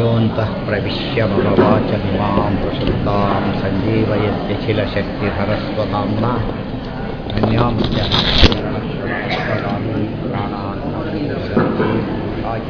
योऽन्तः प्रविश्य मम वाचमिमां प्रसुप्तां सञ्जीवयत्यखिलशक्तिधरस्वताम्ना अन्यांश्च हस्तगामि प्राणान् आय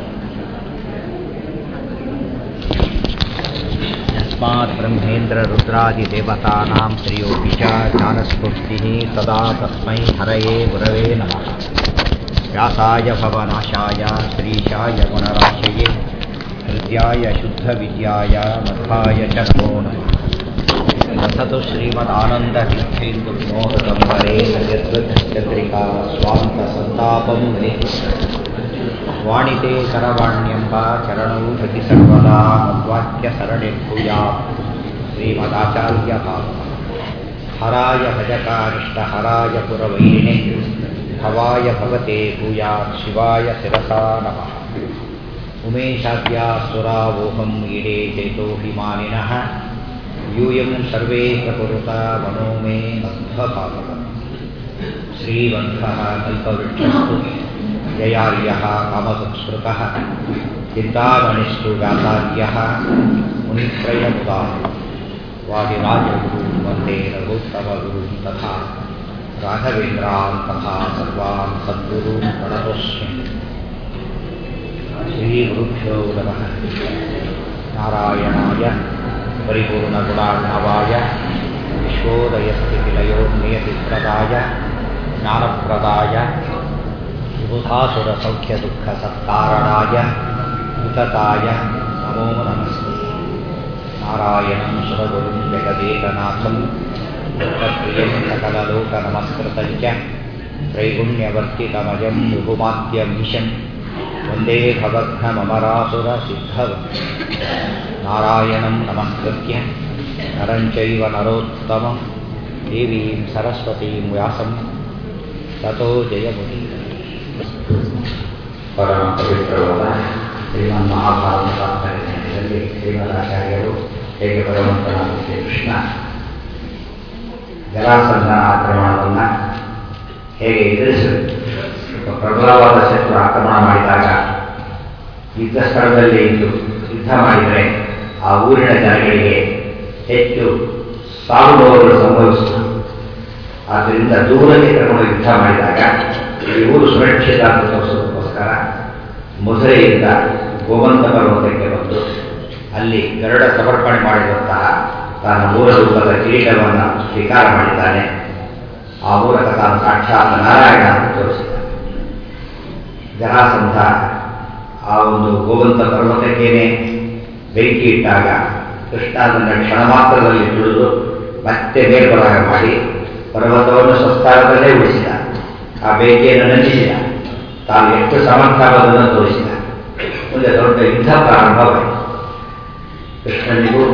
यस्मात् ब्रह्मेन्द्ररुद्रादिदेवतानां श्रियोऽपि च ज्ञानस्फूर्तिः सदा तस्मै हरये गुरवे नमः व्यासाय भवनाशाय श्रीशाय गुणराशये हृद्याय शुद्धविद्याय मध्वाय च नमो नमः वसतु श्रीमदानन्दतीर्थेन्दुमोहकम्बरे यद्वचन्द्रिका स्वान्तसन्तापं वाणिते करवाण्यम्ब चरणौ धृति सर्वदा मद्वाक्यसरणिर्भूयात् श्रीमदाचार्यभाव हराय भजकारिष्टहराय पुरवैरिणे भवाय भवते भूयात् शिवाय शिरसा नमः उमेशाद्यासुरावोहम् ईडे चेतोऽभिमानिनः यूयं सर्वे प्रकुरुता मनो मे मध्वभावः श्रीवन्धः कल्पवृक्षस्तु जयार्यः कामसंस्कृतः चिन्तामणिस्तु व्यासार्यः मुनित्रयमुदा वादिराजगुरुं वन्दे रघुत्तमगुरुं तथा राघवेन्द्रान् तथा सर्वान् सद्गुरून् प्रणतोऽस्मि श्रीगुरुभ्यो नमः नारायणाय परिपूर्णगुणार्णवाय विश्वोदयस्थितिलयो नियतिप्रदाय ज्ञानप्रदाय विबुधासुरसौख्यदुःखसत्कारणाय वितताय नमो नमस्ते नारायणं सुरगुरुं जगदेकनाथं दत्तप्रियं सकललोकनमस्कृतं च त्रैगुण्यवर्तितमजं विभुमाद्यमीशं वन्दे भवघ्नममरासुरसिद्धवं नारायणं नमस्कृत्य नरं चैव नरोत्तमं देवीं सरस्वतीं व्यासं ततो जयमुनि ಪರಮ ಪವಿತ್ರವಾದ ಶ್ರೀಮನ್ ಮಹಾಭಾರತ ತಾತ್ಪರ್ಯದಲ್ಲಿ ಶ್ರೀಮದಾಚಾರ್ಯರು ಹೇಗೆ ಭಗವಂತನಾದ ಶ್ರೀಕೃಷ್ಣ ಜಲಾಸಂಧ ಆಕ್ರಮಣವನ್ನು ಹೇಗೆ ಎದುರಿಸಬೇಕು ಪ್ರಬಲವಾದ ಶತ್ರು ಆಕ್ರಮಣ ಮಾಡಿದಾಗ ಯುದ್ಧ ಸ್ಥಳದಲ್ಲಿ ಇದ್ದು ಯುದ್ಧ ಮಾಡಿದರೆ ಆ ಊರಿನ ಜನಗಳಿಗೆ ಹೆಚ್ಚು ಸಾವು ನೋವುಗಳು ಸಂಭವಿಸುವುದು ಆದ್ದರಿಂದ ದೂರಕ್ಕೆ ಕರ್ಕೊಂಡು ಯುದ್ಧ ಮಾಡಿದಾಗ ಈ ಊರು ಸುರಕ್ಷಿತ ಅಂತ ತೋರಿಸೋದಕ್ಕೋಸ್ಕರ ಮಧುರೆಯಿಂದ ಗೋವಂತ ಪರ್ವತಕ್ಕೆ ಬಂದು ಅಲ್ಲಿ ಗರುಡ ಸಮರ್ಪಣೆ ಮಾಡಿದಂತಹ ತಾನು ಮೂಲ ರೂಪದ ಕಿರೀಟವನ್ನು ಸ್ವೀಕಾರ ಮಾಡಿದ್ದಾನೆ ಆ ಮೂಲಕ ತಾನು ಸಾಕ್ಷಾತ್ ನಾರಾಯಣ ಅಂತ ತೋರಿಸಿದ್ದಾನೆ ಜರಾಸಂಧ ಆ ಒಂದು ಗೋವಂತ ಪರ್ವತಕ್ಕೇನೆ ಬೆಂಕಿ ಇಟ್ಟಾಗ ಕೃಷ್ಣ ಅದನ್ನು ಕ್ಷಣ ಮಾತ್ರದಲ್ಲಿ ತುಳಿದು ಮತ್ತೆ ಮೇಲ್ಬರಹ ಮಾಡಿ ಪರ್ವತವನ್ನು ಸ್ವಸ್ಥಾನದಲ್ಲೇ ಉಳಿಸಿದ ಆ ಬೆಂಕಿಯನ್ನು ನಂದಿಸಿದ ತಾನು ಎಷ್ಟು ಸಮರ್ಥವಾದನ್ನು ತೋರಿಸಿದ ಮುಂದೆ ದೊಡ್ಡ ಯುದ್ಧ ಪ್ರಾರಂಭವಾಯಿತು ಕೃಷ್ಣನಿಗೂ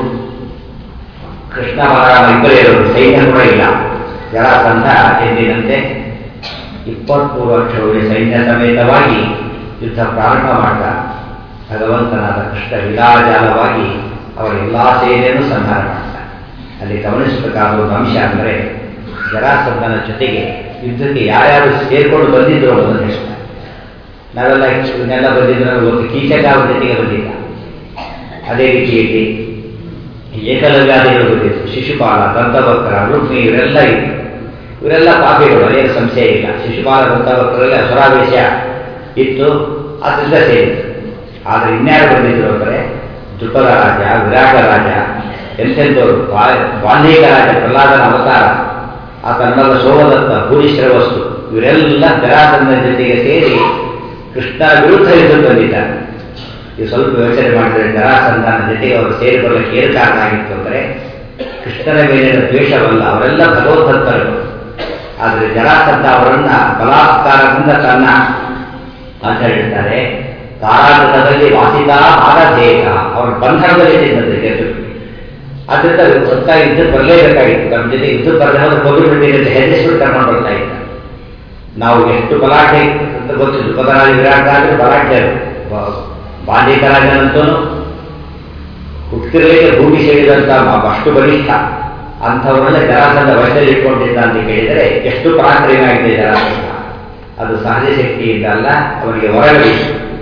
ಕೃಷ್ಣ ಬಲರಾಮ ಇಬ್ಬರೇ ಇರೋದು ಸೈನ್ಯ ಕೂಡ ಇಲ್ಲ ಜರಾಸಂಧ ಎಂದಿನಂತೆ ಇಪ್ಪತ್ಮೂರು ವರ್ಷಗಳಿಗೆ ಸೈನ್ಯ ಸಮೇತವಾಗಿ ಯುದ್ಧ ಪ್ರಾರಂಭ ಮಾಡಿದ ಭಗವಂತನಾದ ಕೃಷ್ಣ ವಿಲಾಜಾಲವಾಗಿ ಅವರ ಎಲ್ಲಾ ಸೇನೆಯನ್ನು ಸಂಹಾರ ಮಾಡಿದ ಅಲ್ಲಿ ಗಮನಿಸಬೇಕಾದ ಒಂದು ಅಂಶ ಅಂದರೆ ಜರಾಸಂಧನ ಜೊತೆಗೆ ಯುದ್ಧಕ್ಕೆ ಯಾರ್ಯಾರು ಸೇರ್ಕೊಂಡು ಬಂದಿದ್ರು ಅನ್ನೋದನ್ನು ಹೇಳ್ತಾರೆ ನಾವೆಲ್ಲ ಇವನ್ನೆಲ್ಲ ಬಂದಿದ್ರು ಒಂದು ಕೀಚಕ ಅವ್ರ ಜೊತೆಗೆ ಬಂದಿಲ್ಲ ಅದೇ ರೀತಿಯಲ್ಲಿ ಏಕಲವ್ಯಾದಿಗಳು ಬಂದಿದ್ರು ಶಿಶುಪಾಲ ದಂತಭಕ್ತರ ರುಕ್ಮಿ ಇವರೆಲ್ಲ ಇದ್ರು ಇವರೆಲ್ಲ ಪಾಪಿಗಳು ಅದೇನು ಸಂಶಯ ಇಲ್ಲ ಶಿಶುಪಾಲ ದಂತಭಕ್ತರಲ್ಲಿ ಅಸುರಾವೇಶ ಇತ್ತು ಅದರಿಂದ ಸೇರಿತ್ತು ಆದರೆ ಇನ್ಯಾರು ಬಂದಿದ್ರು ಅಂದರೆ ದ್ರುಪದ ರಾಜ ವಿರಾಟ ರಾಜ ಎಂತೆಂಥವ್ರು ವಾಲ್ಮೀಕ ರಾಜ ಪ್ರಹ್ಲಾದನ ಅವತಾರ ಆತನ್ನೆಲ್ಲ ಸೋಮದತ್ತ ಭೂರಿಶ್ರವಸ್ತು ಇವರೆಲ್ಲ ಜರಾಸಂಧನ ಜೊತೆಗೆ ಸೇರಿ ಕೃಷ್ಣ ವಿರುದ್ಧ ಯುದ್ಧಕ್ಕೆ ಬಂದಿದ್ದಾರೆ ಇದು ಸ್ವಲ್ಪ ಯೋಚನೆ ಮಾಡಿದರೆ ಜರಾಸಂಧನ ಜೊತೆಗೆ ಅವರು ಸೇರಿ ಬರಲಿಕ್ಕೆ ಏನು ಕಾರಣ ಆಗಿತ್ತು ಅಂದರೆ ಕೃಷ್ಣನ ಮೇಲಿನ ದ್ವೇಷವಲ್ಲ ಅವರೆಲ್ಲ ಭಗವದ್ಭಕ್ತರು ಆದರೆ ಜರಾಸಂಧ ಅವರನ್ನ ಬಲಾತ್ಕಾರದಿಂದ ತನ್ನ ಅಂತ ಹೇಳ್ತಾರೆ ಕಾರಾಗೃಹದಲ್ಲಿ ವಾಸಿತ ಆರಾಧೇಯ ಅವರ ಬಂಧನದಲ್ಲಿ ತಿನ್ನದು ಅದರಿಂದ ಹೊತ್ತಾಗಿ ಯುದ್ಧಕ್ಕೆ ಬರಲೇಬೇಕಾಗಿತ್ತು ನಮ್ಮ ಜೊತೆ ಯುದ್ಧ ಬರದೆ ಕೊಬ್ಬು ಬಿಟ್ಟಿದೆ ಅಂತ ಹೆದರಿಸ್ಬಿಟ್ಟು ಕರ್ಕೊಂಡು ಬರ್ತಾ ಇದ್ದ ನಾವು ಎಷ್ಟು ಬಲಾಟೆ ಅಂತ ಗೊತ್ತಿದ್ದು ಪದರಾಜ ವಿರಾಟ ಆದರೆ ಬಲಾಟೆ ಬಾಲ್ಯಕರಾಜನಂತೂ ಹುಟ್ಟಿರಲಿಕ್ಕೆ ಭೂಮಿ ಸೇರಿದಂತ ಅಷ್ಟು ಬಲಿಷ್ಠ ಅಂಥವರನ್ನ ಜರಾಸಂಧ ವಯಸ್ಸಲ್ಲಿ ಇಟ್ಕೊಂಡಿದ್ದ ಅಂತ ಕೇಳಿದರೆ ಎಷ್ಟು ಪರಾಕ್ರಮಿಯಾಗಿದೆ ಜರಾಸಂಧ ಅದು ಸಹಜ ಶಕ್ತಿಯಿಂದ ಅಲ್ಲ ಅವನಿಗೆ ಹೊರಗಡೆ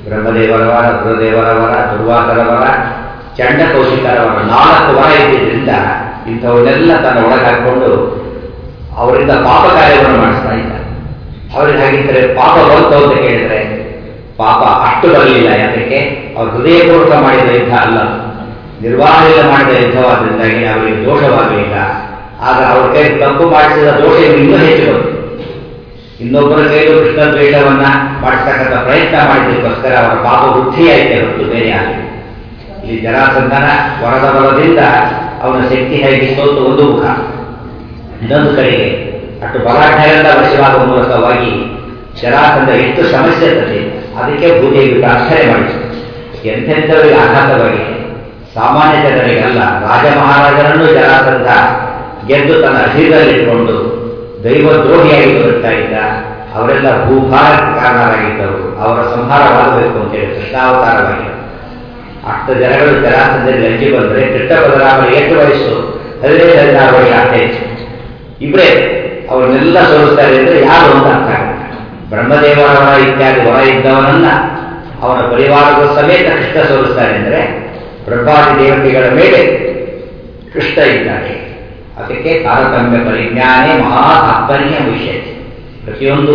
ಬ್ರಹ್ಮದೇವರ ವರ ರುದ್ರದೇವರ ವರ ದುರ್ವಾಸರ ವರ ಚಂಡ ಕೌಶಿಕರ ವರ ನಾಲ್ಕು ವರ ಇದ್ದಿದ್ದರಿಂದ ಇಂಥವನ್ನೆಲ್ಲ ತನ್ನ ಒಳಗೆ ಹಾಕಿಕೊಂಡು ಅವರಿಂದ ಪಾಪ ಕಾರ್ಯವನ್ನು ಮಾಡಿಸ್ತಾ ಇದ್ದ ಅವ್ರಿಗೆ ಹಾಗಿದ್ದರೆ ಪಾಪ ಬಂತು ಅಂತ ಕೇಳಿದ್ರೆ ಪಾಪ ಅಷ್ಟು ಬರಲಿಲ್ಲ ಯಾತಕ್ಕೆ ಅವ್ರು ಹೃದಯಪೂರ್ವಕ ಮಾಡಿದ ಯುದ್ಧ ಅಲ್ಲ ನಿರ್ವಾಹಣೆ ಮಾಡಿದ ಯುದ್ಧವಾದ್ದರಿಂದಾಗಿ ಅವರಿಗೆ ದೋಷವಾಗಲಿಲ್ಲ ಆಗ ಅವ್ರ ಕೈ ತಪ್ಪು ಮಾಡಿಸಿದ ದೋಷ ಇನ್ನೂ ಹೆಚ್ಚು ಬಂತು ಇನ್ನೊಬ್ಬರ ಕೈಲೂ ಕೃಷ್ಣ ದ್ವೇಷವನ್ನ ಮಾಡಿಸ್ತಕ್ಕಂಥ ಪ್ರಯತ್ನ ಮಾಡಿದ್ದಕ್ಕೋಸ್ಕರ ಅವರ ಪಾಪ ವೃದ್ಧಿಯಾಯಿತೆ ಹೊರತು ಬೇರೆ ಆಗಲಿ ಇಲ್ಲಿ ಜರಾಸಂಧನ ವರದ ಬಲದಿಂದ ಅವನ ಶಕ್ತಿ ಹೇಗೆ ಸೋತು ಒಂದು ಮುಖ ಇನ್ನೊಂದು ಕಡೆಗೆ ಅಷ್ಟು ಬಲಾಢ್ಯರಿಂದ ವಶವಾಗುವ ಮೂಲಕವಾಗಿ ಜರಾಸಂಧ ಎಷ್ಟು ಸಮಸ್ಯೆ ತಂದೆ ಅದಕ್ಕೆ ಭೂದೇವಿ ಪ್ರಾರ್ಥನೆ ಮಾಡಿತು ಎಂತೆಂಥವರಿಗೆ ಆಘಾತವಾಗಿದೆ ಸಾಮಾನ್ಯ ಜನರಿಗಲ್ಲ ರಾಜ ಮಹಾರಾಜರನ್ನು ಜರಾಸಂಧ ಗೆದ್ದು ತನ್ನ ಅಧೀನದಲ್ಲಿಟ್ಟುಕೊಂಡು ದೈವದ್ರೋಹಿಯಾಗಿ ಬದುಕ್ತಾ ಇದ್ದ ಅವರೆಲ್ಲ ಭೂಭಾರಕ್ಕೆ ಕಾರಣರಾಗಿದ್ದರು ಅವರ ಸಂಹಾರವಾಗಬೇಕು ಅಂತೇಳಿ ಕೃಷ್ಣಾವತಾರವಾಗಿದೆ ಅಷ್ಟು ಜನಗಳು ಜರಾಸಂಧದಲ್ಲಿ ಲಂಚಿ ಬಂದರೆ ಕೃಷ್ಣ ಬದಲಾವಣೆ ಎಷ್ಟು ವಯಸ್ಸು ಹದಿನೈದು ಹದಿನಾರು ವರ್ಷ ಅಷ್ಟೇ ಇಬ್ಬರೇ ಅವರನ್ನೆಲ್ಲ ಸೋಲಿಸ್ತಾರೆ ಅಂದರೆ ಯಾರು ಅಂತ ಅರ್ಥ ಆಗುತ್ತೆ ಬ್ರಹ್ಮದೇವರ ವರ ಇತ್ಯಾದಿ ವರ ಇದ್ದವನನ್ನ ಅವನ ಪರಿವಾರದ ಸಮೇತ ಕೃಷ್ಣ ಸೋಲಿಸ್ತಾರೆ ಅಂದರೆ ಬ್ರಹ್ಮಾದಿ ದೇವತೆಗಳ ಮೇಲೆ ಕೃಷ್ಣ ಇದ್ದಾನೆ ಅದಕ್ಕೆ ತಾರತಮ್ಯ ಪರಿಜ್ಞಾನೇ ಮಹಾ ತಾತ್ಪರ್ಯ ವಿಷಯ ಪ್ರತಿಯೊಂದು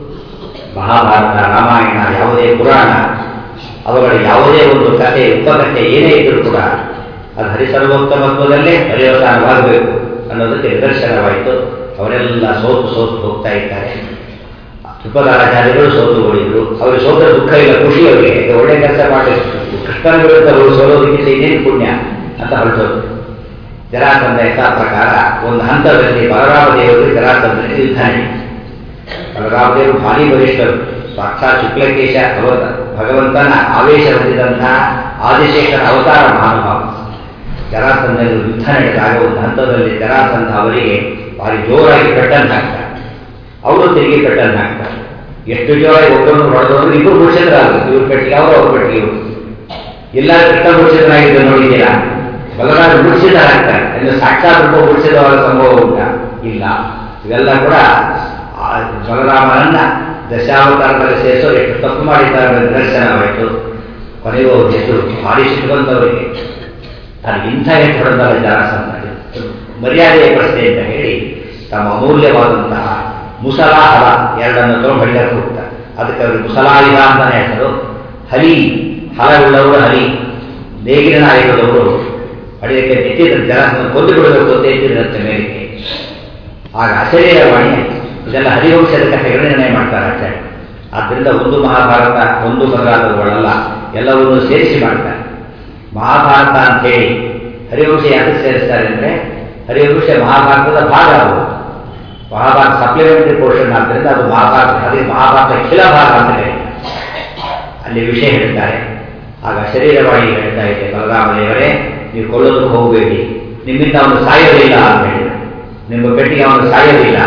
ಮಹಾಭಾರತ ರಾಮಾಯಣ ಯಾವುದೇ ಪುರಾಣ ಅವುಗಳ ಯಾವುದೇ ಒಂದು ಕಥೆ ಉಪಕಥೆ ಏನೇ ಇದ್ರೂ ಕೂಡ ಅದು ಹರಿಸರ್ವೋತ್ತಮತ್ವದಲ್ಲೇ ಪರ್ಯವಸಾನವಾಗಬೇಕು ಅನ್ನೋದಕ್ಕೆ ನಿದರ್ಶನವಾಯಿತು ಅವರೆಲ್ಲ ಸೋತು ಸೋತು ಹೋಗ್ತಾ ಇದ್ದಾರೆ ತ್ರಿಪದಾಚಾರ್ಯಗಳು ಸೋತು ಓಡಿದ್ರು ಅವ್ರಿಗೆ ಸೋತ ದುಃಖ ಇಲ್ಲ ಖುಷಿ ಅವರಿಗೆ ಒಳ್ಳೆ ಕೆಲಸ ಮಾಡಿ ಕೃಷ್ಣನ ವಿರುದ್ಧ ಅವರು ಸೋಲೋದಕ್ಕೆ ಇನ್ನೇನು ಪುಣ್ಯ ಅಂತ ಹೊರಟೋದು ಜರಾಸಂಧ ಯಥಾ ಪ್ರಕಾರ ಒಂದು ಹಂತದಲ್ಲಿ ಬಲರಾಮ ದೇವರು ಜರಾಸಂಧನಿಗೆ ಯುದ್ಧ ನಡೀತು ಬಲರಾಮ ದೇವರು ಭಾರಿ ಬಲಿಷ್ಠರು ಸಾಕ್ಷಾತ್ ಶುಕ್ಲಕೇಶ ಭಗವಂತ ಭಗವಂತನ ಆವೇಶ ಹೊಂದಿದಂತಹ ಆದಿಶೇಷರ ಅವತಾರ ಮಹಾನುಭಾವ ಜರಾಸಂಧನಿಗೆ ಯುದ್ಧ ನಡೆದಾಗ ಒಂದು ಹಂತದಲ್ಲಿ ಜರಾಸಂಧ ಅವರಿಗೆ ಭಾರಿ ಜೋರಾಗಿ ಪೆಟ್ಟನ್ನು ಹಾಕ್ತಾರೆ ಅವರು ತಿರುಗಿ ಪೆಟ್ಟನ್ನು ಹಾಕ್ತಾರೆ ಎಷ್ಟು ಜೋರಾಗಿ ಒಬ್ಬರನ್ನು ಹೊಡೆದವರು ಇಬ್ಬರು ಮುಡಿಸಿದ್ರಾಗುತ್ತೆ ಇವ್ರ ಪೆಟ್ಟಿಗೆ ಅವರು ಅವ್ರ ಪೆಟ್ಟಿಗೆ ಇವರು ಎಲ್ಲ ಕೃಷ್ಣ ಮುಡಿಸಿದ್ರಾಗಿದ್ದು ನೋಡಿದ್ದೀರಾ ಬಲರಾಮ ಮುಡಿಸಿದ ಹಾಕ್ತಾರೆ ಎಂದು ಸಾಕ್ಷಾತ್ ರೂಪ ಮುಡಿಸಿದವರ ಸಂಭವ ಉಂಟ ಇಲ್ಲ ಇವೆಲ್ಲ ಕೂಡ ಆ ಬಲರಾಮನನ್ನ ದಶಾವತಾರದಲ್ಲಿ ಸೇರಿಸೋ ಎಷ್ಟು ತಪ್ಪು ಮಾಡಿದ್ದಾರೆ ಅನ್ನೋ ನಿದರ್ಶನವಾಯಿತು ಕೊನೆಗೂ ಅವ್ರ ಹೆಸರು ಭಾರಿ ಸಿಟ್ಟುವಂತವರಿಗೆ ಅದು ಇಂಥ ಎಷ್ಟು ಹೊಡೆದಲ್ಲ ಜರಾಸಂಧ ಮರ್ಯಾದೆಯ ಪ್ರಶ್ನೆ ಅಂತ ಹೇಳಿ ತಮ್ಮ ಅಮೂಲ್ಯವಾದಂತಹ ಮುಸಲಾ ಹಲ ಎರಡನ್ನು ತಗೊಂಡು ಹೊಡಿಲಕ್ಕೆ ಹೋಗ್ತಾರೆ ಅದಕ್ಕೆ ಅವರು ಮುಸಲಾಯುಧ ಅಂತಾನೆ ಹೆಸರು ಹಲಿ ಹಲವುಳ್ಳವರು ಹಲಿ ನೇಗಿನ ನಾಯಕದವರು ಹೊಡೆಯಕ್ಕೆ ಎತ್ತಿದ್ರೆ ಜನ ಕೊಂದು ಬಿಡಬೇಕು ಅಂತ ಎತ್ತಿದ್ರಂತೆ ಮೇಲಕ್ಕೆ ಆಗ ಅಶರೀರವಾಣಿ ಇದೆಲ್ಲ ಹರಿವಂಶದ ಕಥೆಗಳು ನಿರ್ಣಯ ಮಾಡ್ತಾರೆ ಆಚಾರ್ಯ ಆದ್ದರಿಂದ ಒಂದು ಮಹಾಭಾರತ ಒಂದು ಮೊದಲಾದವುಗಳಲ್ಲ ಎಲ್ಲವನ್ನೂ ಸೇರಿಸಿ ಮಾಡ್ತಾರೆ ಮಹಾಭಾರತ ಅಂತ ಹೇಳಿ ಹರಿವಂಶ ಯಾಕೆ ಸೇರಿಸ್ತಾರೆ ಅಂದರೆ ಹರಿವಂಶ ಮಹಾಭಾರತದ ಭಾಗ ಅದು ಮಹಾಭಾರತ ಸಪ್ಲಿಮೆಂಟರಿ ಪೋರ್ಷನ್ ಆದ್ದರಿಂದ ಅದು ಮಹಾಭಾರತ ಅದೇ ಮಹಾಭಾರತ ಖಿಲ ಭಾಗ ಅಂತ ಕರೀತಾರೆ ಅಲ್ಲಿ ವಿಷಯ ಹೇಳ್ತಾರೆ ಆಗ ಶರೀರವಾಣಿ ಹೇಳ್ತಾ ಇದೆ ಬಲರಾಮ ದೇವರೇ ನೀವು ಕೊಳ್ಳೋದಕ್ಕೆ ಹೋಗಬೇಡಿ ನಿಮ್ಮಿಂದ ಅವನು ಸಾಯೋದಿಲ್ಲ ಅಂತ ಹೇಳಿದ್ರು ನಿಮ್ಮ ಪೆಟ್ಟಿಗೆ ಅವನು ಸಾಯೋದಿಲ್ಲ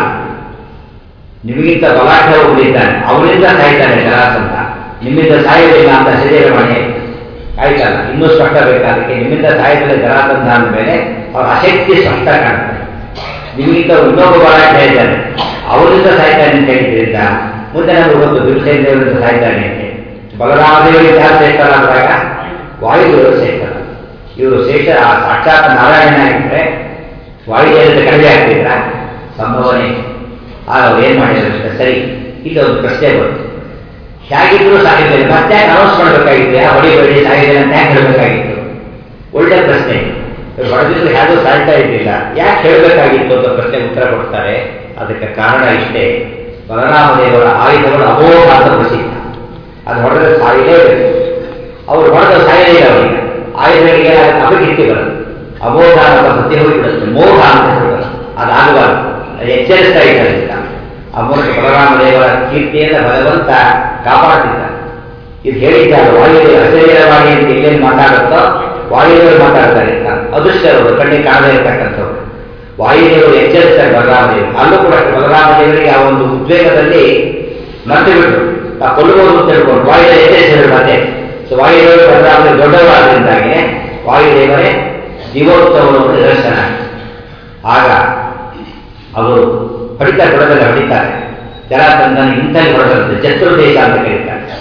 ನಿಮಗಿಂತ ಬಲಾಢ್ಯ ಹೋಗಲಿದ್ದಾನೆ ಅವನಿಂದ ಸಾಯ್ತಾನೆ ಜರಾಸಂತ ನಿಮ್ಮಿಂದ ಸಾಯೋದಿಲ್ಲ ಅಂತ ಶರೀರವಾಣಿ ಆಯ್ತಲ್ಲ ಇನ್ನೂ ಸ್ಪಷ್ಟ ಬೇಕಾದಕ್ಕೆ ನಿಮ್ಮಿಂದ ಸಾಯೋದಿಲ್ಲ ಜರಾಸಂತ ಅಂದಮೇಲೆ ಅವ್ರ ಅಶಕ್ತಿ ಸ್ಪಷ್ಟ ಕಾಣ್ತಾರೆ ನಿಮಗಿಂತ ಇನ್ನೊಬ್ಬ ಬಲಾಢ್ಯ ಇದ್ದಾನೆ ಅವರಿಂದ ಸಾಯ್ತಾನೆ ಅಂತ ಹೇಳಿದ್ರಿಂದ ಮುಂದೆ ನಮಗೆ ಗೊತ್ತು ಬಿರುಸೇನ ದೇವರಿಂದ ಸಾಯ್ತಾನೆ ಅಂತ ಬಲರಾಮ ದೇವರಿಗೆ ಯಾರು ಶ್ರೇಷ್ಠರಾದಾಗ ವಾಯುದೇವರು ಶ್ರೇಷ್ಠರ ಇವರು ಶ್ರೇಷ್ಠ ಆ ಸಾಕ್ಷಾತ್ ನಾರಾಯಣ ಆಗಿದ್ರೆ ವಾಯುದೇವತೆ ಕಡಿಮೆ ಆಗ್ತಿದ್ರ ಸಂಭವನೆ ಆಗ ಅವ್ರು ಏನ್ ಮಾಡಿದ್ರು ಸರಿ ಈಗ ಒಂದು ಪ್ರಶ್ನೆ ಬಂತು ಹೇಗಿದ್ರು ಸಾಗಿದ್ದೇನೆ ಮತ್ತೆ ಅನೌನ್ಸ್ ಮಾಡಬೇಕಾಗಿತ್ತು ಯಾ ಹೊಡಿಬೇಡಿ ಸಾಗಿದೆ ಅಂತ ಯಾಕೆ ಹೇಳಬೇಕಾಗಿತ್ತು ಒಳ್ಳೆ ಪ್ರಶ್ನೆ ಹೊಡೆದಿದ್ರು ಹೇಗೂ ಸಾಯ್ತಾ ಇದ್ದಿಲ್ಲ ಯಾಕೆ ಹೇಳಬೇಕಾಗಿತ್ತು ಅಂತ ಪ್ರಶ್ನೆ ಉತ್ತರ ಕೊಡ್ತಾರೆ ಅದಕ್ಕೆ ಕಾರಣ ಇಷ್ಟೇ ಬಲರಾಮ ದೇವರ ಆಯುಧಗಳು ಅಮೋಘ ಅಂತ ಪ್ರಸಿದ್ಧ ಅದು ಹೊಡೆದ್ರೆ ಸಾಯಲೇಬೇಕು ಅವ್ರು ಹೊಡೆದ ಸಾಯಲೇ ಇಲ್ಲ ಅವರಿಗೆ ಆಯುಧಗಳಿಗೆ ಅಪಕೀರ್ತಿ ಬರುತ್ತೆ ಅಮೋಘ ಅನ್ನೋ ಪದ್ಧತಿ ಹೋಗಿಬಿಡುತ್ತೆ ಮೋಹ ಅಂತ ಹೇಳ್ತಾರೆ ಅದಾಗಬಾರ್ದು ಅದು ಎಚ್ಚರಿಸ್ತಾ ಇದ್ದಾರೆ ಅಂತ ಆ ಮೂಲಕ ಬಲರಾಮ ದೇವರ ಕೀರ್ತಿಯನ್ನು ಭಗವಂತ ಕಾಪಾಡ್ತಿದ್ದ ಇದು ಹೇಳಿದ್ದಾರೆ ವಾಯುದೇವ ಅಶರೀರವಾಣಿ ಅಂತ ಎಲ್ಲೇನು ಮಾತಾಡುತ್ತೋ ವಾಯುದೇವರು ಮಾತಾಡ್ತಾರೆ ಅಂತ ಅದೃಷ್ಟವರು ಕಣ್ಣಿಗೆ ಕಾಣದೇ ಇರತಕ್ಕಂಥವ್ರು ವಾಯುದೇವರು ಎಚ್ಚರಿಸ್ತಾರೆ ಬಲರಾಮ ದೇವರು ಅಲ್ಲೂ ಕೂಡ ಬಲರಾಮ ದೇವರಿಗೆ ಆ ಒಂದು ಉದ್ವೇಗದಲ್ಲಿ ಮತ್ತೆ ಬಿಟ್ರು ಆ ಕೊಲ್ಲಬಹುದು ಅಂತ ಹೇಳ್ಕೊಂಡು ವಾಯುದೇವ ಎಚ್ಚರಿಸಿದ್ರು ಮತ್ತೆ ಸೊ ವಾಯುದೇವರು ಬಲರಾಮ ದೊಡ್ಡವರಾದ್ರಿಂದಾಗಿ ವಾಯುದೇವರೇ ಜೀವೋತ್ಸವವನ್ನು ನಿದರ್ಶನ ಆಗ ಅವರು ಹೊಡಿತಾರೆ ಹೊಡೆದಲ್ಲ ಹೊಡಿತಾರೆ ಜರಾಸಂಧನ ಇಂಥಲ್ಲಿ ಹೊಡೆದಂತೆ ಚತುರ್ದೇಶ ಅಂತ ಕರೀತಾರೆ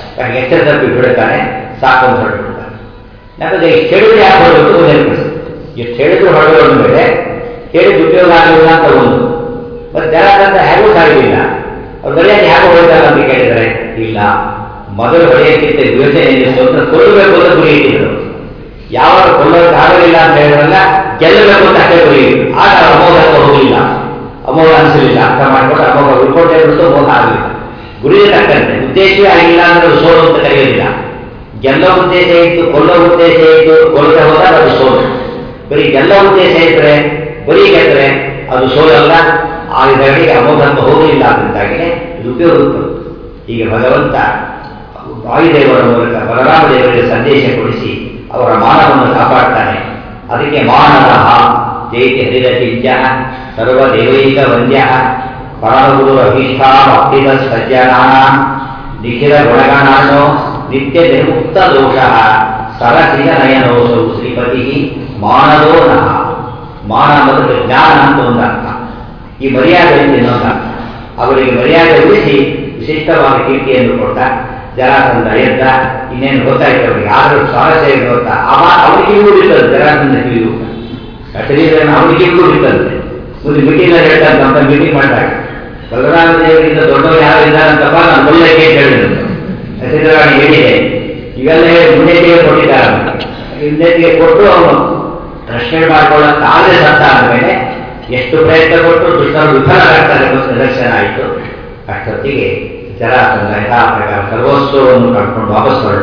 ಯಾಕೆ ಎಚ್ಚರ ತಪ್ಪಿ ಬಿಡುತ್ತಾನೆ ಸಾಕು ಅಂತ ಹೊರಟುಬಿಡ್ತಾನೆ ಯಾಕಂದ್ರೆ ಎಷ್ಟು ಹೇಳಿದ್ರೆ ಯಾಕೆ ಹೊರಬೇಕು ನೆನಪಿಸ್ ಎಷ್ಟು ಹೇಳಿದ್ರು ಹೊರಡೋಣ ಮೇಲೆ ಹೇಳಿದ ಉಪಯೋಗ ಆಗಲಿಲ್ಲ ಅಂತ ಒಂದು ಮತ್ತೆ ಜರಾಸಂಧ ಹೇಗೂ ಸಾಗಲಿಲ್ಲ ಅವ್ರು ಬರೆಯೋದು ಹೇಗೆ ಹೊರಡ್ತಾರೆ ಅಂತ ಕೇಳಿದರೆ ಇಲ್ಲ ಮೊದಲು ಹೊಡೆಯಕ್ಕಿಂತ ಯೋಚನೆ ಏನಿತ್ತು ಅಂತ ಕೊಲ್ಲಬೇಕು ಅಂತ ಗುರಿ ಇಟ್ಟಿದ್ರು ಯಾವಾಗ ಕೊಲ್ಲೋಕೆ ಆಗಲಿಲ್ಲ ಅಂತ ಹೇಳಿದ್ರಲ್ಲ ಗೆಲ್ಲಬೇಕು ಅಂತ ಅಷ್ಟೇ ಗುರಿ ಇತ್ತು ಆಗ ಅಮೋಘ ಹೋಗಲಿಲ್ಲ ಅಮೋಘ ಅನಿಸಲಿಲ್ಲ ಅರ್ಥ ಮಾಡ್ಕೊಂಡು ಅಮೋಘ ಉಳ್ಕೊಂಡೇ ಬಿಟ್ಟು ಮೋಹ ಆಗಲಿಲ್ಲ ಗುರಿ ತಕ್ಕಂತೆ ಉದ್ದೇಶವೇ ಆಗಿಲ್ಲ ಅಂದ್ರೆ ಅದು ಸೋಲು ಅಂತ ಕರೆಯೋದಿಲ್ಲ ಗೆಲ್ಲೋ ಉದ್ದೇಶ ಇತ್ತು ಕೊಲ್ಲೋ ಉದ್ದೇಶ ಇತ್ತು ಕೊಲ್ಲದೆ ಹೋದಾಗ ಅದು ಸೋಲು ಬರೀ ಗೆಲ್ಲೋ ಉದ್ದೇಶ ಇದ್ರೆ ಬರೀ ಗೆದ್ದರೆ ಅದು ಸೋಲಲ್ಲ ಆ ಇದರಿಗೆ ಅಮೋಘ ಅಂತ ಹೋಗಲಿಲ್ಲ ಅದರಿಂದಾಗಿನೇ ಇದು ಉಪಯೋಗ ಉಂಟು ಹೀಗೆ ಭಗವಂತ ವಾಯುದೇವರ ಮೂಲಕ ಬಲರಾಮ ದೇವರಿಗೆ ಸಂದೇಶ ಕೊಡಿಸಿ ಅವರ ಮಾನವನ್ನು ಕಾಪಾಡ್ತಾನೆ ಅದಕ್ಕೆ ಮಾನದಃ ಜೈತಿ ಹರಿರಚಿಂಜ ಸರ್ವದೇವೈಕ ವಂದ್ಯ ಪರಮಗುರು ಅಭೀಷ್ಟಾಮಪ್ಪಿದ ಸಜ್ಜನಾನ ನಿಖಿಲ ಗುಣಗಣಾನೋ ನಿತ್ಯ ನಿರ್ಮುಕ್ತ ದೋಷ ಸರಸಿಜ ನಯನೋಸೌ ಶ್ರೀಪತಿ ಮಾನದೋ ನಃ ಮಾನ ಮತ್ತು ಜ್ಞಾನ ಅಂತ ಒಂದು ಅರ್ಥ ಈ ಮರ್ಯಾದೆ ಅಂತ ಇನ್ನೊಂದು ಅರ್ಥ ಅವರಿಗೆ ಮರ್ಯಾದೆ ಉಳಿಸಿ ವಿಶಿಷ್ಟವಾದ ಕೀರ್ತಿಯನ್ನು ಕೊಟ್ಟ ಜರಾಸಂಧ ಎದ್ದ ಇನ್ನೇನು ಗೊತ್ತಾಯ್ತು ಅವರಿಗೆ ಆದರೂ ಸ್ವಾರಸ್ಯ ಏನು ಗೊತ್ತಾ ಅವ ಅವರಿಗೆ ಬಿಟ್ಟದ್ದು ಜರಾಸಂಧ ಕಿವಿಯು ಶರೀರವನ್ನು ಅವರಿಗೆ ಬಿಟ್ಟಂತೆ ಮುಂದೆ ಮೀಟಿಂಗ್ ಹೇಳ್ತಾರೆ ಅಂತ ಮೀಟಿಂಗ್ ಮಾಡಿದಾಗ ಬಲರಾಮ ದೇವರಿಂದ ದೊಡ್ಡವರು ಯಾರು ಇದ್ದಾರಂತಪ್ಪ ನಾನು ಒಳ್ಳೆ ಕೇಳಿ ಹೇಳಿದ್ರು ಹೆಸರುರಾಣಿ ಹೇಳಿದೆ ಇವೆಲ್ಲ ಹೇಳಿ ಮುನ್ನೆಟ್ಟಿಗೆ ಕೊಟ್ಟಿದ್ದಾರೆ ಮುನ್ನೆಟ್ಟಿಗೆ ಕೊಟ್ಟು ಅವನು ರಕ್ಷಣೆ ಮಾಡ್ಕೊಳ್ಳೋಕೆ ಆಗದೆ ಸತ್ತ ಅಂದಮೇಲೆ ಎಷ್ಟು ಪ್ರಯತ್ನ ಕೊಟ್ಟು ದುಷ್ಟರು ವಿಫಲರಾಗ್ತಾರೆ ಅನ್ನೋ ನಿದರ್ಶನ ಆಯಿತು ಅಷ್ಟೊತ್ತಿಗೆ ಜರಾಸಂಧ ಯಥಾ ಪ್ರಕಾರ ಸರ್ವಸ್ವವನ್ನು ಕಟ್ಕೊಂಡು ವಾಪಸ್ ಹೊರಟ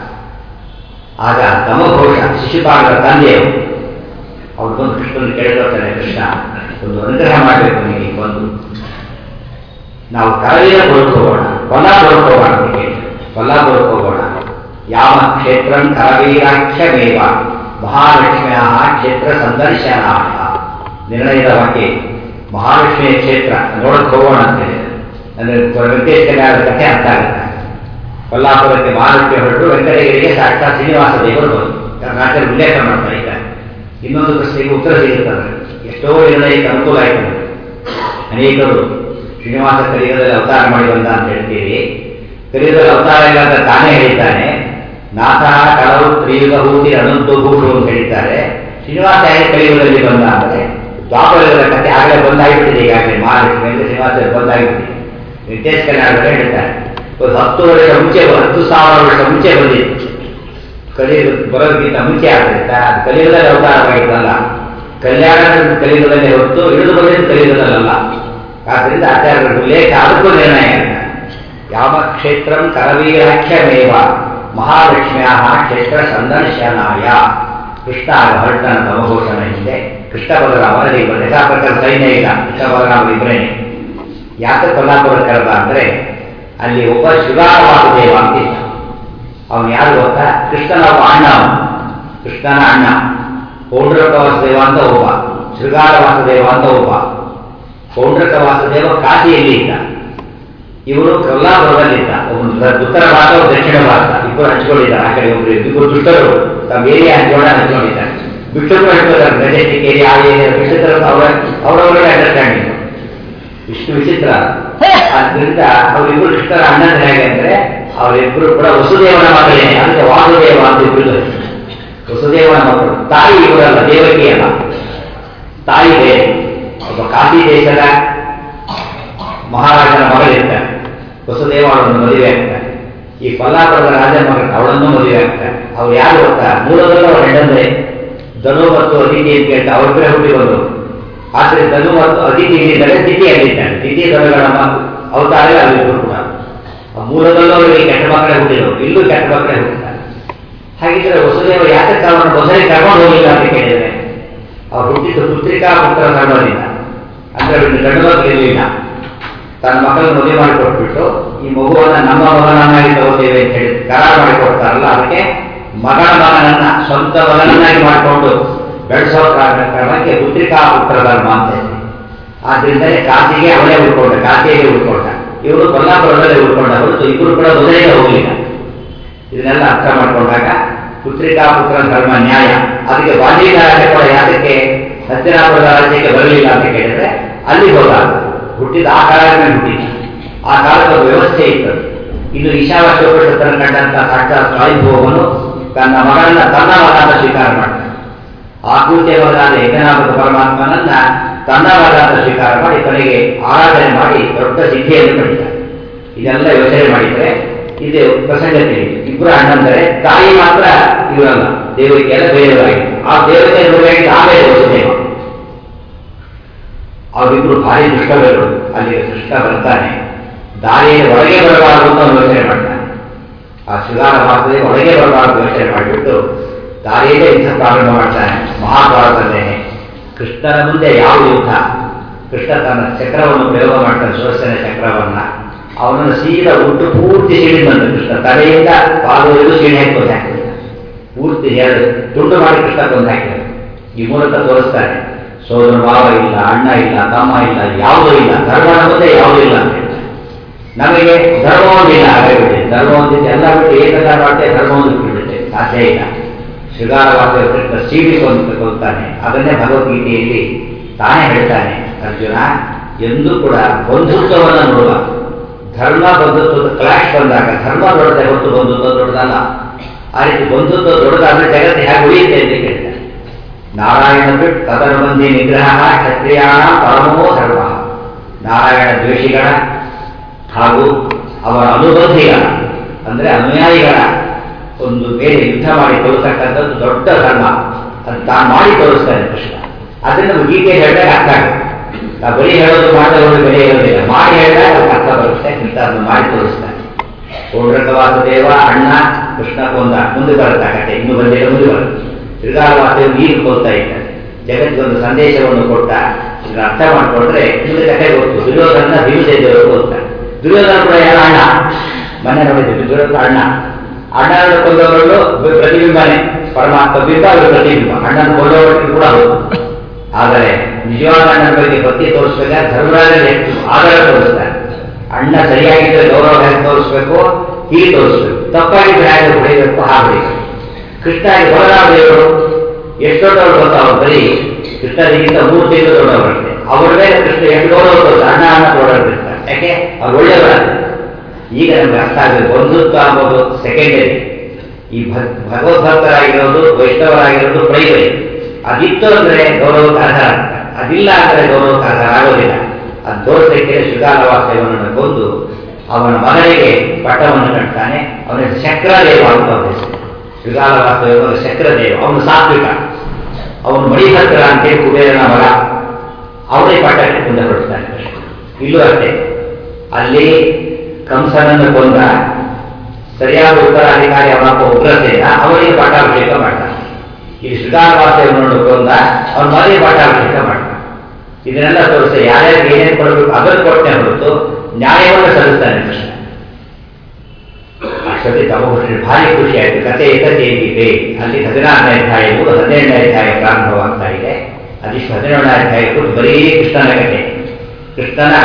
ಆಗ ತಮಘೋಷ ಶಿಶುಪಾಲರ ತಂದೆಯವರು ಅವ್ರು ಬಂದು ಕೃಷ್ಣನ ಕೇಳ್ಕೊಳ್ತಾನೆ ಕೃಷ್ಣ ಒಂದು ಅನುಗ್ರಹ ಮಾಡಬೇಕು ನಿಮಗೆ ಬಂದು ನಾವು ಕರವೀರ ಹೋಗೋಣ ಕೊಲ್ಲಾಪುರಕ್ಕೆ ಹೋಗೋಣ ಅಂತ ಕೇಳಿದ್ರು ಕೊಲ್ಲಾಪುರಕ್ಕೆ ಹೋಗೋಣ ಯಾವ ಕ್ಷೇತ್ರ ಕರವೀರಾಖ್ಯಮೇವ ಮಹಾಲಕ್ಷ್ಮಿಯ ಕ್ಷೇತ್ರ ಸಂದರ್ಶನಾರ್ಥ ನಿರ್ಣಯದ ಬಗ್ಗೆ ಮಹಾಲಕ್ಷ್ಮಿಯ ಕ್ಷೇತ್ರ ನೋಡಕ್ಕೆ ಹೋಗೋಣ ಅಂತ ಹೇಳಿದ್ರು ಅಂದ್ರೆ ವೆಂಕಟೇಶ್ವರ ಕಥೆ ಅರ್ಥ ಆಗುತ್ತೆ ಕೊಲ್ಲಾಪುರಕ್ಕೆ ಮಹಾಲಕ್ಷ್ಮಿ ಹೊರಟು ವೆಂಕಟಗಿರಿಗೆ ಸಾಕ್ಷಾತ್ ಶ್ರೀನಿವಾಸ ದೇವರು ಬಂದು ಕರ್ನಾಟಕ ಉಲ್ಲೇಖ ಮಾಡ್ತಾ ಇದ್ದಾರೆ ಇನ್ನೊಂದು ಪ್ರಶ್ನೆಗೆ ಉತ್ತರ ಸಿಗುತ್ತದೆ ಎಷ್ಟೋ ನಿರ್ಣಯಕ್ಕೆ ಅನುಕೂಲ ಆಯಿತು ಅನೇಕರು ಶ್ರೀನಿವಾಸ ಕಲಿಯುಗದಲ್ಲಿ ಅವತಾರ ಮಾಡಿ ಬಂದ ಅಂತ ಹೇಳ್ತೀರಿ ಕಲಿಯುಗದಲ್ಲಿ ಅವತಾರ ಇಲ್ಲ ಅಂತ ತಾನೇ ಹೇಳಿದ್ದಾನೆ ನಾಥ ಕಳವು ತ್ರಿಯುಗ ಹೂತಿ ಅನಂತು ಭೂಷು ಅಂತ ಹೇಳಿದ್ದಾರೆ ಶ್ರೀನಿವಾಸ ಹೇಗೆ ಕಲಿಯುಗದಲ್ಲಿ ಬಂದ ಅಂದರೆ ದ್ವಾಪರಗಳ ಕಥೆ ಆಗಲೇ ಬಂದಾಗಿಬಿಟ್ಟಿದೆ ಈಗಾಗಲೇ ಮಹಾಲಕ್ಷ್ಮಿ ಅಂತ ಶ್ರೀನಿವಾಸ ಬಂದಾಗಿಬಿಟ್ಟಿದೆ ವೆಂಕಟೇಶ್ ಕಲ್ಯಾಣ ಹೇಳ್ತಾರೆ ಒಂದು ಹತ್ತು ವರ್ಷ ಮುಂಚೆ ಹತ್ತು ಸಾವಿರ ವರ್ಷ ಮುಂಚೆ ಬಂದಿತ್ತು ಕಲಿಯುಗ ಬರೋದಕ್ಕಿಂತ ಮುಂಚೆ ಆದ್ದರಿಂದ ಅದು ಕಲಿಯುಗದಲ್ಲಿ ಅವತಾರವಾಗಿದ್ದಲ್ಲ ಕಲ್ಯಾಣ ಕಲಿಯುಗದಲ್ಲಿ ಹೊತ್ತು ಇಳಿದು ಬಂದಿದ್ದು ಕಲಿಯುಗದಲ್ಲ ಆದ್ದರಿಂದ ಆಚಾರ್ಯರ ಉಲ್ಲೇಖ ಅದಕ್ಕೂ ನಿರ್ಣಯ ಯಾವ ಕ್ಷೇತ್ರ ಕರವೀರಾಖ್ಯಮೇವ ಮಹಾಲಕ್ಷ್ಮಿಯ ಕ್ಷೇತ್ರ ಸಂದರ್ಶನಾಯ ಕೃಷ್ಣ ಹೊರಟನ ತಮಘೋಷಣ ಹಿಂದೆ ಕೃಷ್ಣ ಬಲರಾಮರಲ್ಲಿ ಇಬ್ಬರು ಯಥಾಪ್ರಕಾರ ಸೈನ್ಯ ಇಲ್ಲ ಕೃಷ್ಣ ಬಲರಾಮ ಇಬ್ಬರೇನೆ ಯಾಕೆ ಕೊಲ್ಲಾಪುರ ಕರೆದ ಅಂದ್ರೆ ಅಲ್ಲಿ ಒಬ್ಬ ಶಿವಾವಾಸುದೇವ ಅಂತ ಇದ್ದ ಅವನು ಯಾರು ಗೊತ್ತಾ ಕೃಷ್ಣನ ಒಬ್ಬ ಅಣ್ಣ ಅವನು ಕೃಷ್ಣನ ಅಣ್ಣ ಪೌಂಡ್ರಕ ವಾಸುದೇವ ಅಂತ ಒಬ್ಬ ಶೃಗಾರ ವಾಸುದೇವ ಅಂತ ಒಬ್ಬ ಪೌಂಡ್ರಕ ವಾಸುದೇವ ಕಾಶಿಯಲ್ಲಿ ಇದ್ದ ಇವರು ಕೊಲ್ಲಾಪುರದಲ್ಲಿದ್ದ ಒಬ್ಬನು ಉತ್ತರ ಭಾರತ ಒಬ್ಬ ದಕ್ಷಿಣ ಭಾರತ ಇಬ್ಬರು ಹಂಚ್ಕೊಂಡಿದ್ದಾರೆ ಆ ಕಡೆ ಒಬ್ರು ಇಬ್ಬರು ದುಷ್ಟರು ತಮ್ಮ ಏರಿಯಾ ಹಂಚ್ಕೊಂಡ ಹಂಚ್ಕೊಂಡಿದ್ದಾರೆ ಬಿಟ್ಟರು ಹೇಳ್ತಾರೆ ಮೆಜೆಸ್ಟಿಕ್ ಏರಿಯಾ ಆ ಏರಿಯಾ ಬಿಟ್ಟರು ಅವರ ಅವರವರಿಗೆ ಅಂಡರ್ಸ್ಟ್ಯಾಂಡಿಂಗ್ ಇಷ್ಟು ವಿಚಿತ್ರ ಆದ್ರಿಂದ ಅವರಿಬ್ಬರು ಕೃಷ್ಣರ ಅಣ್ಣನ ಹೇಗೆ ಅಂದ್ರೆ ಅವರಿಬ್ಬರು ಕೂಡ ವಸುದೇವನ ಮಗಳೇ ಅದಕ್ಕೆ ವಾಸುದೇವ ಅಂತ ಇಬ್ಬರು ವಸುದೇವನ ಮಕ್ಕಳು ತಾಯಿ ಇವರಲ್ಲ ದೇವಕಿ ಅಲ್ಲ ತಾಯಿ ಬೇರೆ ಒಬ್ಬ ಕಾಶಿ ದೇಶದ ಮಹಾರಾಜನ ಮಗಳಿರ್ತಾರೆ ವಸುದೇವ ಅವಳನ್ನು ಮದುವೆ ಆಗ್ತಾರೆ ಈ ಕೊಲ್ಲಾಪುರದ ರಾಜನ ಮಗಳು ಅವಳನ್ನು ಮದುವೆ ಆಗ್ತಾರೆ ಅವ್ರು ಯಾರು ಗೊತ್ತಾ ಮೂಲದಲ್ಲೂ ಅವರ ಹೆಂಡಂದ್ರೆ ಧನು ಮತ್ತು ಅದಿತಿ ಅಂತ ಕೇಳ್ತಾ ಅವರಿಬ್ಬರೇ ಹುಟ್ಟಿ ಬಂದರು ಆದರೆ ಧನು ಮತ್ತು ಅದಿತಿ ಇಲ್ಲಿದ್ದಾರೆ ತಿಥಿ ಅಲ್ಲಿದ್ದಾರೆ ತಿಥಿ ಧನುಗಳ ಅವತಾರ ಅಲ್ಲಿಬ್ಬರು ಕೂಡ ಮೂಲದಲ್ಲೂ ಅವರಿಗೆ ಕೆಟ್ಟ ಮಕ್ಕಳೇ ಹುಟ್ಟಿದರು ಇಲ್ಲೂ ಕೆಟ್ಟ ಮಕ್ಕಳೇ ಹುಟ್ಟಿದ್ದಾರೆ ಹಾಗಿದ್ರೆ ವಸುದೇವ ಯಾತಕ್ಕೆ ಅವರನ್ನು ಮೊದಲೇ ಕರ್ಕೊಂಡು ಹೋಗಿಲ್ಲ ಅಂತ ಕೇಳಿದರೆ ಅವ್ರು ಹುಟ್ಟಿದ್ದು ಪುತ್ರಿಕಾ ಪುತ್ರ ಧರ್ಮದಿಂದ ಅಂದ್ರೆ ಅವರಿಗೆ ಗಂಡು ಮಕ್ಕಳು ಇರಲಿಲ್ಲ ತನ್ನ ಮಕ್ಕಳನ್ನು ಮದುವೆ ಮಾಡಿಕೊಟ್ಬಿಟ್ಟು ಈ ಮಗುವನ್ನ ನಮ್ಮ ಮಗನನ್ನಾಗಿ ತಗೋತೇವೆ ಅಂತ ಹೇಳಿ ಕರಾರು ಮಾಡಿಕೊಡ್ತಾರಲ್ಲ ಅದಕ್ಕೆ ಮಗನ ಮಗನನ್ನ ಸ್ವಂತ ಮಗನನ್ನಾಗಿ ಮಾಡಿಕೊಂಡು ಬೆಳೆಸೋ ಕ್ರಮಕ್ಕೆ ಪುತ್ರಿಕಾ ಪುತ್ರ ಧರ್ಮ ಅಂತ ಹೇಳಿ ಆದ್ರಿಂದಲೇ ಕಾಶಿಗೆ ಅವನೇ ಉಳ್ಕೊಂಡ ಕಾಶಿಗೆ ಉಳ್ಕೊಂಡ ಇವರು ಕೊಲ್ಲಾಪುರದಲ್ಲೇ ಉಳ್ಕೊಂಡ ಹೊರತು ಇಬ್ಬರು ಕೂಡ ಮೊದಲಿಗೆ ಹೋಗಲಿಲ್ಲ ಇದನ್ನೆಲ್ಲ ಅರ್ಥ ಮಾಡ್ಕೊಂಡಾಗ ಪುತ್ರಿಕಾ ಪುತ್ರ ಧರ್ಮ ನ್ಯಾಯ ಅದಕ್ಕೆ ವಾಲ್ಮೀಕಿ ರಾಜ್ಯ ಕೂಡ ಯಾತಕ್ಕೆ ಹಸ್ತಿನಾಪುರದ ರಾಜ್ಯಕ್ಕೆ ಬರಲಿಲ್ಲ ಅಂತ ಕೇಳಿದ್ರೆ ಅಲ್ಲಿ ಹೋದಾಗ ಹುಟ್ಟಿದ ಆ ಕಾಲದ ಮೇಲೆ ಹುಟ್ಟಿದ ಆ ಕಾಲದ ವ್ಯವಸ್ಥೆ ಇತ್ತು ಇನ್ನು ಈಶಾವಾಸ್ಯೋಪನಿಷತ್ತನ್ನು ಕಂಡಂತ ಸಾಕ್ಷಾತ್ ಸ್ವಯಂಭೂವನು ತನ್ನ ಮಗನನ್ನ ತನ್ನ ಮಗ ಅಂತ ಸ್ವೀಕಾರ ಮಾಡ್ತಾನೆ ಆಕೃತಿಯ ಮಗನಾದ ಏಕನಾಮಕ ಪರಮಾತ್ಮನನ್ನ ತನ್ನ ಮಗ ಅಂತ ಸ್ವೀಕಾರ ಮಾಡಿ ಕೊನೆಗೆ ಆರಾಧನೆ ಮಾಡಿ ದೊಡ್ಡ ಸಿದ್ಧಿಯನ್ನು ಪಡಿತಾನೆ ಇದೆಲ್ಲ ಯೋಚನೆ ಮಾಡಿದರೆ ಇದು ಪ್ರಸಂಗ ತಿಳಿಯಿತು ಇಬ್ಬರು ಅಣ್ಣಂದರೆ ತಾಯಿ ಮಾತ್ರ ಇವರಲ್ಲ ದೇವರಿಗೆ ಎಲ್ಲ ಬೇರೆಯವರಾಗಿದೆ ಆ ದೇವತೆ ನೋಡಿಯಾಗಿ ಆಮೇಲೆ ವಸುದೇವ ಅವರಿಬ್ರು ಭಾರಿ ದುಷ್ಟಗಳು ಅಲ್ಲಿ ಕೃಷ್ಣ ಬರ್ತಾನೆ ದಾರಿಯಲ್ಲಿ ಒಳಗೆ ಬರಬಾರದು ಅಂತ ಅವ್ನು ಯೋಚನೆ ಮಾಡ್ತಾನೆ ಆ ಶೃಂಗಾರ ಮಾಸದಲ್ಲಿ ಒಳಗೆ ಬರಬಾರದು ಯೋಚನೆ ಮಾಡಿಬಿಟ್ಟು ದಾರಿಯಲ್ಲೇ ಯುದ್ಧ ಪ್ರಾರಂಭ ಮಾಡ್ತಾನೆ ಮಹಾಭಾರತದಲ್ಲೇನೆ ಕೃಷ್ಣನ ಮುಂದೆ ಯಾವ ಯುದ್ಧ ಕೃಷ್ಣ ತನ್ನ ಚಕ್ರವನ್ನು ಪ್ರಯೋಗ ಮಾಡ್ತಾನೆ ಸುರಸೇನ ಚಕ್ರವನ್ನ ಅವನನ್ನು ಸೀದಾ ಉಂಟು ಪೂರ್ತಿ ಸಿಡಿ ಬಂದು ಕೃಷ್ಣ ತಲೆಯಿಂದ ಪಾದವರೆಗೂ ಸಿಡಿ ಹಾಕಿ ಕೊಂದು ಹಾಕಿದ ಪೂರ್ತಿ ಎರಡು ತುಂಡು ಮಾಡಿ ಕೃಷ್ಣ ಕೊಂದು ಹಾಕಿದ ಈ ಮೂಲಕ ತೋರಿಸ್ತಾನೆ ಸೋದರ ಭಾವ ಇಲ್ಲ ಅಣ್ಣ ಇಲ್ಲ ತಮ್ಮ ಇಲ್ಲ ಯಾವುದೂ ಇಲ್ಲ ಧರ್ಮದ ಮುಂದೆ ಯಾವುದೂ ಇಲ್ಲ ಅಂತ ಹೇಳ್ತಾನೆ ನಮಗೆ ಧರ್ಮ ಒಂದಿಲ್ಲ ಹಾಗಾಗ್ಬಿಟ್ಟೆ ಧರ್ಮ ಒಂದಿದೆ ಎಲ್ಲ ಬಿಟ್ಟು ಏಕದಾರ ಮಾಡ್ತೇವೆ ಧರ್ಮ ಒಂದು ಬಿಟ್ಬಿಡುತ್ತೆ ಸಾಧ್ಯ ಇಲ್ಲ ಶೃಗಾರವಾದ ಕೃಷ್ಣ ಸೀಳಿಕೊಂಡು ಕೊಲ್ತಾನೆ ಅದನ್ನೇ ಭಗವದ್ಗೀತೆಯಲ್ಲಿ ತಾನೇ ಹೇಳ್ತಾನೆ ಅರ್ಜುನ ಎಂದೂ ಕೂಡ ಬಂಧುತ್ವವನ್ನು ನೋಡುವ ಧರ್ಮ ಬಂಧುತ್ವದ ಕ್ಲಾಶ್ ಬಂದಾಗ ಧರ್ಮ ದೊಡ್ಡದೆ ಹೊತ್ತು ಬಂಧುತ್ವ ದೊಡ್ಡದಲ್ಲ ಆ ರೀತಿ ಬಂಧುತ್ವ ದೊಡ್ಡದಾದ್ರೆ ಜಗತ್ತು ಹೇಗೆ ಉಳಿಯುತ್ತೆ ಅಂತ ಕೇಳ್ತಾನೆ ನಾರಾಯಣ ಬಿಟ್ ತದನುಬಂಧಿ ನಿಗ್ರಹ ಕ್ಷತ್ರಿಯಾಣ ಪರಮೋ ಧರ್ಮ ನಾರಾಯಣ ದ್ವೇಷಿಗಳ ಹಾಗೂ ಅವರ ಅನುಬಂಧಿಗಳ ಅಂದ್ರೆ ಅನುಯಾಯಿಗಳ ಒಂದು ಮೇಲೆ ಯುದ್ಧ ಮಾಡಿ ತೋರಿಸತಕ್ಕಂಥದ್ದು ದೊಡ್ಡ ಧರ್ಮ ಅದು ತಾನು ಮಾಡಿ ತೋರಿಸ್ತಾನೆ ಕೃಷ್ಣ ಅದನ್ನ ಗೀತೆ ಹೇಳಿದಾಗ ಅರ್ಥ ಆಗುತ್ತೆ ನಾವು ಬರೀ ಹೇಳೋದು ಮಾಡಿದವರು ಬೆಲೆ ಇರೋದಿಲ್ಲ ಮಾಡಿ ಹೇಳಿದಾಗ ಅದಕ್ಕೆ ಅರ್ಥ ಬರುತ್ತೆ ಕೃಷ್ಣ ಅದನ್ನು ಮಾಡಿ ತೋರಿಸ್ತಾನೆ ದೇವ ಅಣ್ಣ ಕೃಷ್ಣ ಕೊಂದ ಮುಂದೆ ಬರುತ್ತೆ ಕತೆ ಇನ್ನು ಬಂದಿಲ್ಲ ಮುಂದೆ ಬರುತ್ತೆ ಶ್ರೀಗಾರವಾಸದೇವ ನೀರು ಕೊಲ್ತಾ ಇದ್ದಾರೆ ಜಗತ್ತಿಗೊಂದು ಸಂದೇಶವನ್ನು ಕೊಟ್ಟ ಇದನ್ನ ಅರ್ಥ ಮಾಡಿಕೊಂಡ್ರೆ ಮುಂದೆ ಕತೆ ಗೊತ್ತು ದುರ್ಯೋಧನ ಭೀಮಸೇನದೇವರು ಕೊಡ್ತಾರೆ ದುರ್ಯೋಧನ ಕೂಡ ಯಾರ ಅಣ್ಣ ಮನೆ ನೋಡಿದ್ವಿ ದುರ್ಯೋಧನ ಅಣ್ಣ ಅಣ್ಣನ ಕೊಂದವರಲ್ಲೂ ಪ್ರತಿಬಿಂಬನೇ ಪರಮಾತ್ಮ ಬಿಂಬ ಅವರು ಪ್ರತಿಬಿಂಬ ಅಣ್ಣನ ಕೊಂದವರಿಗೆ ಕೂಡ ಹೌದು ಆದರೆ ನಿಜವಾದ ಅಣ್ಣನ ಬಗ್ಗೆ ಭಕ್ತಿ ತೋರಿಸ್ಬೇಕಾದ್ರೆ ಧರ್ಮರಾಜನೇ ಆಧಾರ ತೋರಿಸ್ತಾರೆ ಅಣ್ಣ ಸರಿಯಾಗಿದ್ದರೆ ಗೌರವ ಹೇಗೆ ತೋರಿಸ್ಬೇಕು ಹೀಗೆ ತೋರಿಸ್ಬೇಕು ತಪ್ಪಾಗಿದ್ದರೆ ಹೇಗೆ ಹೊಡೆಯಬೇಕು ಹಾಗೆ ಹೊಡೆಯಬೇಕು ಕೃಷ್ಣ ಬಲರಾಮದೇವರು ಎಷ್ಟು ದೊಡ್ಡವರು ಗೊತ್ತಾ ಅವ್ರು ಬರೀ ಕೃಷ್ಣನಿಗಿಂತ ಮೂರು ತಿಂಗಳು ದೊಡ್ಡವರಂತೆ ಅವ್ರ ಮೇಲೆ ಕೃಷ್ಣ ಎಷ್ಟು ಗೌರವ ತೋರಿಸ್ತಾರೆ ಅಣ್ಣ ಅಣ್ಣ ದೊಡ್ಡವರಿರ್ತಾರೆ ಯಾಕೆ ಅವ್ರು ಒಳ್ಳೆಯವರಾದ್ರೆ ಈಗ ನಮ್ಗೆ ಅರ್ಥ ಆಗಬೇಕು ಬಂಧುತ್ವ ಅಂಬೋದು ಸೆಕೆಂಡರಿ ಈ ಭಗವದ್ಭಕ್ತರಾಗಿರೋದು ವೈಷ್ಣವರಾಗಿರೋದು ಪ್ರೈಮರಿ ಅದಿತ್ತು ಅಂದ್ರೆ ಗೌರವಕ್ಕೆ ಅರ್ಹ ಆಗ್ತಾರೆ ಅದಿಲ್ಲ ಅಂದ್ರೆ ಗೌರವಕ್ಕೆ ಅರ್ಹ ಆಗೋದಿಲ್ಲ ಅದು ತೋರಿಸಲಿಕ್ಕೆ ಶೃಗಾಲವಾಸವನ್ನು ಕೊಂದು ಅವನ ಮಗನಿಗೆ ಪಟ್ಟವನ್ನು ಕಟ್ತಾನೆ ಅವನ ಚಕ್ರದೇವ ಅಂತ ಅವನ ಹೆಸರು ಶೃಗಾಲವಾಸದೇವ ಚಕ್ರದೇವ ಅವನು ಸಾತ್ವಿಕ ಅವನು ಮಣಿಭದ್ರ ಅಂತೇಳಿ ಕುಬೇರನ ಮಗ ಅವನೇ ಪಟ್ಟಕ್ಕೆ ಮುಂದೆ ಹೊರಡ್ತಾನೆ ಇಲ್ಲೂ ಅಷ್ಟೇ ಅಲ್ಲಿ ಕಂಸನನ್ನು ಕೊಂದ ಸರಿಯಾದ ಉತ್ತರಾಧಿಕಾರಿ ಅವನಪ್ಪ ಉಗ್ರಸೇನ ಅವನಿಗೆ ಪಟ್ಟಾಭಿಷೇಕ ಮಾಡ್ತಾನೆ ಈ ಶೃಗಾಲವಾಸವನ್ನು ಕೊಂದ ಅವನ ಮನೆಗೆ ಪಟ್ಟಾಭಿಷೇಕ ಮಾಡ್ತಾನೆ ಇದನ್ನೆಲ್ಲ ತೋರಿಸಿ ಯಾರ್ಯಾರಿಗೆ ಏನೇನು ಕೊಡಬೇಕು ಅದನ್ನು ಕೊಟ್ಟೆ ಹೊರತು ನ್ಯಾಯವನ್ನು ಸಲ್ಲಿಸ್ತಾನೆ ಕೃಷ್ಣ ಅಷ್ಟೊತ್ತಿ ತಮಗುಷ್ಣ ಭಾರಿ ಖುಷಿ ಆಯಿತು ಕತೆ ಕತೆ ಇದೆ ಅಲ್ಲಿ ಹದಿನಾರನೇ ಅಧ್ಯಾಯ ಮೂರು ಹದಿನೇಳನೇ ಅಧ್ಯಾಯ ಪ್ರಾರಂಭವಾಗ್ತಾ ಇದೆ ಅದಿಷ್ಟು ಹದಿನೇಳನೇ ಅಧ್ಯಾಯ ಕುರಿತು ಬರೀ ಕೃಷ್ಣನ ಕಥೆ ಕೃಷ್ಣನ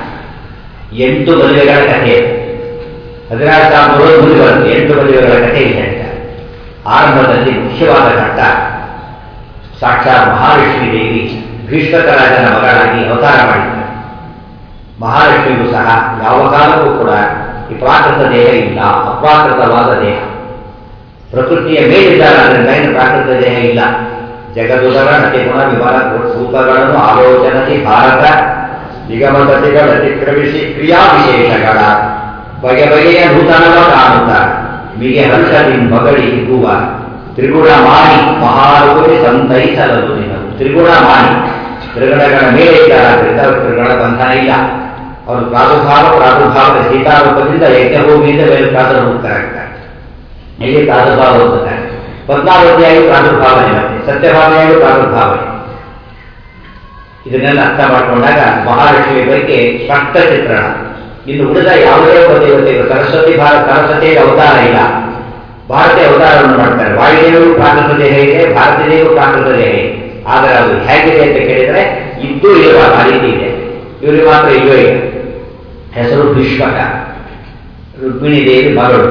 ಎಂಟು ಮದುವೆಗಳ ಕಥೆ ಹದಿನಾರು ಸಾವಿರ ಮುಂದೆ ಬರುತ್ತೆ ಎಂಟು ಮದುವೆಗಳ ಕಥೆ ಇದೆ ಅಂತ ಆರಂಭದಲ್ಲಿ ಮುಖ್ಯವಾದ ಘಟ್ಟ ಸಾಕ್ಷಾತ್ ಮಹಾಲಕ್ಷ್ಮೀ ದೇವಿ ಭೀಷ್ಮಕ ರಾಜನ ಮಗಳಾಗಿ ಅವತಾರ ಮಾಡಿದ್ದಾರೆ ಮಹಾಲಕ್ಷ್ಮಿಗೂ ಸಹ ಯಾವ ಕಾಲಕ್ಕೂ ಕೂಡ ಈ ಪ್ರಾಕೃತ ದೇಹ ಇಲ್ಲ ಅಪ್ರಾಕೃತವಾದ ದೇಹ ಪ್ರಕೃತಿಯ ಮೇಲಿದ್ದಾರೆ ಅದರಿಂದ ಏನು ಪ್ರಾಕೃತ ದೇಹ ಇಲ್ಲ ಜಗದುದರ ನಟಿ ಗುಣ ವಿವರ ಸೂತ್ರಗಳನ್ನು ಆಲೋಚನಸಿ ಭಾರತ ನಿಗಮಗತಿಗಳ ಅತಿಕ್ರಮಿಸಿ ಕ್ರಿಯಾ ವಿಶೇಷಗಳ ಬಗೆ ಬಗೆಯ ನೂತನವ ಕಾಣುತ್ತ ಮಿಗೆ ಹರ್ಷದಿ ಮಗಳಿ ಹಿಗ್ಗುವ ತ್ರಿಗುಣ ಮಾಣಿ ಮಹಾರುಗುರಿ ಸಂತೈಸಲದು ನಿನವು ತ್ರಿಗುಣ ಮಾಣಿ ತ್ರಿಗುಣಗಳ ಮೇಲೆ ಇದ್ದಾರಾದ್ರಿಂದ ಅವರು ತ್ರಿಗುಣ ಬಂಧನ ಇಲ್ಲ ಅವರು ಪ್ರಾದುರ್ಭಾವ ಪ್ರಾದುರ್ಭಾವದ ಸೀತಾರೂಪದಿಂದ ಯಜ್ಞಭೂಮಿಯಿಂದ ಮೇಲೆ ಪ್ರಾದುರ್ಭೂತರಾಗ್ತಾರೆ ಇಲ್ಲಿ ಪ್ರಾದುರ್ಭಾವ ಹೋಗ್ತಾರೆ ಪದ್ಮಾವತಿಯಾಗಿ ಪ್ರಾದುರ್ಭಾವನೆ ಮತ್ತೆ ಸತ್ಯಭಾವನೆಯಾಗಿ ಪ್ರಾದುರ್ಭಾವನೆ ಇದನ್ನೆಲ್ಲ ಅರ್ಥ ಮಾಡಿಕೊಂಡಾಗ ಮಹಾಲಕ್ಷ್ಮಿ ಬಗ್ಗೆ ಸ್ಪಷ್ಟ ಚಿತ್ರಣ ಇನ್ನು ಉಳಿದ ಯಾವುದೇ ಒಬ್ಬ ದೇವತೆಗಳು ಸರಸ್ವತಿ ಭಾರತ ಸರಸ್ವತಿಯ ಅವತಾರ ಇಲ್ಲ ಭಾರತೀಯ ಅವತಾರವನ್ನು ಮಾಡ್ತಾರೆ ವಾಯುದೇವರು ಪ್ರಾಕೃತ ದೇಹ ಇದೆ ಭಾರತೀಯದೇವರು ಪ್ರಾಕೃತ ದೇಹ ಇದೆ ಆದರೆ ಅದು ಹೇಗಿದೆ ಅಂತ ಕೇಳಿದ್ರೆ ಇದ್ದೂ ಇರುವ ಆ ರೀತಿ ಇದೆ ಇವರಿಗೆ ಮಾತ್ರ ಇಲ್ಲವೇ ಇಲ್ಲ ಹೆಸರು ಭೀಷ್ಮಕ ರುಕ್ಮಿಣಿ ದೇವಿ ಮಗಳು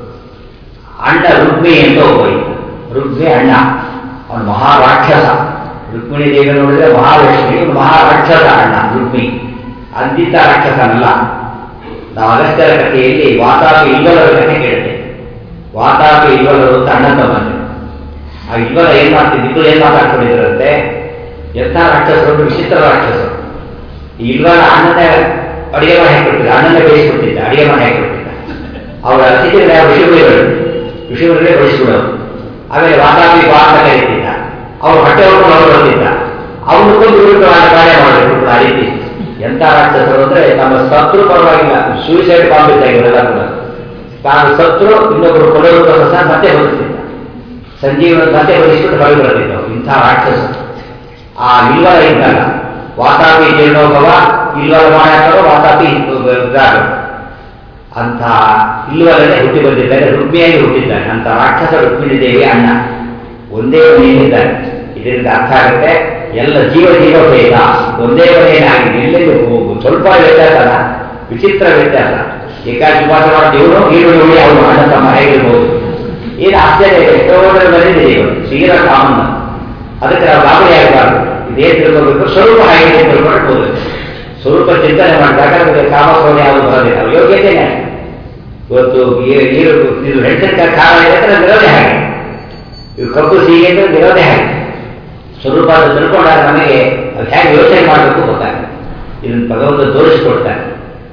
ಅಣ್ಣ ರುಕ್ಮಿ ಅಂತ ಒಬ್ಬ ಇದ್ದ ರುಕ್ಮಿ ಅಣ್ಣ ಅವನು ಮಹಾರಾಕ್ಷಸ ರುಕ್ಮಿಣಿ ದೇವಿ ನೋಡಿದ್ರೆ ಮಹಾಲಕ್ಷ್ಮಿ ಇವನು ಮಹಾರಾಕ್ಷಸ ಅಣ್ಣ ರುಕ್ಮಿ ಅಂದಿದ್ದ ರಾಕ್ಷಸನಲ್ಲ ನಾವು ಅಗಸ್ತ್ಯರ ಕಥೆಯಲ್ಲಿ ವಾತಾಪಿ ಇಲ್ವಲರ ಕಥೆ ಕೇಳುತ್ತೆ ವಾತಾಪಿ ಇಲ್ವಲರು ಅಂತ ಅಣ್ಣ ತಮ್ಮಂತೆ ಆ ಇಲ್ವಲ ಏನ್ ಮಾಡ್ತಿದ್ದು ಇಬ್ಬರು ಏನ್ ಮಾತಾಡ್ಕೊಂಡಿದ್ರಂತೆ ಎಂಥ ರಾಕ್ಷಸರು ವಿಚಿತ್ರ ರಾಕ್ಷಸರು ಈ ಇಲ್ವಲ ಅಣ್ಣನ ಅಡಿಗೆ ಮಾಡಿ ಹಾಕಿಬಿಡ್ತಿದ್ದ ಅಣ್ಣನ ಬೇಯಿಸ್ಬಿಡ್ತಿದ್ದ ಅಡಿಗೆ ಮಾಡಿ ಹಾಕಿಬಿಡ್ತಿದ್ದ ಅವರ ಅತಿಥಿಗಳ ಋಷಿಗಳು ಋಷಿಗಳೇ ಬಡಿಸ್ಬಿಡೋರು ಆಮೇಲೆ ವಾತಾಪಿ ಬಾ ಅಂತ ಕರೀತಿದ್ದ ಅವ್ರು ಹೊಟ್ಟೆ ಹೊಡ್ಕೊಂಡು ಅವ್ರು ಬರ್ತಿದ್ದ ಅವ್ನು ಕೊಂದು ಬಿಟ್ಟು ಕಾರ್ಯ ಮಾಡಬೇಕು ಆ ರೀತಿ ಎಂಥ ರಾಕ್ಷಸರು ಅಂದ್ರೆ ತಮ್ಮ ಸತ್ರು ಪರವಾಗಿಲ್ಲ ಸೂಸೈಡ್ ಬಾಂಬ್ ಇದ್ದ ಇವರೆಲ್ಲ ಕೂಡ ತಾನು ಸತ್ರು ಇನ್ನೊಬ್ಬರು ಕೊಡೋದಕ್ಕೋಸ್ಕರ ಸಹ ಮತ್ತೆ ಬದುಕ್ತಿದ್ದ ಸಂಜೀವನ ಮತ್ತೆ ಬದಿಸ್ಬಿಟ್ಟು ಹೊರಗೆ ಬರ್ತಿದ್ದವು ಇಂಥ ರಾಕ್ಷಸರು ಆ ಇಲ್ವರ ಇದ್ದಾಗ ವಾತಾಪಿ ಜೀರ್ಣೋಭವ ಇಲ್ವರ ಮಾಡಾಕರು ವಾತಾಪಿ ಇದ್ದಾಗ ಅಂತ ಇಲ್ವರನೆ ಹುಟ್ಟಿ ಬಂದಿದ್ದಾರೆ ರುಕ್ಮಿಯಾಗಿ ಹುಟ್ಟಿದ್ದಾನೆ ಅಂತ ರಾಕ್ಷಸ ರುಕ್ಮಿಣಿ ದೇವಿ ಅಣ್ಣ ಒಂದೇ ಮನೆಯಲ್ಲಿದ್ದಾರೆ ಇದರಿಂದ ಅರ್ಥ ಆಗುತ್ತೆ ಎಲ್ಲ ಜೀವ ಜೀವ ಭೇದ ಒಂದೇ ಮನೆಯನ್ನಾಗಿ ಎಲ್ಲೆಲ್ಲಿ ಹೋಗು ಸ್ವಲ್ಪ ವ್ಯತ್ಯಾಸ ಅಲ್ಲ ವಿಚಿತ್ರ ವ್ಯತ್ಯಾಸ ಏಕಾಶಿ ಉಪವಾಸ ಮಾಡಿ ಇವನು ಈರುಳ್ಳಿ ಉಳಿ ಅವನು ಅಣ್ಣ ತಮ್ಮ ಹೇಗಿರ್ಬೋದು ಏನು ಆಶ್ಚರ್ಯ ಇದೆ ಎಷ್ಟೋ ಬಂದಿದೆ ಇವನು ತೀರಾ ಕಾಮನ್ ಅದಕ್ಕೆ ನಾವು ಗಾಬರಿ ಆಗಬಾರ್ದು ಇದೇ ತಿಳ್ಕೋಬೇಕು ಸ್ವರೂಪ ಹಾಗೆ ತಿಳ್ಕೊಳ್ಬೋದು ಸ್ವರೂಪ ಚಿಂತನೆ ಮಾಡಿದಾಗ ಅದಕ್ಕೆ ಕಾಮಕ್ರೋಧ ಯಾವುದು ಬರೋದಿಲ್ಲ ಅವ್ರ ಯೋಗ್ಯತೆನೇ ಇವತ್ತು ಈ- ನೀರು ಇದು ಮೆಣಸಿನಕಾಯಿ ಖಾರ ಇದೆ ಅಂದ್ರೆ ನಿರೋಧೆ ಹಾಗೆ ಇವು ಕಪ್ಪು ಸಿಹಿ ಅಂದ್ರೆ ನಿರೋಧೆ ಹಾಗೆ ಸ್ವರೂಪ ಅದು ತಿಳ್ಕೊಂಡಾಗ ನಮಗೆ ಅದು ಹೇಗೆ ಯೋಚನೆ ಮಾಡಬೇಕು ಗೊತ್ತಾಗುತ್ತೆ ಇದನ್ನು ಭಗವಂತ ತೋರಿಸಿಕೊಡ್ತಾನೆ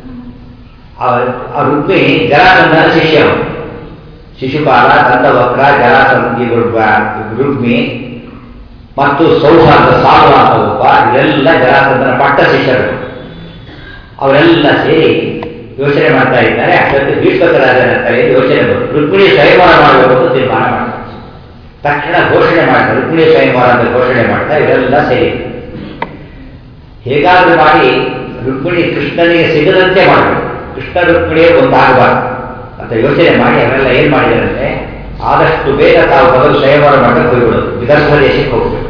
ಆ- ಆ ರುಕ್ಮಿ ಜರಾಸಂಧನ ಶಿಷ್ಯ ಅವನು. ಶಿಶುಪಾಲ ದಂತವಕ್ರ ಜರಾಸಂಧಿ ರುಕ್ಮಿ ಮತ್ತು ಸೌಹಾರ್ದ ಸಾಲು ಅಂತ ಒಬ್ಬ ಇವರೆಲ್ಲ ಜರಾಸಂಧನ ಪಟ್ಟ ಶಿಷ್ಯರು ಅವರೆಲ್ಲ ಸೇರಿ ಯೋಚನೆ ಮಾಡ್ತಾ ಇದ್ದಾರೆ ಅಷ್ಟೊತ್ತು ಭೀಷ್ಮಕರಾಜನ ತಲೆಯಲ್ಲಿ ಯೋಚನೆ ಬಂತು ರುಕ್ಮಿಣಿ ಸ್ವಯಂವರ ಮಾಡಬೇಕು ಅಂತ ತೀರ್ಮಾನ ಮಾಡ್ತಾರೆ ತಕ್ಷಣ ಘೋಷಣೆ ಮಾಡ್ತಾರೆ ರುಕ್ಮಿಣಿ ಸ್ವಯಂವರ ಅಂತ ಘೋಷಣೆ ಮಾಡ್ತಾ ಇವರೆಲ್ಲ ಸೇರಿ ಹೇಗಾದ್ರೂ ಮಾಡಿ ರುಕ್ಮಿಣಿ ಕೃಷ್ಣನಿಗೆ ಸಿಗದಂತೆ ಮಾಡಬೇಕು ಕೃಷ್ಣ ರುಕ್ಮಿಣಿಯೇ ಒಂದಾಗಬಾರ್ದು ಅಂತ ಯೋಚನೆ ಮಾಡಿ ಅವರೆಲ್ಲ ಏನ್ ಮಾಡಿದಾರಂತೆ ಆದಷ್ಟು ಬೇಗ ತಾವು ಮೊದಲು ಸ್ವಯಂವರ ಮಾಡಕ್ಕೆ ಹೋಗ್ಬಿಡೋದು ವಿದರ್ಭ ದೇಶಕ್ಕೆ ಹೋಗ್ಬೇಕು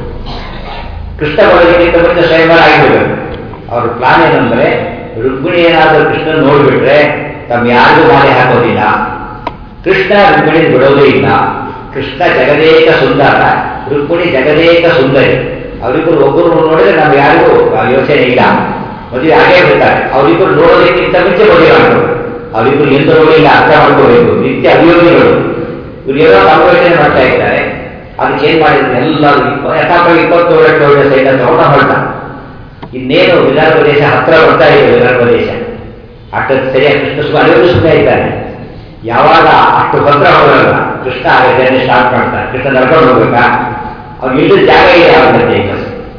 ಕೃಷ್ಣ ಬರೋದಕ್ಕಿಂತ ಮುಂಚೆ ಸ್ವಯಂವರ ಆಗಿಬಿಡಬೇಕು ಅವ್ರ ಪ್ಲಾನ್ ಏನಂದ್ರೆ ರುಕ್ಮಿಣಿ ಏನಾದರೂ ಕೃಷ್ಣ ನೋಡ್ಬಿಟ್ರೆ ತಮ್ಮ ಯಾರಿಗೂ ಮಾಲೆ ಹಾಕೋದಿಲ್ಲ ಕೃಷ್ಣ ರುಕ್ಮಿಣಿ ಬಿಡೋದೇ ಇಲ್ಲ ಕೃಷ್ಣ ಜಗದೇಕ ಸುಂದರ ರುಕ್ಮಿಣಿ ಜಗದೇಕ ಸುಂದರಿ ಅವರಿಬ್ಬರು ಒಬ್ಬರು ನೋಡಿದ್ರೆ ನಮ್ಗೆ ಯಾರಿಗೂ ಆ ಯೋಚನೆ ಇಲ್ಲ ಮದುವೆ ಆಗೇ ಬಿಡ್ತಾರೆ ಅವರಿಬ್ಬರು ನೋಡೋದಕ್ಕಿಂತ ಮುಂಚೆ ಮದುವೆ ಮಾಡಬೇಕು ಅವರಿಬ್ಬರು ಎಂತ ನೋಡಿಲ್ಲ ಅರ್ಥ ಮಾಡ್ಕೋಬೇಕು ನಿತ್ಯ ಅಭಿಯೋಗಿಗಳು ಇವ್ರು ಏನೋ ಸಂಯೋಜನೆ ಮಾಡ್ತಾ ಇದ್ದಾರೆ ಅದಕ್ಕೆ ಏನ್ ಮಾಡಿದ್ರು ಎಲ್ಲರೂ ಇಪ್ಪ ಯಥಾಪ್ರವಾಗಿ ಇಪ್ಪತ್ತೇಳು ಕಿಲೋಮೀಟರ್ ಸೈಡ್ ಅಂತ ಹೊರಟ ಹೊರಟ ಇನ್ನೇನು ವಿಧಾನ ದೇಶ ಹತ್ರ ಬರ್ತಾ ಇದೆ ವಿಧಾನ ದೇಶ ಅಷ್ಟೊತ್ತು ಸರಿಯಾಗಿ ಕೃಷ್ಣ ಸುಖ ಅಲ್ಲಿವರೆಗೂ ಸುಖ ಇದ್ದಾನೆ ಯಾವಾಗ ಅಷ್ಟು ಹತ್ರ ಹೋಗಲ್ಲ ಕೃಷ್ಣ ಆಗತ್ತೆ ಸ್ಟಾರ್ಟ್ ಮಾಡ್ತಾನೆ ಕೃಷ್ಣ ನಡ್ಕೊಂಡು ಹೋಗ್ಬೇಕಾ ಅವ್ನು ಇಳಿದ ಜಾಗ ಇದೆ ಆಗತ್ತೆ ಈಗ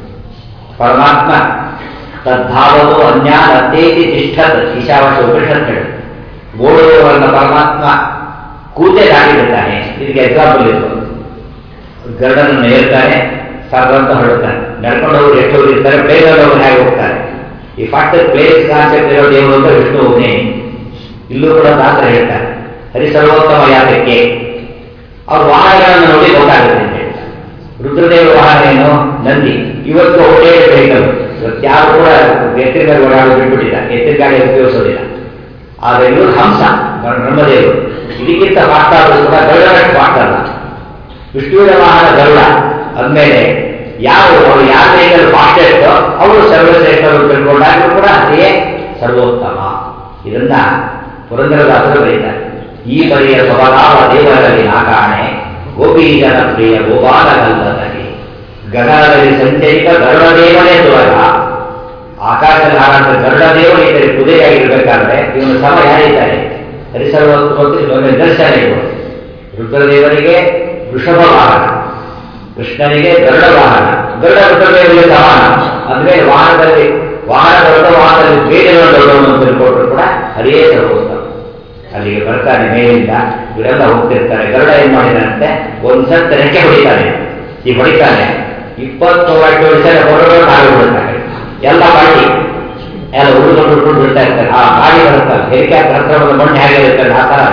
ಪರಮಾತ್ಮ ತದ್ಭಾವವು ಅನ್ಯ ಅತ್ತೇತಿ ತಿಷ್ಠತ್ ಈಶಾವಾಸ ಉಪನಿಷತ್ ಹೇಳು ಓಡುವವರನ್ನ ಪರಮಾತ್ಮ ಕೂತೆ ದಾಟಿಬಿಡ್ತಾನೆ ಇದಕ್ಕೆ ಎಕ್ಸಾಂಪಲ್ ಇರ್ಬೋದು ಗರುಡನನ್ನು ಏರ್ತಾನೆ ಸರ್ವ ಅಂತ ಹೊರಡ್ತಾನೆ ನಡ್ಕೊಂಡು ಹೋಗಿ ಎಷ್ಟು ಹೋಗಿ ಇರ್ತಾರೆ ಪ್ಲೇನಲ್ಲಿ ಹೋಗಿ ಹೇಗೆ ಹೋಗ್ತಾರೆ ಈ ಫಾಸ್ಟ್ ಪ್ಲೇಸ್ ಕಾನ್ಸೆಪ್ಟ್ ಇರೋ ದೇವರು ಅಂತ ವಿಷ್ಣು ಒಬ್ಬನೇ ಇಲ್ಲೂ ಕೂಡ ದಾಸರ ಹೇಳ್ತಾರೆ ಹರಿಸರ್ವೋತ್ತಮ ಯಾತಕ್ಕೆ ಅವ್ರ ವಾಹನಗಳನ್ನು ನೋಡಿ ಗೊತ್ತಾಗುತ್ತೆ ಅಂತ ಹೇಳ್ತಾರೆ ರುದ್ರದೇವರ ವಾಹನ ಏನು ನಂದಿ ಇವತ್ತು ಹೋಟೆಲ್ ವೆಹಿಕಲ್ ಇವತ್ತು ಯಾರು ಕೂಡ ಎತ್ತಿನ ಗಾಡಿ ಓಡಾಡೋದು ಬಿಟ್ಬಿಟ್ಟಿಲ್ಲ ಎತ್ತಿನ ಗಾಡಿ ಉಪಯೋಗಿಸೋದಿಲ್ಲ ಆದರೆ ಇವರು ಹಂಸ ಬ್ರಹ್ಮದೇವರು ಇದಕ್ಕಿಂತ ಫಾಸ್ಟ್ ಆದರೂ ಕೂಡ ಗರುಡನಷ್ಟು ಫಾಸ್ಟ್ ಅಲ್ಲ ವಿಷ್ಣುವಿನ ವಾಹನ ಗರುಡ ಅಂದಮೇಲೆ ಯಾರು ಅವರು ಯಾರ ವೆಹಿಕಲ್ ಫಾಸ್ಟೆಸ್ಟ್ ಅವರು ಸರ್ವಶ್ರೇಷ್ಠರು ತಿಳ್ಕೊಂಡಾಗಲೂ ಕೂಡ ಅದೇ ಸರ್ವೋತ್ತಮ ಇದನ್ನ ಪುರಂದರದಾಸರು ಬರೀತಾರೆ ಈ ಪರಿಯ ಸ್ವಭಾವ ದೇವರಲ್ಲಿ ನಾಕಾಣೆ ಗೋಪಿ ಜನ ಪ್ರಿಯ ಗೋಪಾಲಗಲ್ಲದಲ್ಲಿ ಗಗನದಲ್ಲಿ ಸಂಚರಿತ ಗರುಡದೇವನೇ ದೊರಗ ಆಕಾಶದಲ್ಲಿ ಹಾರಾಟ ಗರುಡದೇವರು ಇದ್ದರೆ ಕುದುರೆಯಾಗಿರ್ಬೇಕಾದ್ರೆ ಇವನು ಸಮ ಯಾರಿದ್ದಾರೆ ಹರಿಸರ್ವೋತ್ತಮ ನಿದರ್ಶನ ಇವರು ರುದ್ರದೇವರಿಗೆ ವೃಷಭ ವಾಹನ ಕೃಷ್ಣನಿಗೆ ಗರುಡ ವಾಹನ ಗರುಡ ರುದ್ರದೇವರಿಗೆ ಸಮಾನ ಅಂದ್ರೆ ವಾಹನದಲ್ಲಿ ವಾಹನ ದೊಡ್ಡ ವಾಹನದಲ್ಲಿ ಬೇರೆ ದೊಡ್ಡವನು ಅಂತ ತಿಳ್ಕೊಂಡ್ರು ಕೂಡ ಹರಿಯೇ ಸರ್ವೋತ್ತಮ ಅಲ್ಲಿಗೆ ಬರ್ತಾನೆ ಮೇಲಿಂದ ಇವರೆಲ್ಲ ಹೋಗ್ತಿರ್ತಾರೆ ಗರುಡ ಏನ್ ಮಾಡಿದಾನಂತೆ ಒಂದ್ಸತ್ ರೆಕ್ಕೆ ಹೊಡಿತಾನೆ ಈ ಹೊಡಿತಾನೆ ಇಪ್ಪತ್ತು ವರ್ಷ ಹೊರಗಡೆ ಕಾಲು ಬಿಡ್ತಾರೆ ಎಲ್ಲ ಪಾರ್ಟಿ ಎಲ್ಲ ಹುಡುಗರು ಹುಡುಗರು ಬಿಡ್ತಾ ಇರ್ತಾರೆ ಆ ಗಾಡಿ ಬರುತ್ತಲ್ಲ ಹೆಲಿಕಾಪ್ಟರ್ ಹತ್ರ ಒಂದು ಮಣ್ಣು ಹೇಗೆ ಇರ್ತಾರೆ ಆ ತರ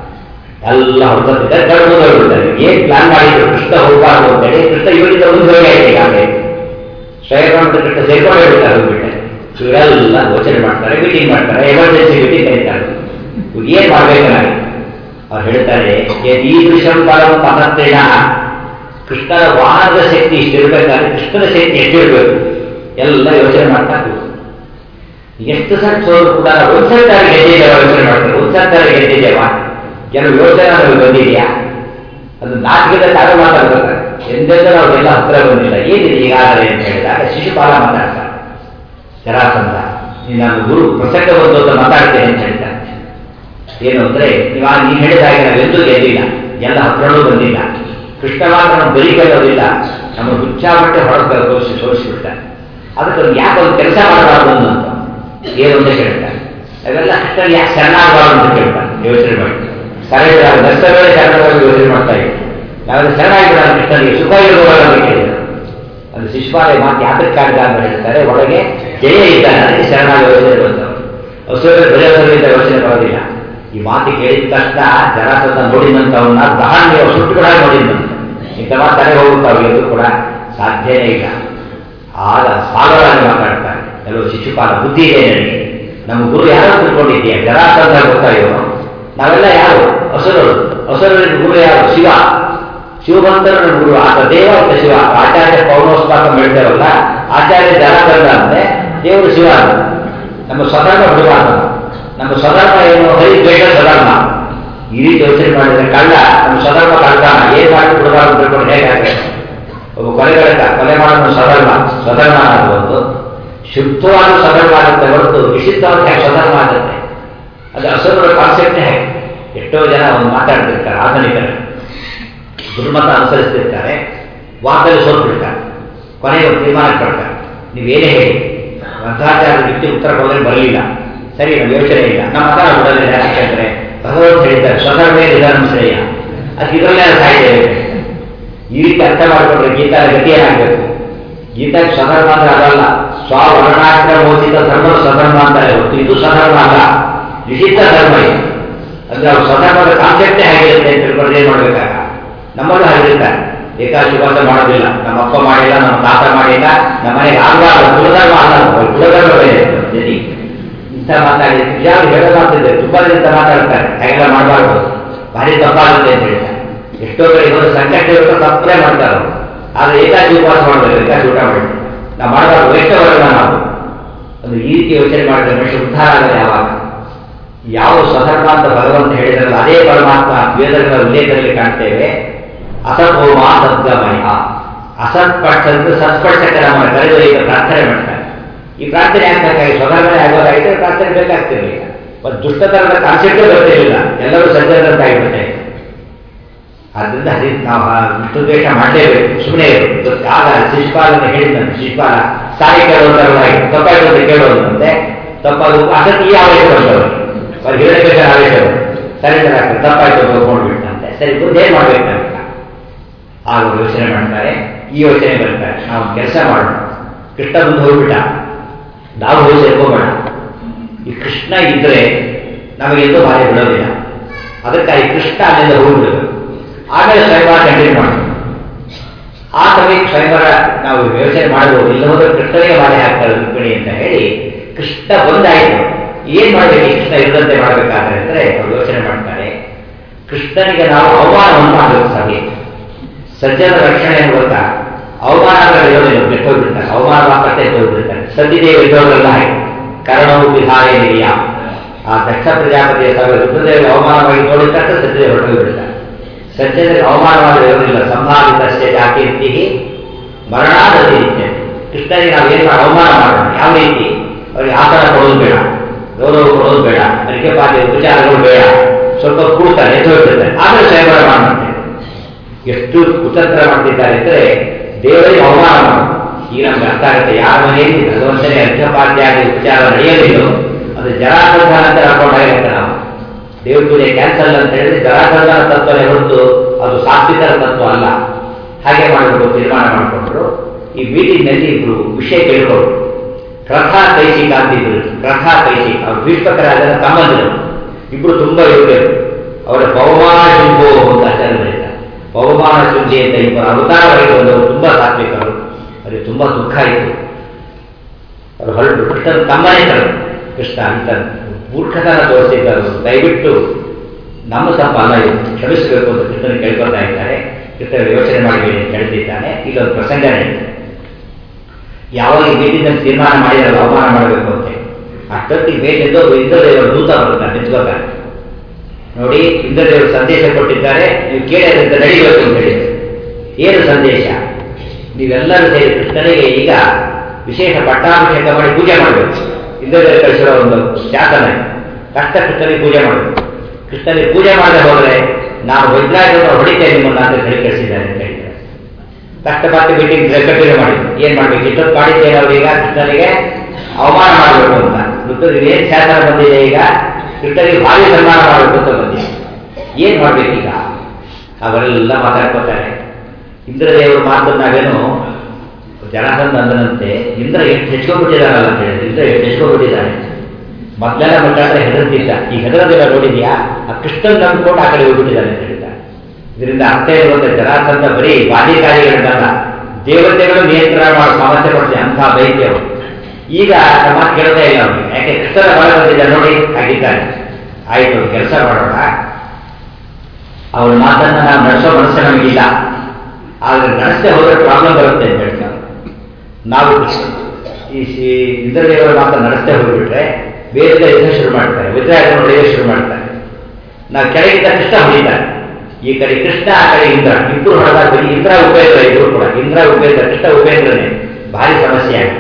ಎಲ್ಲ ಹೊರತಿದ್ದಾರೆ ಗರುಡ ಹೋಗ್ಬಿಡ್ತಾರೆ ಏನ್ ಪ್ಲಾನ್ ಮಾಡಿದ್ರು ಕೃಷ್ಣ ಹೋಗ್ಬಾರ್ದು ಅಂತೇಳಿ ಕೃಷ್ಣ ಇವರಿಂದ ಒಂದು ಹೋಗಿ ಆಯ್ತು ಈಗಾಗಲೇ ಸ್ವಯಂ ಕೃಷ್ಣ ಸೇರ್ಕೊಂಡು ಹೇಳ್ತಾರೆ ಹೋಗ್ಬಿಟ್ಟೆ ಇವರೆಲ್ಲ ಯೋಚನೆ ಮಾಡ್ತಾರೆ ಮೀಟಿಂಗ್ ಮಾಡ್ತಾರೆ ಎಮರ್ಜೆನ್ಸಿ ಮೀಟಿಂಗ್ ಕರೀತಾರೆ ಇವ್ರು ಏನ್ ಮಾಡ್ಬೇಕು ನಾನು ಅವ್ರು ಹೇಳ್ತಾರೆ ಈದೃಶಂ ಪರಂ ಪದತ್ರಿಣ ಕೃಷ್ಣನ ವಾಹನದ ಶಕ್ತಿ ಇಷ್ಟಿರ್ಬೇಕಾದ್ರೆ ಕೃಷ್ಣನ ಶಕ್ತಿ ಎಷ್ಟಿರ್ಬೇಕು ಎಲ್ಲ ಯೋಚನೆ ಮಾಡ್ತಾ ಕೂತು ಎಷ್ಟು ಸಲ ಸೋಲು ಕೂಡ ಒಂದ್ಸತ್ತಾರಿ ಗೆದ್ದಿದ್ದೇವೆ ಯೋಚನೆ ಮಾಡ್ತಾರೆ ಒಂದ್ಸತ್ತಾರಿ ಗೆದ್ದಿದ್ದೇವ ಕೆಲವು ಯೋಚನೆ ನಮಗೆ ಬಂದಿದೆಯಾ ಅದು ನಾಚಿಕೆದ ತಾಗ ಮಾತಾಡ್ತಾರೆ ಎಂದೆಂದ ನಾವೆಲ್ಲ ಹತ್ರ ಬಂದಿಲ್ಲ ಏನಿದೆ ಈಗಾಗಲೇ ಅಂತ ಹೇಳಿದಾಗ ಶಿಶುಪಾಲ ಮಾತಾಡ್ತಾರೆ ಜರಾಸಂಧ ನೀನು ನಾನು ಗುರು ಪ್ರಸಂಗ ಬಂದು ಅಂತ ಮಾತಾಡ್ತೇನೆ ಅಂತ ಹೇಳ್ತಾರೆ ಏನು ಅಂದ್ರೆ ಇವಾಗ ನೀನು ಹೇಳಿದ ಹಾಗೆ ನಾವೆಂದೂ ಗೆದ್ದಿಲ್ಲ ಎಲ್ಲ ಹತ್ರನೂ ಬಂದಿಲ್ಲ ಕೃಷ್ಣ ಮಾತ್ರ ನಮ್ಮ ಬರಿ ಗೆಲ್ಲೋದಿಲ್ಲ ನಮ್ಮ ಹುಚ್ಚಾಬಟ್ಟೆ ಹೊರಗೆ ತೋರಿಸಿ ತೋರಿಸಿಬಿಟ್ಟ ಅದಕ್ಕೆ ಅವ್ನು ಯಾಕೆ ಒಂದು ಕೆಲಸ ಮಾಡಬಾರ್ದು ಅಂತ ಏನು ಅಂತ ಕೇಳ್ತಾರೆ ಅವೆಲ್ಲ ಕೃಷ್ಣ ಯಾಕೆ ಶರಣಾಗಬಾರ್ದು ಅಂತ ಕೇಳ್ತಾರೆ ಯೋಚನೆ ಮಾಡಿ ಕರೆಕ್ಟ್ ನಷ್ಟವೇ ಶರಣವಾಗಿ ಯೋಚನೆ ಮಾಡ್ತಾ ಇತ್ತು ನಾವೆಲ್ಲ ಶರಣಾಗಿಬಿಡೋಣ ಕೃಷ್ಣನಿಗೆ ಸುಖ ಇರುವಾಗ ಅಂತ ಕೇಳಿದ್ರು ಅದು ಶಿಶುಪಾಲೆ ಮಾತು ಯಾತಕ್ಕಾಗ ಅಂತ ಹೇಳ್ತಾರೆ ಒಳಗೆ ಜಯ ಇದ್ದಾನೆ ಅದಕ್ಕೆ ಶರಣಾಗಿ ಯೋಚನೆ ಬಂದವರು ಹಸುವೆ ಬರೆಯೋದ್ರಿಂದ ಯೋಚನೆ ಬರೋದಿಲ್ಲ ಈ ಮಾತು ಕೇಳಿದ ತಕ್ಷಣ ಜರಾಸಂಧ ನೋಡಿದಂಥವನ್ನ ದಹನ್ಯ ಸುಟ್ಟು ಕೂಡ ನೋಡಿದಂತ ಇಂಥ ಮಾತು ತಲೆ ಹೋಗುತ್ತಾವೆ ಎಂದು ಕೂಡ ಸಾಧ್ಯನೇ ಇಲ್ಲ ಆಗ ಸಾಗರವಾಗಿ ಮಾತಾಡ್ತಾರೆ ಕೆಲವು ಶಿಶುಪಾಲ ಬುದ್ಧಿ ಇದೆ ನನಗೆ ನಮ್ಮ ಗುರು ಯಾರು ತಿಳ್ಕೊಂಡಿದ್ದೀಯ ಜರಾಸಂಧ ಗೊತ್ತಾ ಇವನು ನಾವೆಲ್ಲ ಯಾರು ಹಸುರರು ಹಸುರರಿಗೆ ಗುರು ಯಾರು ಶಿವ ಶಿವಭಕ್ತರ ಗುರು ಆತ ದೇವ ಅಂತ ಶಿವ ಆಚಾರ್ಯ ಪೌರ್ಣೋಸ್ಪಾಕ ಹೇಳ್ತೇವಲ್ಲ ಆಚಾರ್ಯ ಜರಾಸಂಧ ಅಂದ್ರೆ ದೇವರು ಶಿವ ಅಂತ ನಮ್ಮ ಸ್ವಧರ್ಮ ಬಿಡಬಾರ್ದು ನಮ್ಮ ಸ್ವಧರ್ಮ ಏನು ಹರಿ ದ್ವೇಷ ಸ್ವಧರ್ಮ ಈ ರೀತಿ ಯೋಚನೆ ಮಾಡಿದ್ರೆ ಕಳ್ಳ ನಮ್ಮ ಸ್ವಧರ್ಮ ಕಳ್ತಾನ ಏನ್ ಮಾಡಿ ಬಿಡಬಾರ್ದು ತಿಳ್ಕೊಂಡು ಹೇಗಾಗುತ್ತೆ ಒಬ್ಬ ಕೊಲೆಗಳ ಕೊಲೆ ಮಾಡೋದು ಸ್ವಧರ್ಮ ಸ್ವಧರ್ಮ ಅನ್ನೋದು ಒಂದು ಶುದ್ಧವಾದ ಸ್ವಧರ್ಮ ಆಗುತ್ತೆ ಹೊರತು ನಿಷಿದ್ಧವಾದ ಹೇಗೆ ಸ್ವಧರ್ಮ ಆಗುತ್ತೆ ಅದು ಅಸುರರ ಕಾನ್ಸೆಪ್ಟೇ ಹೇಗೆ ಎಷ್ಟೋ ಜನ ಒಂದು ಮಾತಾಡ್ತಿರ್ತಾರೆ ಆಧುನಿಕರು ದುರ್ಮತ ಅನುಸರಿಸ್ತಿರ್ತಾರೆ ವಾದದಲ್ಲಿ ಸೋತ್ಬಿಡ್ತಾರೆ ಕೊನೆಗೆ ಒಂದು ತೀರ್ಮಾನ ಕೊಡ್ತಾರೆ ನೀವೇನೇ ಹೇಳಿ ಮಧ್ವಾಚಾರ್ಯ ವ್ಯಕ್ತಿ ಉತ್ತರ ಕೊಡೋದ್ರೆ ಬರಲಿಲ್ಲ ಸರಿ ನಮ್ಮ ಯೋಚನೆ ಇಲ್ಲ ನಮ್ಮ ಮತ ಬಿಡೋದಿಲ್ಲ ಯಾಕೆಂದ್ರೆ ಭಗವಂತ ಹೇಳಿದ್ದಾರೆ ಸ್ವಧರ್ಮೇ ನಿಧಾನ ಶ್ರೇಯ ಅದಕ್ಕೆ ಇದರಲ್ಲೇ ಸಾಯ್ತೇವೆ ಈ ರೀತಿ ಅರ್ಥ ಮಾಡಿಕೊಂಡ್ರೆ ಗೀತಾದ ಗತಿ ಏನಾಗಬೇಕು ಗೀತಾಗೆ ಸ್ವಧರ್ಮ ಅಂದ್ರೆ ಅದಲ್ಲ ಸ್ವರ್ಣಾಕ್ರಮೋಚಿತ ಧರ್ಮ ಸ್ವಧರ್ಮ ಅಂತಾರೆ ಹೊರತು ಇದು ಸ್ವಧರ್ಮ ಅಲ್ಲ ನಿಷಿದ್ಧ ಧರ್ಮ ಇದು ಅಂದ್ರೆ ಅವ್ರು ಸ್ವಧರ್ಮದ ಕಾನ್ಸೆಪ್ಟೇ ಹೇಗಿರುತ್ತೆ ಅಂತ ತಿಳ್ಕೊಂಡ್ರೆ ಏನ್ ಮಾಡ್ಬೇಕಾಗ ನಮ್ಮಲ್ಲೂ ಹಾಗಿರ್ತಾರೆ ಏಕಾಶಿ ಉಪವಾಸ ಮಾಡೋದಿಲ್ಲ ನಮ್ಮ ಅಪ್ಪ ಮಾಡಿಲ್ಲ ನಮ್ಮ ತಾತ ಮಾಡಿಲ್ಲ ನಮ್ಮ ಮನೆಗೆ ಆಗಬಾರ್ದು ಕುಲಧರ್ಮ ಅಲ್ಲ ಅವ್ರ ಕುಲಧರ್ಮ ಬೇರೆ ಜೊತೆ ಇಂಥ ಮಾತಾಡಿ ಯಾರು ಹೇಳೋ ಮಾತಿದೆ ತುಂಬಾ ಇಂಥ ಮಾತಾಡ್ತಾರೆ ಹಾಗೆಲ್ಲ ಮಾಡಬಾರ್ದು ಭಾರಿ ತಪ್ಪಾಗುತ್ತೆ ಅಂತ ಹೇಳ್ತಾರೆ ಎಷ್ಟೋ ಕಡೆ ಇವರು ಸಂಕಷ್ಟ ಇರುತ್ತೆ ತಪ್ಪೇ ಮಾಡ್ತಾರೆ ಅವರು ಆದ್ರೆ ಏಕಾಶಿ ಉಪವಾಸ ಮಾಡಬೇಕು ಏಕಾಶಿ ಊಟ ಮಾಡಿ ನಾವು ಮಾಡಬಾರ್ದು ವೈಷ್ಣವರಲ್ಲ ನಾವು ಒಂದು ಈ ರೀತಿ ಯೋಚನೆ ಮಾಡಿದ್ರೆ ಮನುಷ್ಯ ಉದ್ಧಾರ ಆಗಲ್ಲ ಯಾವಾಗ ಯಾವ ಸ್ವಧರ್ಮ ಅಂತ ಭಗವಂತ ಹೇಳಿದ್ರಲ್ಲ ಅದೇ ಪರಮಾತ್ಮ ವೇದಗಳ ಉಲ್ಲೇಖದಲ್ಲಿ ಕಾಣ್ತೇವೆ ಅಸತ್ಹೋಮ ಸದ್ಗಮಯ ಅಸತ್ಪಕ್ಷ ಸತ್ಪಕ್ಷಕರ ನಮ್ಮ ಕರೆದೊಯ್ಯುವ ಪ್ರಾರ್ಥನೆ ಮಾಡ್ತಾರೆ ಈ ಪ್ರಾರ್ಥನೆ ಆಗ್ಬೇಕಾಗಿ ಸ್ವಧರ್ಮನೆ ಆಗೋದಾಗಿದ್ರೆ ಪ್ರಾರ್ಥನೆ ಬೇಕಾಗ್ತಿರ್ಲಿಲ್ಲ ಮತ್ತು ದುಷ್ಟತನದ ಕಾನ್ಸೆಪ್ಟೇ ಬರ್ತಿರ್ಲಿಲ್ಲ ಎಲ್ಲರೂ ಸಜ್ಜನರಂತಾಗಿಬಿಡ್ತಾರೆ ಆದ್ರಿಂದ ಅದೇ ನಾವು ವಿಷ್ಣುದ್ವೇಷ ಮಾಡಲೇಬೇಕು ಸುಮ್ಮನೆ ಇರು ಆಗ ಶಿಶುಪಾಲನ ಹೇಳಿದಂತೆ ಶಿಶುಪಾಲ ಸಾರಿ ಕೇಳೋದಾಗಿ ತಪ್ಪಾಯ್ತು ಅಂತ ಕೇಳೋದಂತೆ ತಪ್ಪಾದು ಅಸತ್ ಈ ಆವೇಶ ಬಂದವರು ಅವ್ರು ಹೇಳಬೇಕಾದ ಆವೇಶ ಸರೆಂಡರ್ ಆಗ್ತದೆ ತಪ್ಪಾಯ್ತು ಅಂತ ಒಪ್ಕೊಂಡ್ಬಿಟ್ಟಂತೆ ಸರಿ ಮುಂದೆ ಏನ್ ಮಾಡ್ಬೇಕಂತ ಆಗ ಯೋಚನೆ ಮಾಡ್ತಾರೆ ಈ ಯೋಚನೆ ಬರ್ತಾರೆ ನಾವು ಕೆಲಸ ಮಾಡೋಣ ಕೃಷ್ಣ ಮುಂದೆ ಹೋಗ್ಬಿಟ್ಟ ನಾವು ಹೋಗಿ ಸೇರ್ಕೋಬೇಡ ಈ ಕೃಷ್ಣ ಇದ್ರೆ ನಮಗೆಂದೂ ಭಾರಿ ಬಿಡೋದಿಲ್ಲ ಅದಕ್ಕಾಗಿ ಕೃಷ್ಣ ಅಲ್ಲಿಂದ ಹೋಗ್ಬಿಡಬೇಕು ಆಮೇಲೆ ಸ್ವಯಂವರ ಕಂಟಿನ್ಯೂ ಮಾಡೋಣ ಆ ಸಮಯಕ್ಕೆ ಸ್ವಯಂವರ ನಾವು ಯೋಚನೆ ಮಾಡಬಹುದು ಇಲ್ಲ ಹೋದ್ರೆ ಕೃಷ್ಣನಿಗೆ ಮಾಡಿ ಹಾಕ್ತಾರೆ ರುಕ್ಮಿಣಿ ಅಂತ ಹೇಳಿ ಕೃಷ್ಣ ಬಂದಾಯಿತು ಏನ್ ಮಾಡ್ಬೇಕು ಈ ಕೃಷ್ಣ ಇಲ್ಲದಂತೆ ಮಾಡ್ಬೇಕಾದ್ರೆ ಅಂದ್ರೆ ಅವ್ರು ಯೋಚನೆ ಮಾಡ್ತಾರೆ ಕೃಷ್ಣನಿಗೆ ನಾವು ಅವಮಾನವನ್ನು ಮಾಡಬೇಕು ಸಭೆ ಸಜ್ಜನ ರಕ್ಷಣೆ ಮೂಲಕ ಅವಮಾನಗಳು ಇರೋದಿಲ್ಲ ಬಿಟ್ಟೋಗ್ಬಿಡ್ತಾರೆ ಅವಮಾನ ಮಾತ್ರ ಹೋಗ್ಬಿಡ್ತಾರೆ ಸದ್ಯದೇವ ಇದ್ದವರೆಲ್ಲ ಹಾಗೆ ಕರ್ಣವು ಬಿಹಾರೇ ನಿರಿಯ ಆ ದಕ್ಷ ಪ್ರಜಾಪತಿಯ ಸಭೆ ರುದ್ರದೇವಿ ಅವಮಾನವಾಗಿ ನೋಡಿದ ತಕ್ಷಣ ಸದ್ಯದೇವ ಹೊರಟೋಗ್ಬಿಡ್ತಾರೆ ಸಜ್ಜನಿಗೆ ಅವಮಾನವಾದ ಇರೋದಿಲ್ಲ ಸಂಭಾವಿತ ಜಾಕೀರ್ತಿ ಮರಣಾದತಿ ನಿತ್ಯ ಕೃಷ್ಣನಿಗೆ ನಾವು ಏನು ಅವಮಾನ ಮಾಡೋಣ ಯಾವ ರೀತಿ ಅವರಿಗೆ ಆಸನ ಕೊಡೋದು ಬೇಡ ಗೌರವ ಕೊಡೋದು ಬೇಡ ಅರಿಕೆ ಪಾತ್ರೆ ಉಪಚಾರಗಳು ಬೇಡ ಸ್ವಲ್ಪ ಕೂಡ್ತಾರೆ ಎದ್ದು ಆಮೇಲೆ ಸ್ವಯಂವರ ಮಾಡ್ತಾರೆ ಎಷ್ಟು ಕುತಂತ್ರ ಮಾಡ್ತಿದ್ದಾರೆ ಅಂದ್ರೆ ದೇವರಿಗೆ ಅವಮಾನ ಮಾಡೋದು ಈಗ ನಮ್ಗೆ ಅರ್ಥ ಆಗುತ್ತೆ ಯಾರ ಮನೆಯಲ್ಲಿ ಭಗವಂತನೇ ಅರ್ಘಪಾದ್ಯಾದಿ ಉಪಚಾರ ನಡೆಯಲಿಲ್ಲೋ ಅದು ಜರಾಸಂಧಾನ ಅಂತ ಹಾಕೊಂಡಾಗಿರುತ್ತೆ ನಾವು ದೇವ್ರ ಪೂಜೆ ಕ್ಯಾನ್ಸಲ್ ಅಂತ ಹೇಳಿದ್ರೆ ಜರಾಸಂಧಾನ ತತ್ವನೇ ಹೊರತು ಅದು ಸಾತ್ವಿಕರ ತತ್ವ ಅಲ್ಲ ಹಾಗೆ ಮಾಡಬೇಕು ತೀರ್ಮಾನ ಮಾಡಿಕೊಂಡ್ರು ಈ ಮೀಟಿಂಗ್ನಲ್ಲಿ ಇಬ್ರು ವಿಷಯ ಕೇಳ್ಕೊಂಡ್ರು ಕ್ರಥಾ ಕೈಶಿಕ ಅಂತಿದ್ರು ಕ್ರಥಾ ಕೈಶಿಕ ಅವ್ರು ಭೀಷ್ಮಕರಾದ ತಮ್ಮಂದಿರು ಇಬ್ರು ತುಂಬಾ ಯೋಗ್ಯರು ಅವರ ಬಹುಮಾನ ಶುಂಭೋ ಅಂತ ಆಚಾರ್ಯ ಬರೀತಾರೆ ಬಹುಮಾನ ಶುದ್ಧಿ ಅಂತ ಇಬ್ಬರು ಅವತಾರವಾಗಿ ಬಂದವರು ತುಂಬಾ ಸಾತ್ವಿಕರು ಅವರಿಗೆ ತುಂಬಾ ದುಃಖ ಆಯಿತು ಅವರು ಹೊರಟು ಕೃಷ್ಣನ ತಮ್ಮನೇ ಕರೆದು ಕೃಷ್ಣ ಅಂತ ಮೂರ್ಖತನ ತೋರಿಸಿದ್ದರು ದಯವಿಟ್ಟು ನಮ್ಮ ತಪ್ಪ ಅಲ್ಲ ಇದು ಕ್ಷಮಿಸಬೇಕು ಅಂತ ಕೃಷ್ಣನ ಕೇಳ್ಕೊತಾ ಇದ್ದಾರೆ ಕೃಷ್ಣ ಯೋಚನೆ ಮಾಡಬೇಡಿ ಅಂತ ಹೇಳ್ತಿದ್ದಾನೆ ಇಲ್ಲೊಂದು ಪ್ರಸಂಗ ನಡೀತದೆ ಯಾವಾಗ ಈ ಮೀಟಿಂಗ್ ತೀರ್ಮಾನ ಮಾಡಿರಲ್ಲ ಅವಮಾನ ಮಾಡಬೇಕು ಅಂತ ಅಷ್ಟೊತ್ತಿಗೆ ಮೇಲಿಂದ ಒಬ್ಬ ಇಂದ್ರದೇವರ ದೂತ ಬರ್ತಾನೆ ನಿಂತ್ಕೋತಾನೆ ನೋಡಿ ಇಂದ್ರದೇವರು ಸಂದೇಶ ಕೊಟ್ಟಿದ್ದಾರೆ ನೀವು ಕೇಳಿದ್ರಿಂದ ನಡೀಬೇಕು ಅಂತ ಹೇಳಿ ಏನು ಸಂದೇಶ ನೀವೆಲ್ಲರೂ ಸೇರಿ ಕೃಷ್ಣನಿಗೆ ಈಗ ವಿಶೇಷ ಪಟ್ಟಾಭಿಷೇಕ ಮಾಡಿ ಪೂಜೆ ಮಾಡಬೇಕು ಇಂದ್ರದೇವರು ಕಳಿಸಿರೋ ಒಂದು ಶಾಸನ ಕಷ್ಟ ಕೃಷ್ಣನಿಗೆ ಪೂಜೆ ಮಾಡಬೇಕು ಕೃಷ್ಣನಿಗೆ ಪೂಜೆ ಮಾಡದೆ ಹೋದರೆ ನಾನು ವೈದ್ಯರಾಜರನ್ನು ಹೊಡಿತೇನೆ ನಿಮ್ಮನ್ನ ಅಂತ ಹೇಳಿ ಕಳಿಸಿದ್ದಾರೆ ಅಂತ ಹೇಳ್ತಾರೆ ಕಷ್ಟಪಟ್ಟು ಮೀಟಿಂಗ್ ಕಂಟಿನ್ಯೂ ಮಾಡಿದ್ರು ಏನ್ ಮಾಡ್ಬೇಕು ಇಷ್ಟೊತ್ತು ಮಾಡಿದ್ದೇನೆ ಅವ್ರೀಗ ಕೃಷ್ಣನಿಗೆ ಅವಮಾನ ಮಾಡಬೇಕು ಅಂತ ಗೊತ್ತದ ಏನ್ ಶಾಸನ ಬಂದಿದೆ ಈಗ ಕೃಷ್ಣನಿಗೆ ಭಾರಿ ಸನ್ಮಾನ ಮಾಡಬೇಕು ಅಂತ ಬಂದಿದೆ ಏನ್ ಮಾಡ್ಬೇಕೀಗ ಅವರೆಲ್ಲ ಮಾತಾಡ್ಕೋತಾರೆ ಇಂದ್ರದೇವರ ಮಾತನ್ನ ನಾವೇನು ಜನಾರ್ದನ್ ಅಂದನಂತೆ ಇಂದ್ರ ಎಷ್ಟು ಹೆಚ್ಕೊಂಡ್ಬಿಟ್ಟಿದಾರಲ್ಲ ಅಂತ ಹೇಳಿದ್ರೆ ಇಂದ್ರ ಎಷ್ಟು ಹೆಚ್ಕೊಂಡ್ಬಿಟ್ಟಿದ್ದಾನೆ ಮೊದಲೆಲ್ಲ ಮಟ್ಟಾದ್ರೆ ಹೆದರ್ತಿದ್ದ ಈ ಹೆದರದಿಲ್ಲ ನೋಡಿದ್ಯಾ ಆ ಕೃಷ್ಣನ್ ನಂಬ್ಕೊಂಡು ಆ ಕಡೆ ಹೋಗ್ಬಿಟ್ಟಿದ್ದಾನೆ ಅಂತ ಹೇಳ್ತಾರೆ ಇದರಿಂದ ಅರ್ಥ ಇರುವಂತೆ ಜರಾಸಂಧ ಬರೀ ಬಾಧ್ಯಕಾರಿಗಳನ್ನಲ್ಲ ದೇವತೆಗಳು ನಿಯಂತ್ರಣ ಮಾಡೋ ಸಾಮರ್ಥ್ಯ ಪಡಿಸಿ ಅಂಥ ದೈತ್ಯ ಅವರು ಈಗ ನಮ್ಮ ಮಾತು ಕೇಳೋದೇ ಇಲ್ಲ ಅವನಿಗೆ ಯಾಕೆ ಕೃಷ್ಣನ ಬಲ ಬಂದಿದ್ದ ನೋಡಿ ಆಗಿದ್ದಾನೆ ಆಯ್ತು ಕೆಲಸ ಮಾಡೋಣ ಅವನ ಮಾತನ್ನ ನಾವು ನಡೆಸೋ ಮನಸ್ಸು ನಮಗಿಲ್ಲ ಆದ್ರೆ ನಡೆಸದೆ ಹೋದ್ರೆ ಪ್ರಾಬ್ಲಮ್ ಬರುತ್ತೆ ಅಂತ ಹೇಳ್ತಾರೆ ನಾವು ಈ ಶ್ರೀ- ಇಂದ್ರದೇವರ ಮಾತನ್ನು ನಡೆಸದೆ ಹೋಗ್ಬಿಟ್ರೆ ಬೇರೆ ಯುದ್ಧ ಶುರು ಮಾಡ್ತಾರೆ ವಿದ್ರಾಗ ಹೊಡೆಯೋದು ಶುರು ಮಾಡ್ತಾರೆ ನಾವು ಕೆಳಗಿದ್ದ ಕೃಷ್ಣ ಹೊಡಿತಾರೆ ಈ ಕಡೆ ಕೃಷ್ಣ ಆ ಕಡೆ ಇಂದ್ರ ಇಬ್ಬರು ಹೊಡೆದಾಗ ಬರೀ ಇಂದ್ರ ಉಪೇಂದ್ರ ಇಬ್ಬರು ಕೂಡ ಇಂದ್ರ ಉಪೇಂದ್ರ ಕೃಷ್ಣ ಉಪೇಂದ್ರನೇ ಭಾರಿ ಸಮಸ್ಯೆ ಆಗಿದೆ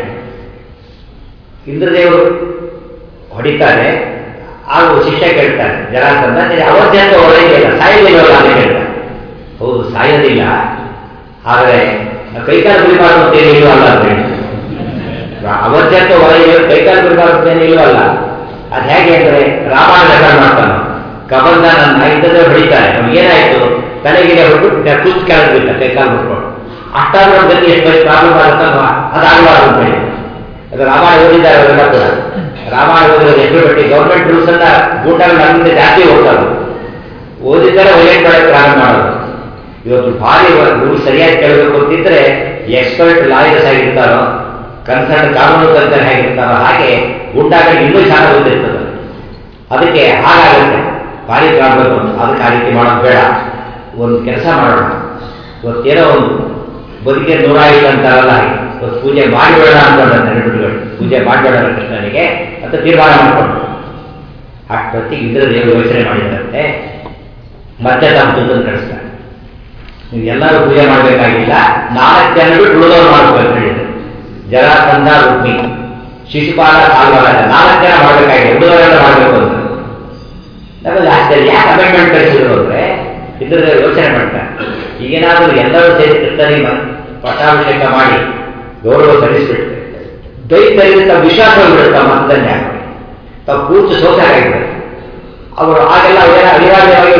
ಇಂದ್ರದೇವರು ಹೊಡಿತಾರೆ ಆಗ ಶಿಷ್ಯ ಕೇಳ್ತಾರೆ ಜರಾಸಂಧ ಅವತ್ತೇ ಅಂತ ಹೊರಗೆ ಇಲ್ಲ ಸಾಯೋದಿಲ್ಲವಲ್ಲ ಅಂತ ಕೇಳ್ತಾರೆ ಹೌದು ಸಾಯೋದಿಲ್ಲ ಆದರೆ ಕೈಕಾಲು ಬಿಡಬಾರ್ದು ಅಂತ ಏನು ಇಲ್ವಲ್ಲ ಅಂತ ಹೇಳಿ ಅವತ್ತೇ ಅಂತ ಹೊರಗೆ ಕೈಕಾಲು ಬಿಡಬಾರ್ದು ಅಂತ ಏನು ಇಲ್ವಲ್ಲ ಅದು ಹೇಗೆ ಅಂದರೆ ರಾಮಾಯಣ ರೆಕಾರ್ಡ್ ಮಾಡ್ತಾನೆ ಕಬಲ್ದ ನನ್ನ ಇದ್ದದೇ ಹೊಡಿತಾರೆ ಅವ್ನಿಗೆ ಏನಾಯ್ತು ತಲೆಗಿಲೆ ಹೊಟ್ಟು ಕೂತ್ ಕೆಳಗೆ ಬಿಟ್ಟ ಕೈಕಾಲು ಬಿಟ್ಕೊಂಡು ಅಷ್ಟಾದ್ರೂ ಅವ್ನ ಗತಿ ಎಷ್ಟು ಪ್ರಾಬ್ಲಮ್ ಆಗುತ್ತಲ್ವಾ ಅದಾಗಬಾರ್ದು ಅಂತ ಹೇಳಿ ಅದು ರಾಮಾಯಣ ಓದಿದ್ದಾರೆ ಅವರೆಲ್ಲ ಕೂಡ ರಾಮಾಯಣ ಓದಿರೋದು ಎಷ್ಟು ಬಿಟ್ಟು ಗೌರ್ಮೆಂಟ್ ರೂಲ್ಸ್ ಅನ್ನ ಗೂಂಡಾಗಳು ನಮ್ಮಿಂದ ಜಾಸ್ತಿ ಹೋಗ್ತಾರೆ ಓದಿದ್ದಾರೆ ವೈಲೇಟ್ ಮಾಡಕ್ಕೆ ಪ್ರಾರಂಭ ಮಾಡೋದು ಇವತ್ತು ಭಾರಿ ರೂಲ್ ಸರಿಯಾಗಿ ಕೇಳಬೇಕು ಅಂತಿದ್ರೆ ಎಕ್ಸ್ಪರ್ಟ್ ಲಾಯರ್ಸ್ ಆಗಿರ್ತಾರೋ ಕನ್ಸರ್ಟ್ ಕಾನೂನು ತಜ್ಞರು ಹೇಗಿರ್ತಾರೋ ಹಾಗೆ ಗೂಂಡಾಗಳಿಗೆ ಇನ್ನೂ ಚೆನ್ನಾಗಿ ಓದಿರ್ತದೆ ಅದಕ್ಕೆ ಹಾಗಾಗುತ್ತೆ ಭಾರಿ ಪ್ರಾಬ್ಲಮ್ ಅದಕ್ಕೆ ಆ ರೀತಿ ಮಾಡೋದು ಬೇಡ ಒಂದು ಕೆಲಸ ಮಾಡೋಣ ಇವತ್ತೇನೋ ಒಂದು ಬದುಕೆ ನೂರಾಯಿತು ಅಂತಾರಲ್ಲ ಹಾಗೆ ಇವತ್ತು ಪೂಜೆ ಮಾಡಬೇಡ ಅನ್ಕೊಂಡ ನೆನಪಿಗಳು ಪೂಜೆ ಮಾಡಬೇಡ ಕೃಷ್ಣನಿಗೆ ಅಂತ ತೀರ್ಮಾನ ಮಾಡಿಕೊಂಡು ಅಷ್ಟೊತ್ತಿಗೆ ಇಂದ್ರ ದೇವರು ಯೋಚನೆ ಮಾಡಿದಂತೆ ಮತ್ತೆ ತಮ್ಮ ದೂತನ್ನು ಕಳಿಸ್ತಾರೆ ನೀವು ಎಲ್ಲರೂ ಪೂಜೆ ಮಾಡಬೇಕಾಗಿಲ್ಲ ನಾಲ್ಕು ಜನ ಬಿಟ್ಟು ಉಳಿದವ್ರು ಮಾಡಬೇಕು ಅಂತ ಹೇಳಿದ್ರು ಜರಾಸಂಧ ರುಕ್ಮಿ ಶಿಶುಪಾಲ ಸಾಲ್ವಾಲ ನಾಲ್ಕು ಜನ ಮಾಡಬೇಕಾಗಿದೆ ಉಳಿದವರೆಲ್ಲ ಮಾಡಬೇಕು ಅಂತ ನಮಗೆ ಆಶ್ಚರ್ಯ ಯಾಕೆ ಅಮೆಂಡ್ಮೆಂಟ್ ಕಳಿಸಿದ್ರು ಅಂದ್ರೆ ಇದ್ರ ಯೋಚನೆ ಮಾಡ್ತಾರೆ ಈಗೇನಾದರೂ ಎಲ್ಲರೂ ಸೇರಿ ಕೃಷ್ಣನಿಗೆ ಪಟ್ಟಾಭಿಷೇಕ ಮಾಡಿ ಗೌರವ ಸಲ್ಲಿಸ್ಬಿಟ್ರೆ ದೈತ್ಯರಿಗೆ ತಮ್ಮ ವಿಶ್ವಾಸ ಹೋಗ್ಬಿಡುತ್ತೆ ತಮ್ಮ ಮತದನ್ನೇ ತಾವು ಪೂರ್ತಿ ಸೋಸಾಗಿರ್ತಾರೆ ಅವರು ಆಗೆಲ್ಲ ಅವರ ಅನಿವಾರ್ಯವಾಗಿ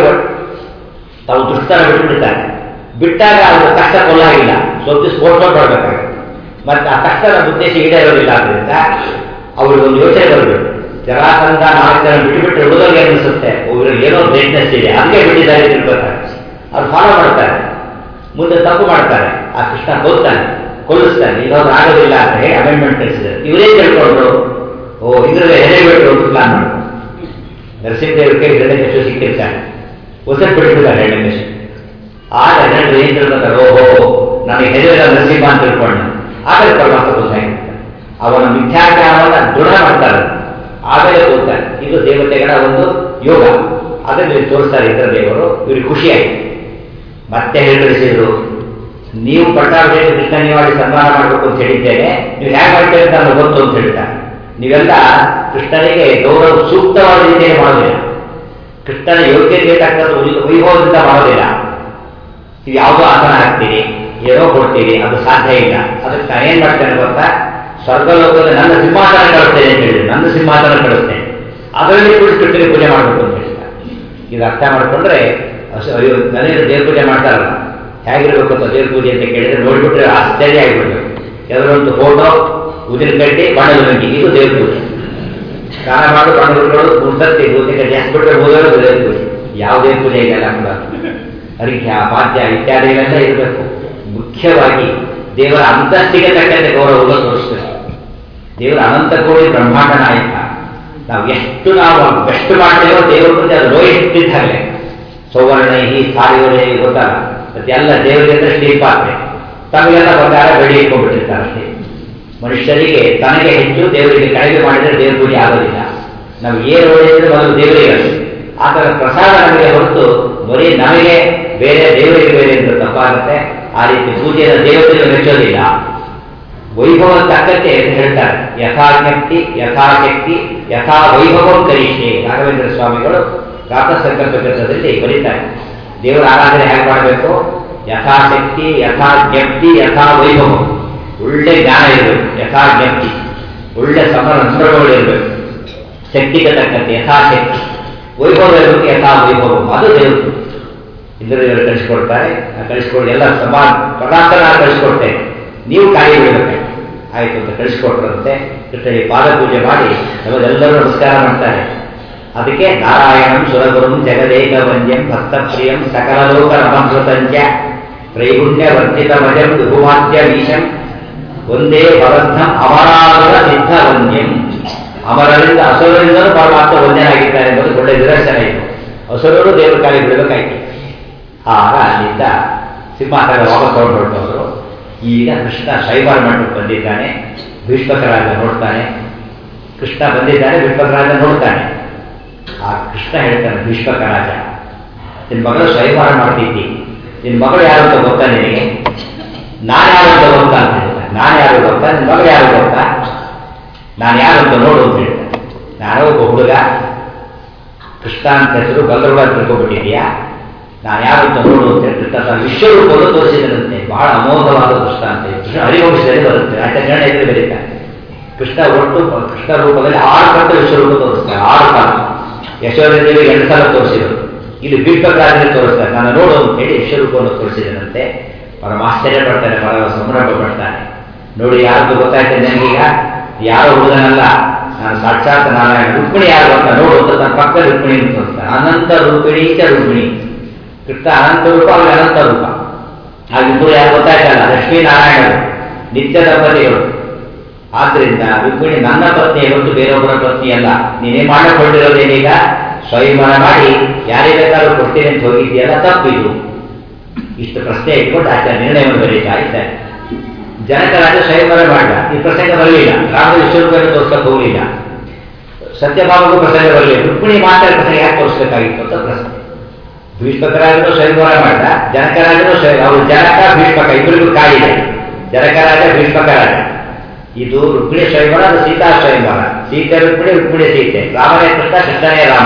ತಾವು ದುಷ್ಟನ ಬಿಟ್ಟುಬಿಡ್ತಾರೆ ಬಿಟ್ಟಾಗ ಅವರು ಕಷ್ಟ ಕೊಲ್ಲಾಗಿಲ್ಲ ಸ್ವಲ್ಪ ಸ್ಫೋಟೋಟ್ ಮಾಡಬೇಕಾಗುತ್ತೆ ಮತ್ತೆ ಆ ಕಷ್ಟದ ಉದ್ದೇಶ ಈಡೇರೋದಿಲ್ಲ ಆದ್ರಿಂದ ಅವ್ರಿಗೆ ಒಂದು ಯೋಚನೆ ಬರಬೇಕು ಜರಾಸಂಧ ನಾಲ್ಕು ಜನ ಬಿಟ್ಟುಬಿಟ್ರೆ ಉಳಿದವ್ರಿಗೆ ಅನಿಸುತ್ತೆ ಇವ್ರಿಗೆ ಏನೋ ಗ್ರೇಟ್ನೆಸ್ ಇದೆ ಅದಕ್ಕೆ ಬಿಟ್ಟಿದ್ದಾರೆ ತಿಳ್ಕೊತಾರೆ ಅವ್ರು ಫಾಲೋ ಮಾಡ್ತಾರೆ ಮುಂದೆ ತಪ್ಪು ಮಾಡ್ತಾರೆ ಆ ಕೃಷ್ಣ ಕೊಲ್ತಾನೆ ಕೊಲ್ಲಿಸ್ತಾನೆ ಇನ್ನೊಂದು ಆಗೋದಿಲ್ಲ ಅಂತ ಹೇಳಿ ಅಮೆಂಡ್ಮೆಂಟ್ ಕಳಿಸಿದ್ದಾರೆ ಇವರೇ ತಿಳ್ಕೊಂಡ್ರು ಓ ಇಂದ್ರದೇ ಹೆಡೆ ಬಿಟ್ಟು ಒಂದು ಪ್ಲಾನ್ ಮಾಡ್ತಾರೆ ನರಸಿಂಹದೇವ್ರ ಕೈ ಹಿರಣ್ಯಕಶು ಸಿಕ್ಕಿರ್ತಾನೆ ಉಸಿರು ಬಿಡ್ತಿದ್ದಾರೆ ಹಿರಣ್ಯಕಶು ಆಗ ಹಿರಣ್ಯ ಏನ್ ತಿಳ್ಕೊತಾರೆ ಓಹೋ ನನಗೆ ಹೆದರಿದ ನರಸಿಂಹ ಅಂತ ತಿಳ್ಕೊಂಡು ಆಗ ಪರಮಾತ್ಮ ಗೊತ್ತಾಗಿರ್ತಾರೆ ಅವನ ಮಿಥ್ಯಾಚಾರವನ್ನ ದೃಢ ಮಾಡ್ತಾರೆ ಆಮೇಲೆ ಹೋಗ್ತಾರೆ ಇದು ದೇವತೆಗಳ ಒಂದು ಯೋಗ ಅದನ್ನು ಇಲ್ಲಿ ತೋರಿಸ್ತಾರೆ ಇಂದ್ರ ದೇವರು ಇವ್ರಿಗೆ ಖುಷಿಯಾಯಿತು ಮತ್ತೆ ಹೇಳಿದ್ರು ನೀವು ಪಟ್ಟಾಭಿಷೇಕ ಕೃಷ್ಣ ನಿವಾಡಿ ಸನ್ಮಾನ ಮಾಡಬೇಕು ಅಂತ ಹೇಳಿದ್ದೇನೆ ನೀವು ಹೇಗೆ ಮಾಡ್ತೀರಿ ಅಂತ ನನಗೆ ಗೊತ್ತು ಅಂತ ಹೇಳ್ತಾರೆ ನೀವೆಲ್ಲ ಕೃಷ್ಣನಿಗೆ ಗೌರವ ಸೂಕ್ತವಾದ ರೀತಿಯಲ್ಲಿ ಮಾಡೋದಿಲ್ಲ ಕೃಷ್ಣನ ಯೋಗ್ಯತೆ ತಕ್ಕಂಥ ವೈಭವದಿಂದ ಮಾಡೋದಿಲ್ಲ ನೀವು ಯಾವುದೋ ಆಸನ ಹಾಕ್ತೀರಿ ಏನೋ ಕೊಡ್ತೀರಿ ಅದು ಸಾಧ್ಯ ಇಲ್ಲ ಅದಕ್ಕೆ ನಾನು ಏನ್ ಮಾಡ್ತೇನೆ ಗೊತ್ತಾ ಸ್ವರ್ಗಲೋಕದಲ್ಲಿ ನನ್ನ ಸಿಂಹಾಸನ ಕಳಿಸ್ತೇನೆ ಅಂತ ಹೇಳಿದ್ರೆ ನನ್ನ ಸಿಂಹಾಸನ ಕಳಿಸ್ತೇನೆ ಅದರಲ್ಲಿ ಕೂಡ ಕೃಷ್ಣನಿಗೆ ಪೂಜೆ ಮಾಡಬೇಕು ಅಂತ ಹೇಳ್ತಾರೆ ಇದು ಅರ್ಥ ಮಾಡ್ಕೊಂಡ್ರೆ ಅಸ- ಅಯ್ಯೋ ಮನೆಯಲ್ಲಿ ದೇವ್ರ ಪೂಜೆ ಮಾಡ್ತಾರಲ್ಲ ಹೇಗಿರ್ಬೇಕು ಅಂತ ದೇವ್ರ ಪೂಜೆ ಅಂತ ಕೇಳಿದ್ರೆ ನೋಡ್ಬಿಟ್ರೆ ಆಶ್ಚರ್ಯ ಆಗಿಬಿಡ್ಬೇಕು ಕೆಲವೊಂದು ಫೋಟೋ ಉದಿನ ಕಟ್ಟಿ ಬಣ್ಣದ ರಂಗಿ ಇದು ದೇವ್ರ ಪೂಜೆ ಸ್ನಾನ ಮಾಡು ಬಣ್ಣ ಬಿಟ್ಕೊಳ್ಳೋದು ಮುನ್ಸರ್ತಿ ಭೂತಿ ಕಟ್ಟಿ ಹಾಕ್ಬಿಟ್ರೆ ಹೋಗೋದು ದೇವ್ರ ಪೂಜೆ ಯಾವುದೇ ಪೂಜೆ ಇದೆಲ್ಲ ಕೂಡ ಅರಿಖ್ಯ ಪಾದ್ಯ ಇತ್ಯಾದಿಗಳೆಲ್ಲ ಇರಬೇಕು ಮುಖ್ಯವಾಗಿ ದೇವರ ಅಂತಸ್ತಿಗೆ ತಕ್ಕಂತೆ ಗೌರವ ತೋರಿಸ್ಬೇಕು ದೇವರ ಅನಂತ ಕೋಟಿ ಬ್ರಹ್ಮಾಂಡ ನಾಯಕ ನಾವು ಎಷ್ಟು ನಾವು ಬೆಸ್ಟ್ ಮಾಡ್ತೇವೋ ದೇವರ ಮುಂದೆ ಅದು ಲೋಯೆಸ್ಟ್ ಇದ್ದಾಗಲೇ ಸೌವರ್ಣೈಹಿ ಸಾರಿವರೇ ಗೊತ್ತಲ್ಲ ಅದೆಲ್ಲ ದೇವರಿಗೆ ಅಂದ್ರೆ ಸ್ಟೀಲ್ ಪಾತ್ರೆ ತಮಗೆಲ್ಲ ಬಂಗಾರ ಬೆಳಿ ಇಟ್ಕೊಂಡ್ಬಿಟ್ಟಿರ್ತಾರೆ ಅಷ್ಟೇ ಮನುಷ್ಯರಿಗೆ ತನಗೆ ಹೆಚ್ಚು ದೇವರಿಗೆ ಕಡಿಮೆ ಮಾಡಿದರೆ ದೇವ್ರ ಪೂಜೆ ಆಗೋದಿಲ್ಲ ನಾವು ಏನು ಒಳ್ಳೆಯದ್ರೆ ಮೊದಲು ದೇವರಿಗೆ ಆ ಥರ ಪ್ರಸಾದ ನಮಗೆ ಹೊರತು ಬರೀ ನಮಗೆ ಬೇರೆ ದೇವರಿಗೆ ಬೇರೆ ಅಂತ ತಪ್ಪಾಗುತ್ತೆ ಆ ರೀತಿ ಪೂಜೆಯ ದೇವತೆಗಳು ಮೆಚ್ಚೋದಿಲ್ಲ ವೈಭವ ತಕ್ಕಂತೆ ಅಂತ ಹೇಳ್ತಾರೆ ಯಥಾಜ್ಞಪ್ತಿ ಯಥಾಶಕ್ತಿ ಯಥಾ ವೈಭವಂ ಕರಿಷ್ಯೆ ರಾಘವೇಂದ್ರ ಸ್ವಾಮಿಗಳು ಪ್ರಾತಃ ಸಂಕಲ್ಪ ಗ್ರಂಥದಲ್ಲಿ ಬರೀತಾರೆ ದೇವರ ಆರಾಧನೆ ಹೇಗೆ ಮಾಡಬೇಕು ಯಥಾಶಕ್ತಿ ಯಥಾ ಜ್ಞಪ್ತಿ ಯಥಾ ವೈಭವ ಒಳ್ಳೆ ಜ್ಞಾನ ಇರಬೇಕು ಯಥಾ ಜ್ಞಪ್ತಿ ಒಳ್ಳೆ ಸಮರ ಸಂದರ್ಭಗಳಿರಬೇಕು ಶಕ್ತಿಗೆ ತಕ್ಕಂತೆ ಯಥಾಶಕ್ತಿ ವೈಭವ ಇರಬೇಕು ಯಥಾ ವೈಭವ ಅದು ದೇವರು ಇಂದ್ರದೇವರು ಕಳಿಸ್ಕೊಡ್ತಾರೆ ಕಳಿಸ್ಕೊಡಿ ಎಲ್ಲ ಸಮಾನ ಪದಾರ್ಥ ನಾನು ಕಳಿಸ್ಕೊಡ್ತೇನೆ ನೀವು ಕಾಯಿ ಬಿಡಬೇಕು ಆಯಿತು ಅಂತ ಕಳಿಸ್ಕೊಟ್ರಂತೆ ಕೃಷ್ಣನಿಗೆ ಪಾದ ಪೂಜೆ ಮಾಡಿ ನಮಗೆಲ್ಲರೂ ನಮಸ್ಕಾರ ಮಾಡ್ತಾರೆ ಅದಕ್ಕೆ ನಾರಾಯಣಂ ಸುರಗುರುಂ ಜಗದೇಕ ವಂದ್ಯಂ ಭಕ್ತಪ್ರಿಯಂ ಸಕಲಲೋಕ ನಮಸ್ಕೃತಂಚ ತ್ರೈಗುಣ್ಯ ವರ್ಧಿತ ಮಜಂ ವಿಭುಮಾದ್ಯ ವೀಶಂ ಒಂದೇ ಭವಂತಂ ಅಮರಾಸುರ ಸಿದ್ಧ ವಂದ್ಯಂ ಅಮರರಿಂದ ಅಸುರರಿಂದಲೂ ಪರಮಾತ್ಮ ವಂದ್ಯನಾಗಿದ್ದಾರೆ ಎಂಬುದು ಒಳ್ಳೆ ನಿದರ್ಶನ ಇದು ಅಸುರರು ದೇವರ ಕಾಲಿ ಬಿಡಬೇಕಾಯ್ತು ಆಗ ಅಲ್ಲಿಂದ ಸಿಂಹಾಸನ ವಾಪಸ್ ಹೊರಟವರು ಈಗ ಕೃಷ್ಣ ಶೈವಾರ ಮಠಕ್ಕೆ ಬಂದಿದ್ದಾನೆ ಭೀಷ್ಮಕರಾಜ ನೋಡ್ತಾನೆ ಕೃಷ್ಣ ಬಂದಿದ್ದಾನೆ ಭೀಷ್ಮಕರಾಜ ನೋಡ್ತಾನೆ ಆ ಕೃಷ್ಣ ಹೇಳ್ತಾನೆ ಭೀಷ್ಮಕರಾಜ ನಿನ್ನ ಮಗಳು ಶೈವಾರ ಮಾಡ್ತಿದ್ದಿ ನಿನ್ನ ಮಗಳು ಯಾರು ಅಂತ ಗೊತ್ತಾ ನಿನಗೆ ನಾನು ಯಾರು ಅಂತ ಗೊತ್ತಾ ಅಂತ ಹೇಳ್ತಾನೆ ನಾನು ಯಾರು ಗೊತ್ತಾ ನಿನ್ನ ಮಗಳು ಯಾರು ಗೊತ್ತಾ ನಾನು ಯಾರು ಅಂತ ನೋಡು ಅಂತ ಹೇಳ್ತಾನೆ ನಾನೋ ಒಬ್ಬ ಹುಡುಗ ಕೃಷ್ಣ ಅಂತ ಹೆಸರು ಗಂಧರ್ವ ಅಂತ ತಿಳ್ಕೊಬಿಟ್ಟಿದ್ಯಾ ನಾನು ಯಾರು ಅಂತ ನೋಡು ಅಂತ ಹೇಳ್ತಿರ್ತ ತಾನು ವಿಶ್ವರೂಪವನ್ನು ತೋರಿಸಿದರಂತೆ ಬಹಳ ಅಮೋಘವಾದ ಕೃಷ್ಣ ಅಂತ ಕೃಷ್ಣ ಹರಿವಂಶದಲ್ಲಿ ಬರುತ್ತೆ ಆಚಾರ್ಯ ಎದುರು ಬರೀತಾರೆ ಕೃಷ್ಣ ಒಟ್ಟು ಕೃಷ್ಣ ರೂಪದಲ್ಲಿ ಆರು ಪಟ್ಟ ವಿಶ್ವರೂಪ ತೋರಿಸ್ತಾರೆ ಆರು ಕಾಲ ಯಶೋದೇವಿ ಎರಡು ಸಲ ತೋರಿಸಿದರು ಇಲ್ಲಿ ಭೀಷ್ಮರಾಜನೇ ತೋರಿಸ್ತಾರೆ ನಾನು ನೋಡು ಅಂತ ಹೇಳಿ ವಿಶ್ವರೂಪವನ್ನು ತೋರಿಸಿದರಂತೆ ಪರಮ ಆಶ್ಚರ್ಯ ಪಡ್ತಾನೆ ಪರಮ ಸಂಭ್ರಮ ಪಡ್ತಾನೆ ನೋಡಿ ಯಾರ್ದು ಗೊತ್ತಾಯ್ತು ನನಗೀಗ ಯಾರೋ ಹುಡುಗನಲ್ಲ ನಾನು ಸಾಕ್ಷಾತ್ ನಾರಾಯಣ ರುಕ್ಮಿಣಿ ಯಾರು ಅಂತ ನೋಡು ಅಂತ ತನ್ನ ಪಕ್ಕ ರುಕ್ಮಿಣಿ ತೋರಿಸ್ತಾನೆ ಅನಂತ ರುಕ್ಮಿಣಿ ಚ ರುಕ್ಮಿಣಿ ಕೃಷ್ಣ ಅನಂತ ರೂಪ ಅಲ್ಲಿ ಅನಂತ ರೂಪ ಆಗಿಬ್ಬರು ಯಾರು ಗೊತ್ತಾಯ್ತಲ್ಲ ಲಕ್ಷ್ಮೀನಾರಾಯಣರು ನಿತ್ಯ ದಂಪತಿಗಳು ಆದ್ರಿಂದ ರುಕ್ಮಿಣಿ ನನ್ನ ಪತ್ನಿ ಹೊರತು ಬೇರೊಬ್ಬರ ಪತ್ನಿ ಅಲ್ಲ ನೀನೇ ಮಾಡಿಕೊಂಡಿರೋದೇನೀಗ ಸ್ವಯಂವರ ಮಾಡಿ ಯಾರಿಗೆ ಬೇಕಾದ್ರೂ ಕೊಡ್ತೀನಿ ಅಂತ ಹೋಗಿದ್ದೀಯಲ್ಲ ತಪ್ಪಿದು ಇಷ್ಟು ಪ್ರಶ್ನೆ ಇಟ್ಕೊಂಡು ಆಚಾರ್ಯ ನಿರ್ಣಯವನ್ನು ಬರೀತಾ ಇದ್ದಾರೆ ಜನಕರಾಜ ಸ್ವಯಂವರ ಮಾಡಿದ ಈ ಪ್ರಸಂಗ ಬರಲಿಲ್ಲ ರಾಮ ವಿಶ್ವರೂಪವನ್ನು ತೋರಿಸಕ್ಕೆ ಹೋಗಲಿಲ್ಲ ಸತ್ಯಭಾಮಗೂ ಪ್ರಸಂಗ ಬರಲಿಲ್ಲ ರುಕ್ಮಿಣಿ ಮಾತಾಡಿ ಪ್ರಸಂಗ ಯಾಕೆ ತೋರಿಸಬೇಕಾಗಿತ್ತು ಅಂತ ಪ್ರಶ್ನೆ ಭೀಷ್ಮಕರಾಜನು ಸ್ವಯಂವರ ಮಾಡಿದ ಜನಕರಾಜನು ಸ್ವಯಂ ಅವರು ಜನಕ ಭೀಷ್ಮಕ ಇಬ್ಬರಿಗೂ ಕಾಯಿದೆ ಜನಕರಾಜ ಭೀಷ್ಮಕರಾಜ ಇದು ರುಕ್ಮಿಣಿ ಸ್ವಯಂವರ ಅದು ಸೀತಾ ಸ್ವಯಂವರ ಸೀತೆ ರುಕ್ಮಿಣಿ ರುಕ್ಮಿಣಿ ಸೀತೆ ರಾಮನೇ ಕೃಷ್ಣ ಕೃಷ್ಣನೇ ರಾಮ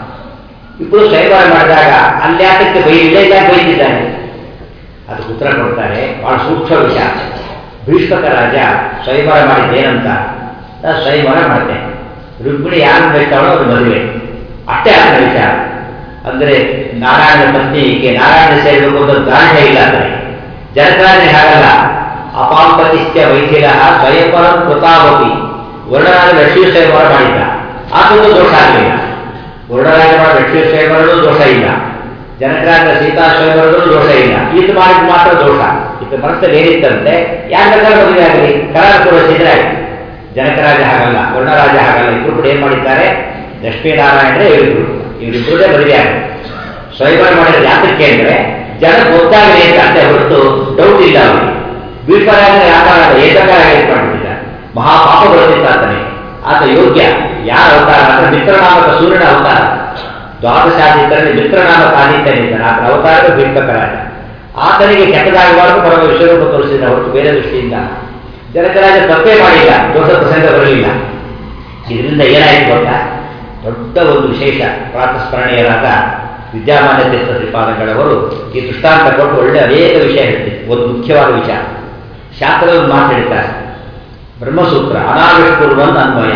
ಇಬ್ಬರು ಸ್ವಯಂವರ ಮಾಡಿದಾಗ ಅಲ್ಯಾತಕ್ಕೆ ಬೈ ಇಲ್ಲೇ ಯಾಕೆ ಬೈತಿದ್ದಾನೆ ಅದಕ್ಕೆ ಉತ್ತರ ಕೊಡ್ತಾರೆ ಬಹಳ ಸೂಕ್ಷ್ಮ ವಿಚಾರ ಭೀಷ್ಮಕ ರಾಜ ಸ್ವಯಂವರ ಮಾಡಿದ್ದೇನಂತ ನಾನು ಸ್ವಯಂವರ ಮಾಡಿದೆ ರುಕ್ಮಿಣಿ ಯಾರು ಬೇಕಾಳೋ ಅದು ಮದುವೆ ಅಷ್ಟೇ ಅದರ ವಿಚಾರ ಅಂದರೆ ನಾರಾಯಣ ಪತ್ನಿ ಈಕೆ ನಾರಾಯಣ ಸೇರಬೇಕು ಅಂತ ದಾಂಢ್ಯ ಇಲ್ಲ ಅಂದರೆ ಜನಕರಾಜನೇ ಹಾಗಲ್ಲ ಅಪಾಂಪತಿಸ್ಯ ವೈದ್ಯರ ಸ್ವಯಂವರ ಕೃತಾವತಿ ವರ್ಣರಾಜ ಲಕ್ಷ್ಮೀ ಸ್ವಯಂವರ ಮಾಡಿದ್ದ ಆತಂದು ದೋಷ ಆಗಲಿಲ್ಲ ವರ್ಣರಾಜ ಮಾಡಿದ ಲಕ್ಷ್ಮೀ ಸ್ವಯಂವರದೂ ದೋಷ ಇಲ್ಲ ಜನಕರಾಜ ಸೀತಾ ಸ್ವಯಂವರದೂ ದೋಷ ಇಲ್ಲ ಇದು ಮಾಡಿದ ಮಾತ್ರ ದೋಷ ಇದು ಮನಸ್ಸಲ್ಲಿ ಏನಿತ್ತಂತೆ ಯಾರ ಬೇಕಾದ್ರೂ ಮದುವೆ ಆಗಲಿ ಕರಾರ ತೋರಿಸಿದ್ರೆ ಆಯ್ತು ಜನಕರಾಜ ಹಾಗಲ್ಲ ವರ್ಣರಾಜ ಹಾಗಲ್ಲ ಇಬ್ಬರು ಕೂಡ ಏನ್ ಮಾಡಿದ್ದಾರೆ ಲಕ್ಷ್ಮೀನಾರಾಯಣರೇ ಇವರಿಬ್ರು ಇವರಿಬ್ಬರೇ ಮದುವೆ ಆಗಿದೆ ಸ್ವಯಂವರ ಮಾಡಿದ ಯಾತಕ್ಕೆ ಅಂದ್ರೆ ಜನ ಗೊತ್ತಾಗಲಿ ಅಂತ ಅಷ್ಟೇ ಹೊರತು ಡೌಟ್ ಇಲ್ಲ ಅವರಿಗೆ ಬೀಳ್ಪರಾಜನ ವ್ಯಾಪಾರ ಏಕಕಾರ ಮಾಡಿಬಿಟ್ಟಿದ್ದಾರೆ ಮಹಾಪಾಪ ಬರುತ್ತಿದ್ದ ಆತನಿಗೆ ಆತ ಯೋಗ್ಯ ಯಾರ ಅವತಾರ ಅಂದ್ರೆ ಮಿತ್ರನಾಮಕ ಸೂರ್ಯನ ಅವತಾರ ದ್ವಾದಶಾದಿತ್ತರಲ್ಲಿ ಮಿತ್ರನಾಮಕ ಆದಿತ್ಯನಿದ್ದಾನೆ ಆತನ ಅವತಾರವೇ ಬೀಳ್ಪಕರಾಜ ಆತನಿಗೆ ಕೆಟ್ಟದಾಗಬಾರದು ಪರಮ ವಿಶ್ವರೂಪ ತೋರಿಸಿದ ಹೊರತು ಬೇರೆ ದೃಷ್ಟಿಯಿಂದ ಜನಕರಾಜ ತಪ್ಪೇ ಮಾಡಿಲ್ಲ ದೊಡ್ಡ ಪ್ರಸಂಗ ಬರಲಿಲ್ಲ ಇದರಿಂದ ಏನಾಯ್ತು ಗೊತ್ತಾ ದೊಡ್ಡ ಒಂದು ವಿಶೇಷ ಪ್ರಾತಸ್ಮರಣೀಯರಾದ ವಿದ್ಯಾಮಾನ್ಯ ತೀರ್ಥ ಶ್ರೀಪಾದಗಳವರು ಈ ದೃಷ್ಟಾಂತ ಕೊಟ್ಟು ಒಳ್ಳೆ ಅನೇಕ ವಿಷಯ ಹೇಳ್ತಿದ್ರು ಒಂದು ಮುಖ್ಯವಾದ ವಿಚಾರ ಶಾಸ್ತ್ರದ ಮಾತು ಹೇಳ್ತಾರೆ ಬ್ರಹ್ಮಸೂತ್ರ ಅನಾವಿಷ್ಕುರುವಂತ ಅನ್ವಯ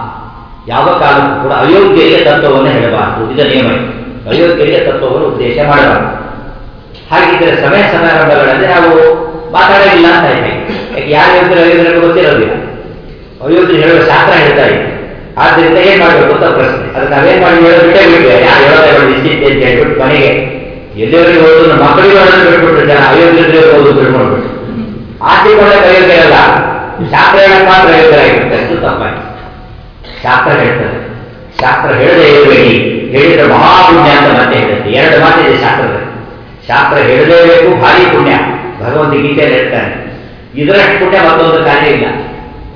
ಯಾವ ಕಾಲಕ್ಕೂ ಕೂಡ ಅಯೋಗ್ಯರಿಗೆ ತತ್ವವನ್ನು ಹೇಳಬಾರದು ಇದು ನಿಯಮ ಅಯೋಗ್ಯರಿಗೆ ತತ್ವವನ್ನು ಉದ್ದೇಶ ಮಾಡಬಾರದು ಹಾಗಿದ್ರೆ ಸಮಯ ಸಮಾರಂಭಗಳಲ್ಲಿ ನಾವು ಮಾತಾಡೋದಿಲ್ಲ ಅಂತ ಆಯ್ತು ಯಾಕೆ ಯಾರು ಹೇಳ್ತಾರೆ ಅಯೋಗ್ಯರಿಗೆ ಗೊತ್ತಿರೋದಿಲ್ಲ ಅಯೋಗ್ಯ ಹೇಳುವ ಶಾಸ್ತ್ರ ಹೇಳ್ತಾ ಇದೆ ಆದ್ದರಿಂದ ಏನ್ ಮಾಡಬೇಕು ಅಂತ ಪ್ರಶ್ನೆ ಅದಕ್ಕೆ ನಾವೇನ್ ಮಾಡಿ ಹೇಳೋದು ಬಿಟ್ಟೇ ಬಿಟ್ಟಿವೆ ಯಾರು ಹೇಳೋದೇ ಹೇಳೋದು ಇಷ್ಟಿತ್ತೆ ಅಂತ ಹೇಳ್ಬಿಟ್ಟು ಮನೆಗೆ ಎಲ್ಲಿವರೆಗೆ ಹೋದ್ರು ಮಕ್ಕಳಿಗೆ ಹೇಳೋದು ಬಿಟ್ಬಿಟ್ರು ಜನ ಅಯೋಗ್ಯರಿಗೆ ಹೋಗೋದು ಬಿಟ್ಕೊಂಡ್ಬಿಟ್ಟು ಆಸ್ತಿಕೊಳ್ಳಕ್ಕೆ ಅಯೋಗ್ಯ ಅಲ್ಲ ಶಾಸ್ತ್ರ ಹೇಳಕ್ ಮಾತ್ರ ಅಯೋಗ್ಯರಾಗಿರುತ್ತೆ ಅದು ತಪ್ಪಾಯ್ತು ಶಾಸ್ತ್ರ ಹೇಳ್ತದೆ ಶಾಸ್ತ್ರ ಹೇಳದೆ ಇರಬೇಡಿ ಹೇಳಿದ್ರೆ ಮಹಾಪುಣ್ಯ ಅಂತ ಮತ್ತೆ ಹೇಳುತ್ತೆ ಎರಡು ಮಾತಿದೆ ಶಾಸ್ತ್ರದಲ್ಲಿ ಶಾಸ್ತ್ರ ಹೇಳಲೇಬೇಕು ಭಾರಿ ಪುಣ್ಯ ಭಗವಂತ ಗೀತೆಯಲ್ಲಿ ಹೇಳ್ತಾನೆ ಇದರಷ್ಟು ಪುಣ್ಯ ಮತ್ತೊಂದು ಕಾರ್ಯ ಇಲ್ಲ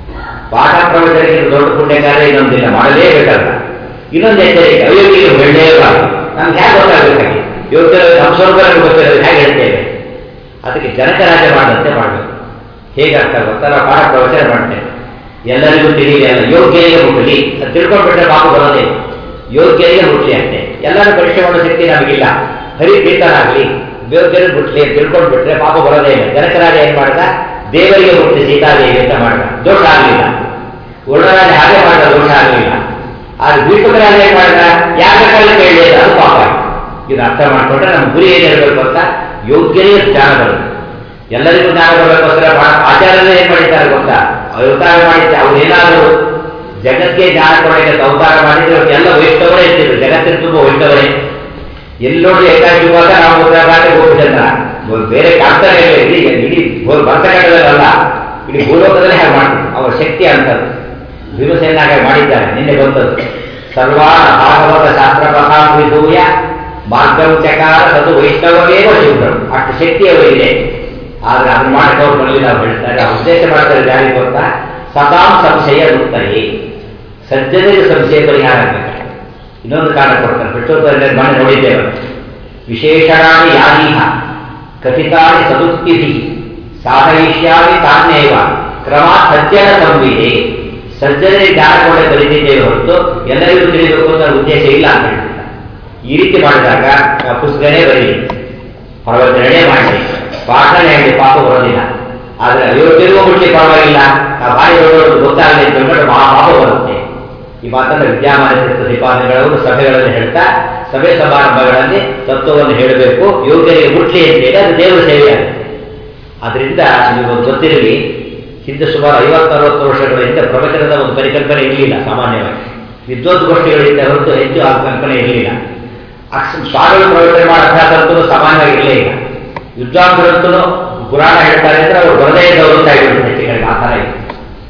ಪಾಠ ಪ್ರವಚನಕ್ಕೆ ದೊಡ್ಡ ಪುಣ್ಯ ಕಾರ್ಯ ಇನ್ನೊಂದಿಲ್ಲ ಮಾಡಲೇಬೇಕಲ್ಲ ಇನ್ನೊಂದು ಎಚ್ಚರಿಕೆ ಅಯೋಗ್ಯರಿಗೆ ಹೇಳಲೇಬಾರದು ನಮ್ಗೆ ಹೇಗೆ ಗೊತ್ತಾಗಬೇಕಾಗಿ ಯೋಗ್ಯರ ನಮ್ಮ ಸ್ವರೂಪದಲ್ಲಿ ಗೊತ್ತಿರೋದು ಹೇಗೆ ಹೇಳ್ತೇವೆ ಅದಕ್ಕೆ ಜನಕ ರಾಜ ಮಾಡದಂತೆ ಮಾಡಬೇಕು ಹೇಗೆ ಅರ್ಥ ಗೊತ್ತಾ ನಾವು ಪಾಠ ಪ್ರವಚನ ಮಾಡ್ತೇವೆ ಎಲ್ಲರಿಗೂ ತಿಳಿಯಲ್ಲ ಯೋಗ್ಯರಿಗೆ ಮುಟ್ಟಲಿ ಅದು ತಿಳ್ಕೊಂಡ್ಬಿಟ್ರೆ ಪಾಪ ಬರೋದೇ ಯೋಗ್ಯರಿಗೆ ಮುಟ್ಲಿ ಅಷ್ಟೇ ಎಲ್ಲರೂ ಪರೀಕ್ಷೆ ಮಾಡೋ ಶಕ್ತಿ ನಮಗಿಲ್ಲ ಹರಿ ಪ್ರೀತನಾಗಲಿ ಯೋಗ್ಯರಿಗೆ ಮುಟ್ಲಿ ಅಂತ ತಿಳ್ಕೊಂಡ್ಬಿಟ್ರೆ ಪಾಪ ಬರೋದೇ ಇಲ್ಲ ಜನಕರಾಜ ಏನ್ ಮಾಡ್ದ ದೇವರಿಗೆ ಮುಟ್ಟಿ ಸೀತಾದೇವಿ ಅಂತ ಮಾಡ್ದ ದೋಷ ಆಗಲಿಲ್ಲ ವರ್ಣರಾಜ ಹಾಗೆ ಮಾಡ್ದ ದೋಷ ಆಗಲಿಲ್ಲ ಆದ್ರೆ ದೀಪಕರಾಜ ಏನ್ ಮಾಡ್ದ ಯಾರ ಕಾಲ ಕೇಳಿ ಅದು ಪಾಪ ಇದು ಅರ್ಥ ಮಾಡ್ಕೊಂಡ್ರೆ ನಮ್ಮ ಗುರಿ ಏನಿರಬೇಕು ಅಂತ ಯೋಗ್ಯರಿಗೆ ಜ್ಞಾನ ಬರುತ್ತೆ ಎಲ್ಲರಿಗೂ ಜ್ಞಾನ ಬರಬೇಕೋಸ್ಕರ ಆಚಾರ್ಯರೇ ಏನ್ ಮಾಡಿದ್ದಾರೆ ಗೊತ್ತಾ ಅವತಾರ ಮಾಡಿದ್ದೆ ಅವ್ರೇನಾದರೂ ಜಗತ್ತಿಗೆ ಜ್ಞಾನ ಕೊಡಕ್ಕೆ ಅವತಾರ ಮಾಡಿದ್ರೆ ಅವ್ರು ಎಲ್ಲ ವೈಷ್ಣವರೇ ಇರ್ತಿದ್ರು ಜಗತ್ತಿನ ತುಂಬ ವೈಷ್ಣವರೇ ಎಲ್ಲಿ ನೋಡಿ ಏಕಾಶಿವಾಗ ನಾವು ಉತ್ತರಾಖಂಡ ಗೋಪಿಚಂದ್ರ ಬೇರೆ ಕಾಡ್ತಾನೆ ಇಡೀ ಇಡೀ ಭರ್ತಕಂಡದಲ್ಲ ಇಡೀ ಭೂಲೋಕದಲ್ಲಿ ಹಾಗೆ ಮಾಡ್ತಾರೆ ಅವರ ಶಕ್ತಿ ಅಂತದ್ದು ಭೀಮಸೇನ ಹಾಗೆ ಮಾಡಿದ್ದಾರೆ ನಿನ್ನೆ ಬಂದದ್ದು ಸರ್ವಾಣ ಭಾಗವತ ಶಾಸ್ತ್ರ ಮಹಾವಿಧೂಯ ಮಾರ್ಗಂ ಚಕಾರ ಅದು ವೈಷ್ಣವವೇವ ಶೂದ್ರಂ ಅಷ್ಟು ಶಕ್ತಿ ಅವರಿದೆ ಆದ್ರೆ ಅದನ್ನ ಮಾಡಕ್ಕೆ ಅವ್ರು ಬರಲಿಲ್ಲ ನಾವು ಹೇಳ್ತಾರೆ ಆ ಉದ್ದೇಶ ಮಾಡ್ತಾರೆ ಜಾರಿ ಗೊತ್ತಾ ಸದಾಂ ಸಂಶಯ ಮುಕ್ತಯೇ ಸಜ್ಜನಿಗೆ ಸಂಶಯ ಪರಿಹಾರ ಆಗಬೇಕು ಇನ್ನೊಂದು ಕಾರಣ ಕೊಡ್ತಾರೆ ಬಿಟ್ಟೋದ್ರೆ ಮನೆ ನೋಡಿದ್ದೇವೆ ವಿಶೇಷಣಾನಿ ಯಾನೀಹ ಕಥಿತಾನಿ ಸದುಕ್ತಿಭಿ ಸಾಧಯಿಷ್ಯಾಮಿ ತಾನ್ಯೇವ ಕ್ರಮ ಸಜ್ಜನ ಸಂವಿಧೆ ಸಜ್ಜನಿಗೆ ಜ್ಞಾನ ಕೊಡೆ ಬರೀತಿದ್ದೇವೆ ಹೊರತು ಎಲ್ಲರಿಗೂ ತಿಳಿಬೇಕು ಅಂತ ಉದ್ದೇಶ ಇಲ್ಲ ಅಂತ ಹೇಳ್ತಾರೆ ಈ ರೀತಿ ಮಾಡಿದಾಗ ಆ ಪುಸ್ತಕನೇ ಬರೀಲಿ ಪ್ರವಚನೆ ಮಾಡಲಿ ಪಾಠನೆ ಹೇಳಿ ಪಾಪ ಬರೋದಿಲ್ಲ ಆದ್ರೆ ಅಯೋಗ್ಯರಿಗೂ ಮುಟ್ಲಿಕ್ಕೆ ಪರವಾಗಿಲ್ಲ ಆ ಬಾಯಿ ದೊಡ್ಡವರು ಗೊತ್ತಾಗಲಿ ಅಂತ ಹೇಳ್ಬಿಟ್ಟು ಮಹಾ ಪಾಪ ಬರುತ್ತೆ ಈ ಮಾತನ್ನ ವಿದ್ಯಾಮಾನ ಪ್ರತಿಪಾದನೆಗಳವರು ಸಭೆಗಳಲ್ಲಿ ಹೇಳ್ತಾ ಸಭೆ ಸಮಾರಂಭಗಳಲ್ಲಿ ತತ್ವವನ್ನು ಹೇಳಬೇಕು ಯೋಗ್ಯರಿಗೆ ಮುಟ್ಲಿ ಅಂತೇಳಿ ಅದು ದೇವರ ಸೇವೆ ಆಗುತ್ತೆ ಆದ್ರಿಂದ ನೀವು ಗೊತ್ತಿರಲಿ ಹಿಂದೆ ಸುಮಾರು ಐವತ್ತು ಅರವತ್ತು ವರ್ಷಗಳ ಹಿಂದೆ ಪ್ರವಚನದ ಒಂದು ಪರಿಕಲ್ಪನೆ ಇರಲಿಲ್ಲ ಸಾಮಾನ್ಯವಾಗಿ ವಿದ್ವದ್ಗೋಷ್ಠಿಗಳಿಂದ ಹೊರತು ಹೆಚ್ಚು ಆ ಕಲ್ಪನೆ ಇರಲಿಲ್ಲ ಅಕ್ಷ ಸ್ವಾಮಿಗಳು ಪ್ರವಚನ ಮಾಡೋ ಅಭ್ಯಾಸ ಅಂತೂ ಸಾಮಾನ್ಯವಾಗಿ ಇರಲೇ ಇಲ್ಲ ವಿದ್ವಾಂಸರಂತೂ ಪುರಾಣ ಹೇಳ್ತಾರೆ ಅಂದ್ರೆ ಅವರು ಬರದೇ ಇದ್ದವರು ಸಾಯ್ಬಿಟ್ಟು ಹೆಚ್ಚಿಗೆ ಆ ಥರ ಇದೆ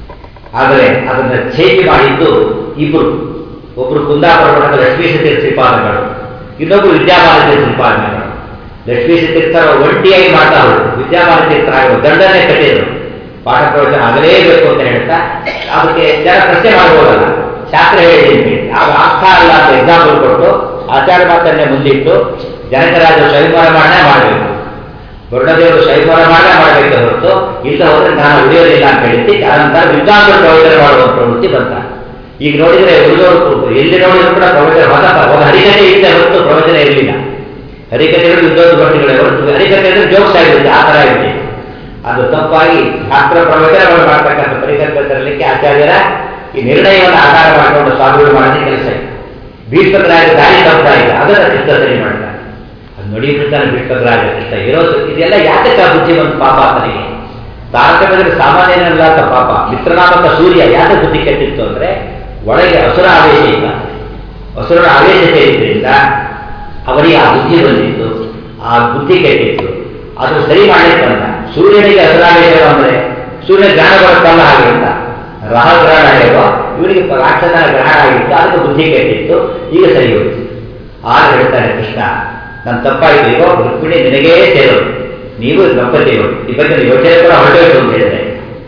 ಆದರೆ ಅದನ್ನ ಛೇದಿ ಮಾಡಿದ್ದು ಇಬ್ಬರು ಒಬ್ರು ಕುಂದಾಪುರ ಮಠದ ಲಕ್ಷ್ಮೀ ತೀರ್ಥ ಶ್ರೀಪಾದಗಳು ಇನ್ನೊಬ್ರು ವಿದ್ಯಾಮಾನ ತೀರ್ಥ ಶ್ರೀಪಾದಗಳು ಲಕ್ಷ್ಮೀ ತೀರ್ಥರ ಒಂಟಿಯಾಗಿ ಮಾಡ್ತಾ ಹೋದ್ರು ವಿದ್ಯಾಮಾನ ತೀರ್ಥರಾಗಿ ದಂಡನೆ ಕಟ್ಟಿದ್ರು ಪಾಠ ಪ್ರವಚನ ಆಗಲೇಬೇಕು ಅಂತ ಹೇಳ್ತಾ ಅದಕ್ಕೆ ಜನ ಪ್ರಶ್ನೆ ಮಾಡ್ಬೋದಲ್ಲ ಶಾಸ್ತ್ರ ಹೇಳಿ ಅಂತ ಹೇಳಿ ಆಗ ಅರ್ಥ ಅಲ್ಲ ಅಂತ ಎಕ್ಸಾಂಪಲ್ ಕೊಟ್ಟು ಆಚಾರ ಮಾತನ್ನೇ ಮುಂದಿಟ್ಟು ಜನಕರಾಜ ಸ್ವಯಂವರ ಮಾಡೇ ಮಾಡಬೇಕು ದೊಡ್ಡದೇವರು ಸ್ವಯಂವರ ಮಾಡೇ ಮಾಡಬೇಕು ಹೊರತು ಇಲ್ಲ ಹೋದ್ರೆ ನಾನು ಉಳಿಯೋದಿಲ್ಲ ಅಂತ ಹೇಳಿದ್ದೆ ಅನಂತರ ವಿದ್ವಾಂಸರು ಪ್ರವಚನ ಮಾಡುವ ಪ್ರವೃತ್ತಿ ಬಂತ ಈಗ ನೋಡಿದ್ರೆ ಉಳಿದವರು ಎಲ್ಲಿ ನೋಡಿದ್ರು ಕೂಡ ಪ್ರವಚನ ಹೊಸ ಒಂದು ಹರಿಕತೆ ಇದ್ದ ಹೊರತು ಪ್ರವಚನ ಇರಲಿಲ್ಲ ಹರಿಕತೆಗಳು ವಿದ್ವಾಂಸ ಭಟ್ಟಿಗಳೇ ಹೊರತು ಹರಿಕತೆ ಅಂದ್ರೆ ಜೋಕ್ಸ್ ಆಗಿರುತ್ತೆ ಆ ಥರ ಇರುತ್ತೆ ಅದು ತಪ್ಪಾಗಿ ಶಾಸ್ತ್ರ ಪ್ರವಚನಗಳು ಮಾಡ್ತಕ್ಕಂಥ ಪರಿಕಲ್ಪನೆ ತರಲಿಕ್ಕೆ ಆಚಾರ್ಯರ ಈ ನಿರ್ಣಯವನ್ನು ಆಧಾರ ಮಾಡಿಕೊಂಡು ಸ್ವಾಮಿಗಳು ಮಾಡೋದೇ ಕೆಲಸ ಇದೆ ಭೀಷ್ಮರಾಜ ದಾರಿ ತಪ್ಪಾ ಇಲ್ಲ ಅದರ ಚಿತ್ತ ಸರಿ ಮಾಡ್ತಾರೆ ಅದು ನಡೀಬಿಡ್ತಾನೆ ಭೀಷ್ಮರಾಜ ಚಿತ್ತ ಇರೋದು ಇದೆಲ್ಲ ಯಾತಕ್ಕ ಬುದ್ಧಿ ಬಂತು ಪಾಪ ಆತನಿಗೆ ತಾರತಮ್ಯದಲ್ಲಿ ಸಾಮಾನ್ಯನಲ್ಲ ಅಂತ ಪಾಪ ಮಿತ್ರನಾಮಕ ಸೂರ್ಯ ಯಾಕೆ ಬುದ್ಧಿ ಕೆಟ್ಟಿತ್ತು ಅಂದ್ರೆ ಒಳಗೆ ಅಸುರ ಆವೇಶ ಇಲ್ಲ ಅಸುರನ ಆವೇಶ ಸೇರಿದ್ರಿಂದ ಅವರಿಗೆ ಆ ಬುದ್ಧಿ ಬಂದಿತ್ತು ಆ ಬುದ್ಧಿ ಕೆಟ್ಟಿತ್ತು ಅದು ಸರಿ ಮಾಡಲಿಕ್ಕೆ ಬಂದ ಸೂರ್ಯನಿಗೆ ಅಸುರಾವೇಶ ಬಂದ್ರೆ ಸೂರ್ಯ ಗ್ರಹಣ ಬರುತ್ತಲ್ಲ ಹಾಗೆ ಅಂತ ರಹ ಗ್ರಹಣ ಹೇಳೋ ಇವರಿಗೆ ರಾಕ್ಷಸನ ಗ್ರಹಣ ಆಗಿತ್ತು ಅದಕ್ಕೆ ಬುದ್ಧಿ ಕೆಟ್ಟಿತ್ತು ಈಗ ಸರಿ ಹೋಯ್ತು ಆಗ ಹೇಳ್ತಾನೆ ಕೃಷ್ಣ ನನ್ನ ತಪ್ಪಾಯಿತು ಈಗ ರುಕ್ಮಿಣಿ ನಿನಗೇ ಸೇರೋದು ನೀವು ದಂಪತಿಗಳು ಈ ಬಗ್ಗೆ ಯೋಚನೆ ಕೂಡ ಹೊರಟೋಯ್ತು ಅಂತ ಹೇಳಿದೆ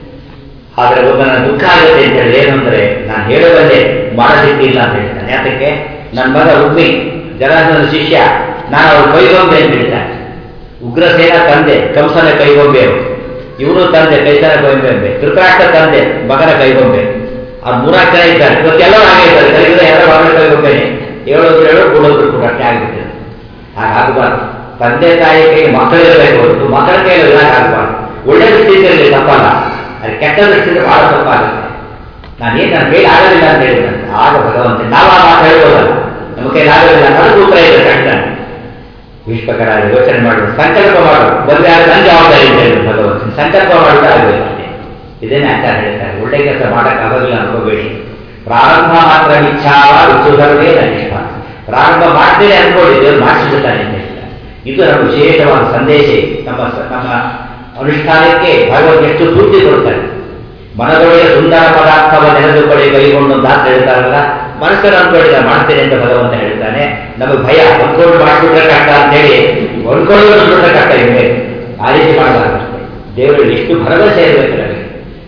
ಆದ್ರೆ ಒಂದು ನನ್ನ ದುಃಖ ಆಗುತ್ತೆ ಅಂತ ಹೇಳಿ ಏನು ಅಂದ್ರೆ ನಾನು ಹೇಳೋದಲ್ಲೇ ಮಾಡಲಿಕ್ಕೆ ಇಲ್ಲ ಅಂತ ಹೇಳ್ತಾನೆ ಯಾತಕ್ಕೆ ನನ್ನ ಮಗ ರುಕ್ಮಿ ಜನಾರ್ದನ ಶಿಷ್ಯ ನಾನು ಅವ್ರು ಕೈಗೊಂಬೆ ಅಂತ ಹೇಳ್ತಾನೆ ಉಗ್ರಸೇನ ತಂದೆ ಕಂಸನ ಕೈಗೊಂಬೆ ಇವನು ತಂದೆ ಕೈಸನ ಕೈಗೊಂಬೆ ಧೃತರಾಷ್ಟ್ರ ತಂದೆ ಮಗನ ಕೈಗೊಂಬೆ ಆ ಮೂರಾರು ಜನ ಇದ್ದಾರೆ ಇವತ್ತೆಲ್ಲರೂ ಹಾಗೆ ಇದ್ದಾರೆ ಕಲಿಸಿದ ಎಲ್ಲ ಮಗನ ಕೈಗೊಂಬೆನೆ ಹೇಳೋದು ಹೇಳು ಕೂಡೋದು ಕೂಡ ಅಷ್ಟೇ ಆಗಿಬಿಟ್ಟಿದೆ ಹಾಗಾಗಬಾರ್ದು ತಂದೆ ತಾಯಿ ಕೈ ಮಕ್ಕಳಿರಬೇಕು ಹೊರತು ಮಕ್ಕಳ ಕೈಯಲ್ಲಿ ಆಗಬಾರ್ದು ಒಳ್ಳೆ ದೃಷ್ಟಿಯಿಂದ ತಪ್ಪಲ್ಲ ಅದು ಕೆಟ್ಟ ದೃಷ್ಟಿಯಿಂದ ಬಹಳ ತಪ್ಪಾಗುತ್ತೆ ನಾನೇನು ನನ್ನ ಕೈಲಿ ಆಗೋದಿಲ್ಲ ಅಂತ ಹೇಳಿದಂತೆ ಆಗ ಭಗವಂತ ನಾವು ಆ ಮಾತು ಹೇಳ್ಬೋದಲ್ಲ ನಮ್ಮ ಕೈಲಿ ಆಗೋದಿಲ್ಲ ಅನ್ನೋದು ಉತ್ತರ ಇದೆ ಕಟ್ಟಾನೆ ಭೀಷ್ಮಕರಾದ ಯೋಚನೆ ಮಾಡುವ ಸಂಕಲ್ಪ ಮಾಡು ಬಂದ್ರೆ ಅದು ನನ್ನ ಜವಾಬ್ದಾರಿ ಅಂತ ಹೇಳಿದ್ರು ಭಗವಂತ ಸಂಕಲ್ಪ ಮಾಡಿದ್ರೆ ಆಗಬೇಕು ಅಷ್ಟೇ ಇದೇನೆ ಆಚಾರ ಹೇಳ್ತಾರೆ ಒಳ್ಳೆ ಕೆಲಸ ಮಾಡೋಕ್ಕಾಗೋದಿಲ್ಲ ಅನ್ಕೋಬೇಡಿ ಪ್ರಾರಂಭ ಮಾತ್ರ ಇಚ್ಛಾವ ಋತುಧರ್ವೇ ಅನಿಷ್ಠ ಪ್ರಾರಂಭ ಮಾಡ್ತೇನೆ ಅನ್ಕೊಳ್ಳಿ ದೇವರು ಮಾಡಿಸಿಬಿಡ್ತಾನೆ ಅಂತ ಹೇಳ್ತಾರೆ ಇದು ನಮ್ಮ ವಿಶೇಷವಾದ ಸಂದೇಶ ನಮ್ಮ ನಮ್ಮ ಅನುಷ್ಠಾನಕ್ಕೆ ಭಗವಂತ ಎಷ್ಟು ಪೂರ್ತಿ ಕೊಡ್ತಾರೆ ಮನದೊಳಗೆ ಸುಂದರ ಪದಾರ್ಥವ ನೆನೆದು ಪಡೆ ಕೈಗೊಂಡು ಅಂತ ಹೇಳ್ತಾರಲ್ಲ ಮನಸ್ಸನ್ನು ಅನ್ಕೊಂಡಿಲ್ಲ ಮಾಡ್ತೇನೆ ಅಂತ ಭಗವಂತ ಹೇಳ್ತಾನೆ ನಮಗೆ ಭಯ ಹೊಂದ್ಕೊಂಡು ಮಾಡಿಬಿಟ್ರೆ ಕಷ್ಟ ಅಂತೇಳಿ ಹೊಂದ್ಕೊಳ್ಳೋದು ಬಿಟ್ರೆ ಕಷ್ಟ ಇದೆ ಆ ರೀತಿ ಮಾಡಬಾರ್ದು ದೇವರಲ್ಲಿ ಎಷ್ಟು ಭರವಸೆ ಇರಬೇಕು ನಮಗೆ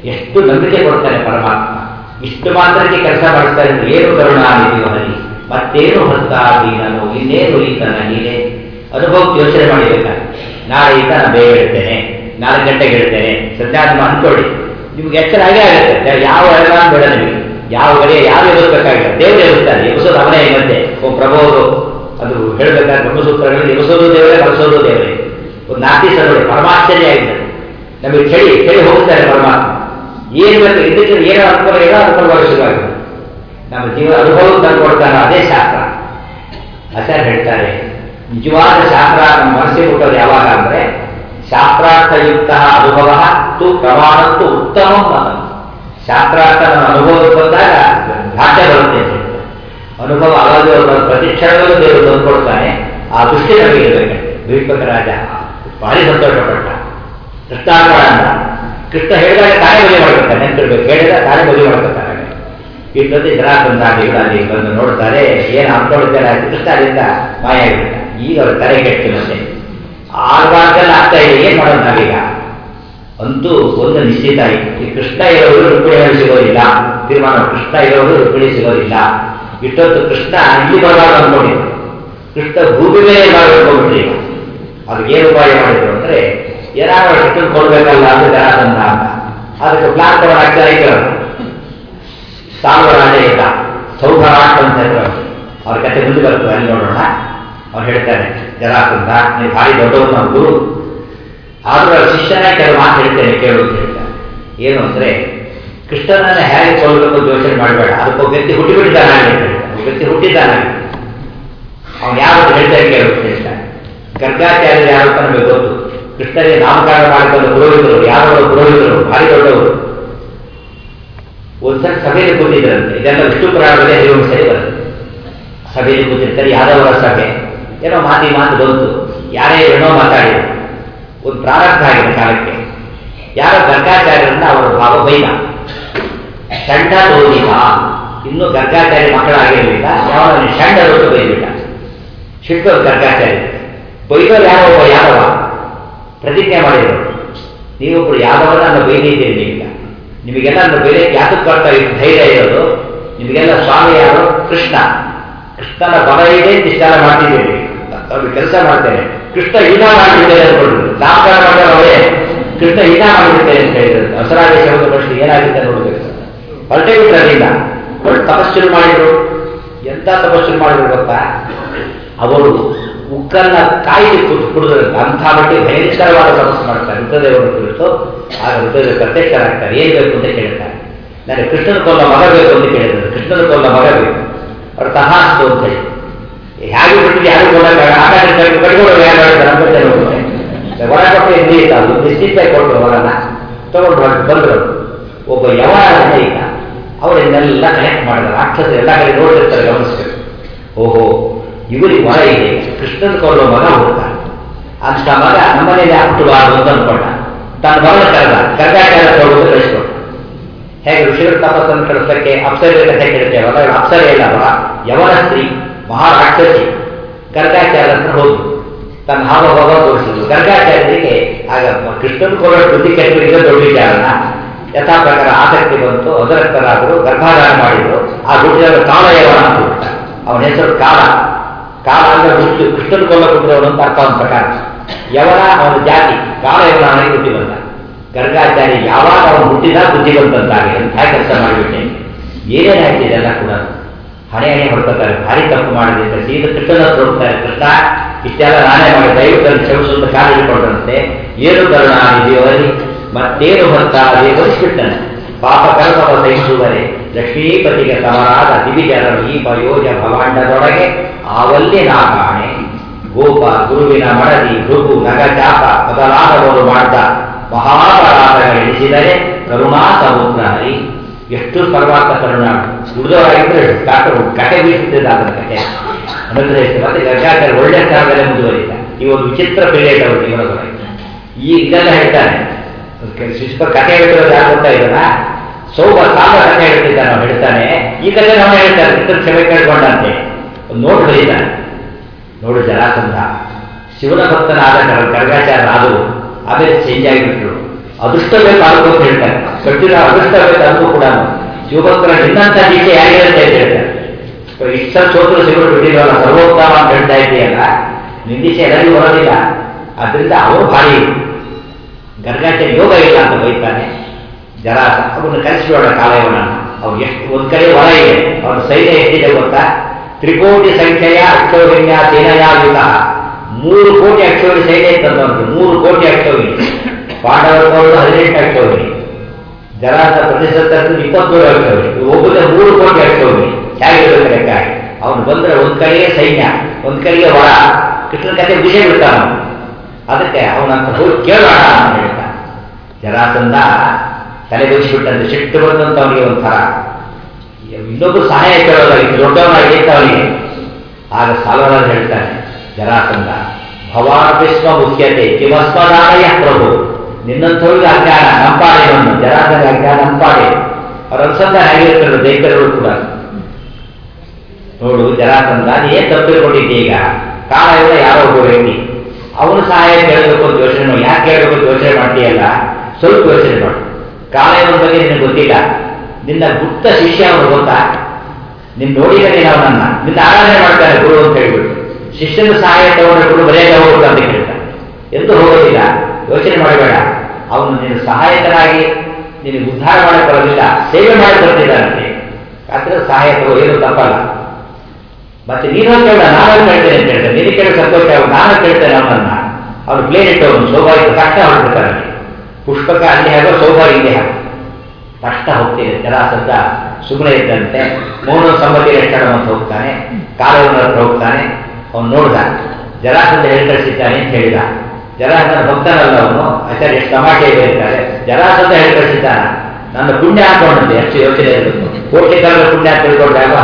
ಎಷ್ಟು ನಂಬಿಕೆ ಕೊಡ್ತಾನೆ ಪರಮಾತ್ಮ ಇಷ್ಟು ಮಾತ್ರಕ್ಕೆ ಕೆಲಸ ಮಾಡ್ತಾರೆ ಅಂದ್ರೆ ಏನು ಕರುಣಾನಿಧಿಯೋ ಹರಿ ಮತ್ತೇನು ಹೊತ್ತ ದೀನನು ಇನ್ನೇನು ಈತನ ನೀನೆ ಅನುಭವಕ್ಕೆ ಯೋಚನೆ ಮಾಡಿಬೇಕಾದ್ರೆ ನಾಳೆ ಈತ ನಾನು ಬೇಗ ಹೇಳ್ತೇನೆ ನಾಲ್ಕು ಗಂಟೆಗೆ ಹೇಳ್ತೇನೆ ಸಂಧ್ಯಾತ್ಮ ಅಂದ್ಕೊಳ್ಳಿ ನಿಮ್ಗೆ ಎಚ್ಚರ ಆಗೇ ಆಗುತ್ತೆ ಯಾವ ಅಲಾರಾಮ್ ಬೇಡ ನಿಮಗೆ ಯಾವ ಗಡಿಯ ಯಾರು ಎದುರ್ಬೇಕಾಗಿಲ್ಲ ದೇವರು ಎದುರ್ತಾರೆ ಎಬ್ಸೋದು ಅವನೇ ಮತ್ತೆ ಓ ಪ್ರಭೋದು ಅದು ಹೇಳಬೇಕಾದ್ರೆ ಬ್ರಹ್ಮಸೂತ್ರಗಳಲ್ಲಿ ಎಬ್ಸೋದು ದೇವರೇ ಬಳಸೋದು ದೇವರೇ ಒಂದು ನಾಲ್ಕು ದಿವಸ ನೋಡಿ ಪರಮಾಶ್ಚರ್ಯ ಆಗಿದೆ ನಮಗೆ ಚಳಿ ಚಳಿ ಹೋಗ್ತಾರೆ ಪರಮಾತ್ಮ ಏನು ಬೇಕು ಇದಕ್ಕೆ ಏನೋ ಅನುಕೂಲ ಏನೋ ಅನುಕೂಲವಾಗಿ ಶುರುವಾಗಿದೆ ನಮ್ಮ ಜೀವ ಅನುಭವ ತಂದುಕೊಡ್ತಾನೆ ಅದೇ ಶಾಸ್ತ್ರ ಆಚಾರ್ಯ ಹೇಳ್ತಾರೆ ನಿಜವಾದ ಶಾಸ್ತ್ರ ನಮ್ಮ ಮನಸ್ಸಿಗೆ ಹುಟ್ಟೋದು ಯಾವಾಗ ಅಂದ್ರೆ ಶಾಸ್ತ್ರಾರ್ಥಯುಕ್ತ ಅನುಭವ ತು ಪ್ರಮಾಣತ್ತು ಉತ್ತಮ ಮತ ಶಾಸ್ತ್ರಾರ್ಥ ನಮ್ಮ ಅನುಭವಕ್ಕೆ ಬಂದಾಗ ಭಾಷೆ ಬರುತ್ತೆ ಅಂತ ಹೇಳ್ತಾರೆ. ಅನುಭವ ಅವಾಗ ಪ್ರತಿ ಕ್ಷಣದಲ್ಲೂ ದೇವರು ತಂದುಕೊಡ್ತಾನೆ ಆ ದೃಷ್ಟಿ ನಮಗೆ ಇರಬೇಕು ಭೀಷ್ಮಕ ರಾಜ ಭಾರಿ ಸಂತೋಷಪಟ್ಟ ಕೃಷ್ಣಾರ್ಪಣ ಅಂತ ಕೃಷ್ಣ ಹೇಳಿದಾಗ ತಾನೇ ಮದುವೆ ಮಾಡ್ಕೊತಾನೆ ನೆನ್ಪಿರ್ಬೇಕು ಹೇಳಿದ ತಾನೇ ಮದುವೆ ಮಾಡ್ಕೊತಾನೆ ಇಷ್ಟೊತ್ತಿ ಜರಾಸಂಧಾಗಿ ಅಲ್ಲಿ ಬಂದು ನೋಡ್ತಾರೆ ಏನು ಅನ್ಕೊಂಡಿದ್ದಾರೆ ಆಯ್ತು ಕೃಷ್ಣ ಅಲ್ಲಿಂದ ಮಾಯ ಆಗಿಬಿಟ್ಟ ಈಗ ಅವ್ರ ತಲೆ ಕೆಟ್ಟು ಮತ್ತೆ ಆರು ವಾರದಲ್ಲಿ ಆಗ್ತಾ ಇದೆ ಏನ್ ಮಾಡೋದು ನಾವೀಗ ಅಂತೂ ಒಂದು ನಿಶ್ಚಿತ ಆಯ್ತು ಈ ಕೃಷ್ಣ ಇರೋರು ರುಕ್ಮಿಣಿಯಲ್ಲಿ ಸಿಗೋದಿಲ್ಲ ತೀರ್ಮಾನ ಕೃಷ್ಣ ಇರೋರು ರುಕ್ಮಿಣಿ ಸಿಗೋದಿಲ್ಲ ಇಷ್ಟೊತ್ತು ಕೃಷ್ಣ ಇಲ್ಲಿ ಬರಬಾರ್ದು ಅನ್ಕೊಂಡಿದ್ರು ಕೃಷ್ಣ ಭೂಮಿ ಮೇಲೆ ಮಾಡ್ಕೊಂಡ್ಬಿಟ್ರಿ ಈಗ ಅದಕ್ಕೆ ಏನು ಉಪಾಯ ಮಾಡಿದ್ರು ಅಂದ್ರೆ ಏನಾದ್ರು ಕೃಷ್ಣನ್ ಕೊಡ್ಬೇಕಲ್ಲ ಅಂತ ಜರಾಸಂಧ ಅಂತ ಅದಕ್ಕೆ ಪ್ಲಾನ್ ತಗೊಂಡು ಆಗ್ತಾ ಇರೋರು ಸಾಲ್ವರಾಜ ಇದ್ದ ಸೌಭರಾಟ್ ಅಂತ ಹೆಸರು ಅವ್ರ ಕತೆ ಮುಂದೆ ಬರ್ತದೆ ಅಲ್ಲಿ ನೋಡೋಣ ಅವ್ರು ಹೇಳ್ತಾನೆ ಜರಾಸಂಧ ನೀವು ಭಾರಿ ದೊಡ್ಡವರು ನಮ್ಮ ಗುರು ಆದ್ರೂ ಅವ್ರ ಶಿಷ್ಯನ ಕೆಲವು ಮಾತು ಹೇಳ್ತೇನೆ ಕೇಳು ಅಂತ ಹೇಳ್ತಾರೆ ಏನು ಅಂದ್ರೆ ಕೃಷ್ಣನನ್ನ ಹೇಗೆ ಕೊಲ್ಲಬೇಕು ಅಂತ ಯೋಚನೆ ಮಾಡಬೇಡ ಅದಕ್ಕೊಬ್ಬ ವ್ಯಕ್ತಿ ಹುಟ್ಟಿಬಿಟ್ಟಿದ್ದಾನೆ ಅಂತ ಹೇಳ್ತಾರೆ ಒಬ್ಬ ವ್ಯಕ್ತಿ ಹುಟ್ಟಿದ್ದಾನೆ ಅವನು ಯಾರು ಹೇಳ್ತಾರೆ ಕೇಳು ಅಂತ ಹೇಳ್ತಾನೆ ಗರ್ಗಾಚಾರ್ಯರು ಯಾರು ಅಂತ ನಮಗೆ ಗೊತ್ತು ಕೃಷ್ಣನಿಗೆ ನಾಮಕರಣ ಮಾಡಿಕೊಂಡು ಪುರೋಹಿತರು ಯಾರು ಪುರೋಹಿತರು ಭಾರಿ ದೊಡ್ಡವರು ಒಂದ್ಸಲ ಸಭೆಯಲ್ಲಿ ಕೂತಿದ್ರಂತೆ ಇದೆಲ್ಲ ವಿಷ್ಣು ಪುರಾಣದಲ್ಲಿ ಹರಿವು ಸರಿ ಬರುತ್ತೆ ಸಭೆಯಲ್ಲಿ ಕೂತಿರ್ತಾರೆ ಯಾದವರ ಸಭೆ ಏನೋ ಮಾತಿ ಮಾತು ಬಂತು ಯಾರೇ ಏನೋ ಮಾತಾಡಿದ್ರು ಒಂದು ಪ್ರಾರಂಭ ಆಗಿದೆ ಕಾಲಕ್ಕೆ ಯಾರೋ ಗರ್ಗಾಚಾರ್ಯರನ್ನ ಅವರ ಭಾವ ಬೈದ ಷಂಡ ತೋದಿದ ಇನ್ನೂ ಗರ್ಗಾಚಾರ್ಯ ಮಕ್ಕಳಾಗಿರಲಿಲ್ಲ ಯಾವ ಷಂಡ ದೊಡ್ಡ ಬೈದಿಲ್ಲ ಶಿಟ್ಟರು ಗರ್ಗಾಚಾರ್ಯ ಬೈದವರು ಯಾರೋ ಒಬ್ಬ ಯಾದವ ಪ್ರತಿಜ್ಞೆ ಮಾಡಿದರು ನೀವೊಬ್ಬರು ಯಾದವರ ನನ್ನ ಬೈದಿದ್ದೀರಿ ನೀವೀಗ ನಿಮಗೆಲ್ಲ ನನ್ನ ಬೇರೆ ಯಾತಕ್ಕೆ ಬರ್ತಾ ಇತ್ತು ಧೈರ್ಯ ಇರೋದು ನಿಮಗೆಲ್ಲ ಸ್ವಾಮಿ ಯಾರು ಕೃಷ್ಣ ಕೃಷ್ಣನ ಬಲ ಇದೆ ಅಂತ ಇಷ್ಟೆಲ್ಲ ಮಾಡ್ತಿದ್ದೀರಿ ಅವ್ರು ಕೆಲಸ ಮಾಡ್ತೇನೆ ಕೃಷ್ಣ ಹೀನ ಮಾಡಿಬಿಟ್ಟೇನೆ ಅನ್ಕೊಂಡ್ರು ನಾಮಕರಣ ಮಾಡಿದ್ರೆ ಅವರೇ ಕೃಷ್ಣ ಹೀನ ಮಾಡಿಬಿಟ್ಟೆ ಅಂತ ಹೇಳಿದ್ರು ದಸರಾಗೆ ಶಬ್ದ ಪ್ರಶ್ನೆ ಏನಾಗುತ್ತೆ ನೋಡ್ಬೇಕು ಹೊರಟೇ ಬಿಟ್ರೆ ಅಲ್ಲಿಂದ ಹೊರಟು ತಪಸ್ಸು ಮಾಡಿದ್ರು ಎಂತ ತಪಸ್ಸು ಮಾಡಿದ್ರು ಗೊತ್ತಾ ಅವರು ಉಕ್ಕನ್ನ ಕಾಯಿಸಿ ಕುಟ್ಟು ಕುಡಿದ್ರೆ ಅಂಥ ಮಟ್ಟಿಗೆ ಭಯಂಕರವಾದ ತಪಸ್ಸು ಮಾಡ್ತಾರೆ ರುದ್ರದೇವರು ಕುರಿತು ಆಗ ರುದ್ರದೇವರು ಪ್ರತ್ಯಕ್ಷರಾಗ್ತಾರೆ ಏನ್ ಬೇಕು ಅಂತ ಕೇಳ್ತಾರೆ ನನಗೆ ಕೃಷ್ಣನ ಕೊಲ್ಲ ಮಗ ಬೇಕು ಅಂತ ಕೇಳಿದ್ರು ಕೃಷ್ಣನ ಕೊಲ್ಲ ಮಗ ಬೇಕು ಅವ್ರು ತಹಾಸ್ತು ಅಂತ ಹೇಳಿ ಹೇಗೆ ಬಿಟ್ಟಿದ್ದು ಯಾರು ಕೊಡಕ್ಕಾಗ ಆಕಾಶ ಕಟ್ಕೊಂಡು ಯಾರು ಹೇಳ್ತಾರೆ ಅಂತ ಹೋಗುತ್ತೆ ಹೊರ ಕೊಟ್ಟು ಎಲ್ಲಿ ಇತ್ತು ಅದು ನಿಶ್ಚಿತ ಕೊಟ್ಟು ಹೊರನ ತಗೊಂಡು ಹೊರಟು ಬಂದರು ಒಬ್ಬ ಯವನ ಈಗ ಅವರನ್ನೆಲ್ಲ ಕನೆಕ್ಟ್ ಮಾಡಿದ್ರು ರಾಕ್ಷಸರು ಎಲ್ಲ ಕಡೆ ನೋಡಿರ್ತಾರೆ ಗಮನಿಸ್ಬೇಕು ಓಹೋ ಇವರಿಗೆ ಹೊರ ಇದೆ ಕೃಷ್ಣನ ಕೊಲ್ಲೋ ಮಗ ಹುಡುಕ್ತಾನೆ ಅಂತ ಮಗ ನಮ್ಮನೇಲಿ ಹುಟ್ಟಬಾರದು ಅಂತ ಅನ್ಕೊಂಡ ತನ್ನ ಮಗನ ಕರೆದ ಕರ್ಗಾಚಾರ ತಗೊಂಡು ಕಳಿಸ್ಕೊಟ್ಟ ಹೇಗೆ ಋಷಿಗಳ ತಪಸ್ಸನ್ನು ಕಳಿಸಕ್ಕೆ ಅಪ್ಸರ ಕಥೆ ಕೇಳ್ತೇವಲ್ಲ ಇವ್ರು ಅಪ್ಸರೆ ಇಲ್ಲ ಅಲ್ವಾ ಯವನ ಸ್ತ್ರೀ ಮಹಾರಾಕ್ಷಸಿ ಗರ್ಗಾಚಾರ್ಯ ಹತ್ರ ಹೋದ್ರು ತನ್ನ ಹಾವಭಾವ ತೋರಿಸಿದ್ರು ಗರ್ಗಾಚಾರ್ಯರಿಗೆ ಆಗ ಕೃಷ್ಣನ್ ಕೊಡೋ ಬುದ್ಧಿ ಕೆಟ್ಟವರಿಗೆ ದೊಡ್ಡ ವಿಚಾರನ ಯಥಾ ಪ್ರಕಾರ ಆಸಕ್ತಿ ಬಂತು ಅದರಕ್ಕರಾದರು ಗರ್ಭಾಧಾರ ಮಾಡಿದ್ರು ಆ ಹುಟ್ಟಿದ ಕಾಲಯವನ ಅಂತ ಹುಟ್ಟ ಅವನ ಹೆಸರು ಕಾಲ ಕಾಲ ಅಂದ್ರೆ ಹುಟ್ಟು ಕೃಷ್ಣನ್ ಕೊಲ್ಲ ಹುಟ್ಟಿದವನು ಅಂತ ಅರ್ಥ ಅವನ ಪ್ರಕಾರ ಯವನ ಅವನ ಜಾತಿ ಕಾಲ ಯವನ ಅವನಿಗೆ ಹುಟ್ಟಿ ಬಂದ ಗರ್ಗಾಚಾರ್ಯ ಯಾವಾಗ ಅವನು ಹುಟ್ಟಿದ ಬುದ್ಧಿ ಬಂದಂತಾಗಿದೆ ಅಂತ ಕೆಲಸ ಮಾಡಿಬಿಟ್ಟೆ ಏನೇನಾಯ್ತು ಇದೆಲ್ಲ ಕೂಡ ಹಣೆ ಹಣೆ ಹೊಡ್ಕೋತಾರೆ ಭಾರಿ ತಪ್ಪು ಮಾಡಿದ್ರೆ ಸೀದ ಕೃಷ್ಣನ ಹತ್ರ ಹೋಗ್ತಾರೆ ಕೃಷ್ಣ ಇಷ್ಟೆಲ್ಲ ನಾನೇ ಮಾಡಿ ದಯವಿಟ್ಟು ಅಲ್ಲಿ ಕ್ಷಮಿಸುವಂತ ಕಾಲ ಹಿಡ್ಕೊಂಡ್ರಂತೆ ಏನು ಕರುಣ ಇದೆಯವರಿ ಮತ್ತೇನು ಹೊತ್ತ ಅದೇ ಬರಿಸ್ಬಿಟ್ಟನು ಪಾಪ ಕರ್ಮವ ಸಹಿಸುವರೆ ಲಕ್ಷ್ಮೀಪತಿಗೆ ಸಮರಾದ ದಿವಿಜರರು ಈ ಪಯೋಜ ಭವಾಂಡದೊಳಗೆ ಆವಲ್ಲಿ ನಾ ಕಾಣೆ ಗೋಪ ಗುರುವಿನ ಮಡದಿ ಭೃಗು ನಗಚಾಪ ಮೊದಲಾದವರು ಮಾಡಿದ ಮಹಾಪರಾಧಗಳೆನಿಸಿದರೆ ಕರುಣಾ ಸಮುದ್ರ ಹರಿ ಎಷ್ಟು ಪರಮಾತ್ಮ ಕರುಣ ಉಳಿದವರಾಗಿದ್ರೆ ಡಾಕ್ಟರ್ ಕತೆ ಬೀಸುತ್ತಿದ್ದ ಅದರ ಕತೆ ಅನುಗ್ರಹಿಸಿ ಮತ್ತೆ ಗರ್ಗಾಚಾರ ಒಳ್ಳೆ ಸ್ಥಾನದಲ್ಲೇ ಮುಂದುವರಿತ ಈ ಒಂದು ವಿಚಿತ್ರ ಪಿರಿಯಡ್ ಅವರು ಜೀವನದೊಳಗೆ ಈ ಇದೆಲ್ಲ ಹೇಳ್ತಾನೆ ಶಿಲ್ಪ ಕತೆ ಹೇಳ್ತಿರೋದು ಯಾರು ಗೊತ್ತಾ ಇದನ್ನ ಸೌಭ ಸಾಲ ಕಥೆ ಹೇಳ್ತಿದ್ದಾನೆ ನಾವು ಹೇಳ್ತಾನೆ ಈ ಕಥೆ ನಾವು ಹೇಳ್ತಾನೆ ಇತರ ಕ್ಷಮೆ ಕೇಳ್ಕೊಂಡಂತೆ ಒಂದು ನೋಟ್ ಬರೀತಾನೆ ನೋಡು ಜರಾಸಂಧ ಶಿವನ ಭಕ್ತನಾದ ಗರ್ಗಾಚಾರ ಆದವು ಆಮೇಲೆ ಚೇಂಜ್ ಆಗಿಬಿಟ್ರು ಅದೃಷ್ಟ ಬೇಕು ಅದಕ್ಕೂ ಅಂತ ಹೇಳ್ತಾರೆ ಕಟ್ಟಿದ ಅದೃಷ್ಟ ಬೇಕು ಅದಕ್ಕೂ ಕೂಡ ಶಿವಭಕ್ತರ ನಿನ್ನಂತ ದೀಕ್ಷೆ ಯಾರಿರುತ್ತೆ ಅಂತ ಹೇಳ್ತಾರೆ ಇಷ್ಟ ಸೋತ್ರ ಸಿಗರು ಬಿಟ್ಟಿರೋಲ್ಲ ಸರ್ವೋತ್ತಮ ಅಂತ ಹೇಳ್ತಾ ಇದೆಯಲ್ಲ ನಿಂದಿಸೆ ಎಲ್ಲರಿಗೂ ಬರೋದಿಲ್ಲ ಅದರಿಂದ ಅವರು ಭಾರಿ ಗರ್ಗಾಚೆ ಯೋಗ ಇಲ್ಲ ಅಂತ ಬೈತಾನೆ ಜರ ಅವನು ಕಲಿಸ್ಬೇಡ ಕಾಲಯವನ ಅವ್ರು ಎಷ್ಟು ಒಂದ್ ಕಡೆ ಹೊರ ಇದೆ ಅವನ ಸೈನ್ಯ ಎಷ್ಟಿದೆ ಗೊತ್ತಾ ತ್ರಿಕೋಟಿ ಸಂಖ್ಯೆಯ ಅಕ್ಷೋಹಿಣ್ಯ ಸೇನಯಾಯುತ ಮೂರು ಕೋಟಿ ಅಕ್ಷೋಹಿಣಿ ಸೈನ್ಯ ಇತ್ತಂತವ್ರು ಮೂರು ಕೋಟಿ ಅಕ್ಷೋಹಿಣಿ ಪಾಂಡವರು ಹದಿನೆಂಟು ಅಕ್ಷೋಹಿಣಿ ಜರಾಸ ಪ್ರತಿಶತ ಇಪ್ಪತ್ತೂರು ಅಕ್ಷೋಹಿಣಿ ಒಬ್ಬನೇ ಮೂರು ಕೋಟಿ ಅಕ್ಷೋಹಿಣಿ ಹೇಗಿರ್ಬೇಕು ಲೆಕ್ಕಾಗಿ ಅವನು ಬಂದ್ರೆ ಒಂದ್ ಕಡೆಗೆ ಸೈನ್ಯ ಒಂದ್ ಕಡೆಗೆ ಹೊರ ಕೃಷ್ಣನ ಕತೆ ವಿಷಯ ಬಿಡ್ತಾನ ಅವನು ಅದಕ್ಕೆ ಅವನಂತ ಹೋಗಿ ಕೇಳೋಣ ಅಂತ ಹೇಳ್ತಾನೆ ಜರಾಸಂದ ತಲೆಗೊಳಿಸಿಬಿಟ್ಟಂತೆ ಸಿಟ್ಟು ಬಂದಂತ ಅವನಿಗೆ ಒಂಥರ ಇನ್ನೊಬ್ಬರು ಸಹಾಯ ಕೇಳೋದಾಗಿತ್ತು ದೊಡ್ಡವನಾಗಿತ್ತು ಅವನಿಗೆ ಆಗ ಸಾಲವರಾಜ್ ಹೇಳ್ತಾನೆ ಜರಾಸಂದ ಭವಾನ್ ವಿಶ್ವ ಮುಖ್ಯತೆ ಕಿಮಸ್ಮದಾಯ ಪ್ರಭು ನಿನ್ನಂಥವ್ರಿಗೆ ಅಜ್ಞಾನ ನಂಪಾಡೆ ಅವನು ಜರಾಸಂಗ ಅಜ್ಞಾನ ನಂಪಾಡೆ ಅವ್ರ ಅನುಸಂಧಾನ ಆಗಿರ್ತಾರೆ ದೈತ್ಯಗಳು ಕೂಡ ನೋಡು ಜರಾಸಂದ ನೀ ಏನ್ ತಪ್ಪಿಕೊಂಡಿದ್ದೆ ಈಗ ಕಾಲ ಎಲ್ಲ ಯಾರೋ ಒಬ್ಬ ವ್ಯಕ್ತಿ ಅವನು ಸಹಾಯ ಕೇಳಬೇಕು ಅಂತ ಯೋಚನೆ ಮಾಡಿ ಯಾಕೆ ಕೇಳಬೇಕು ಅಂತ ಯೋಚನೆ ಮಾಡ್ತೀಯಲ್ಲ ಸ್ವಲ್ಪ ಯೋಚನೆ ಮಾಡು ಕಾಲಯನ ಬಗ್ಗೆ ನಿನಗೆ ಗೊತ್ತಿಲ್ಲ ನಿನ್ನ ಗುಪ್ತ ಶಿಷ್ಯ ಅವನು ಗೊತ್ತಾ ನಿನ್ ನೋಡಿದ ನೀನು ಅವನನ್ನ ನಿನ್ನ ಆರಾಧನೆ ಮಾಡ್ತಾನೆ ಗುರು ಅಂತ ಹೇಳ್ಬಿಟ್ಟು ಶಿಷ್ಯನ ಸಹಾಯ ತಗೊಂಡು ಗುರು ಮರ್ಯಾದೆ ಹೋಗ್ಬಿಟ್ಟು ಅಂತ ಕೇಳ್ತಾನೆ ಎಂದು ಹೋಗೋದಿಲ್ಲ ಯೋಚನೆ ಮಾಡಬೇಡ ಅವನು ನಿನ್ನ ಸಹಾಯಕನಾಗಿ ನಿನಗೆ ಉದ್ಧಾರ ಮಾಡಕ್ಕೆ ಬರೋದಿಲ್ಲ ಸೇವೆ ಮಾಡಿ ಬರ್ತಿದ್ದಾನಂತೆ ಆದ್ರೆ ಸಹಾಯ ತಗೋ ಏನು ತಪ್ಪಲ್ಲ ಮತ್ತೆ ನೀನು ಕೇಳ ನಾನು ಕೇಳ್ತೇನೆ ಅಂತ ಹೇಳ್ತೇನೆ ನಿನಗೆ ಕೇಳಿ ಸಂತೋಷ ಆಗ ನಾನು ಕೇಳ್ತೇನೆ ಅವನನ್ನ ಅವನು ಪ್ಲೇನ್ ಇಟ್ಟವನು ಸೌಭಾಗ್ಯ ತಕ್ಷಣ ಹೊರಡ್ಬಿಡ್ತಾನೆ ಪುಷ್ಪಕ ಅಲ್ಲಿ ಹಾಗೋ ಸೌಭಾಗ್ಯ ಇಲ್ಲಿ ಹಾಗೆ ತಕ್ಷಣ ಹೋಗ್ತೇನೆ ಜರಾಸದ್ದ ಸುಮ್ಮನೆ ಇದ್ದಂತೆ ಮೌನ ಸಮ್ಮತಿ ರಕ್ಷಣ ಅಂತ ಹೋಗ್ತಾನೆ ಕಾಲವನ ಹತ್ರ ಹೋಗ್ತಾನೆ ಅವನು ನೋಡ್ದ ಜರಾಸಂದ ಹೇಳಿ ಕಳಿಸಿದ್ದಾನೆ ಅಂತ ಹೇಳಿದ ಜರಾಸನ ಭಕ್ತನಲ್ಲ ಅವನು ಆಚಾರ್ಯ ಎಷ್ಟು ತಮಾಷೆ ಇದೆ ಅಂತಾರೆ ಜರಾಸಂದ ಹೇಳಿ ಕಳಿಸಿದ್ದಾನ ನನ್ನ ಪುಣ್ಯ ಹಾಕೊಂಡಂತೆ ಎಷ್ಟು ಯೋಚನೆ ಇರಬೇಕು ಕೋಟಿ ಕಾಲದ ಪುಣ್ಯ ಅಂತ ತಿಳ್ಕೊಂಡಾಗ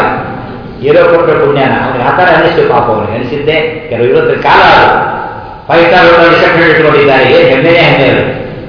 ಇರೋ ಕೊಟ್ಟರೆ ಪುಣ್ಯನ ಅವನಿಗೆ ಆ ಥರ ಅನಿಸ್ತು ಪಾಪ ಅವನಿಗೆ ಅನಿಸಿದ್ದೆ ಕೆಲವು ಇವತ್ತು ಕಾಲ ಫೈವ್ ಸ್ಟಾರ್ ಹೋಟೆಲ್ ರಿಸೆಪ್ಷನ್ ಇಟ್ಕೊಂಡಿದ್ದಾರೆ ಏನು ಹೆಮ್ಮೆನೇ ಹೆಮ್ಮೆ ಅದು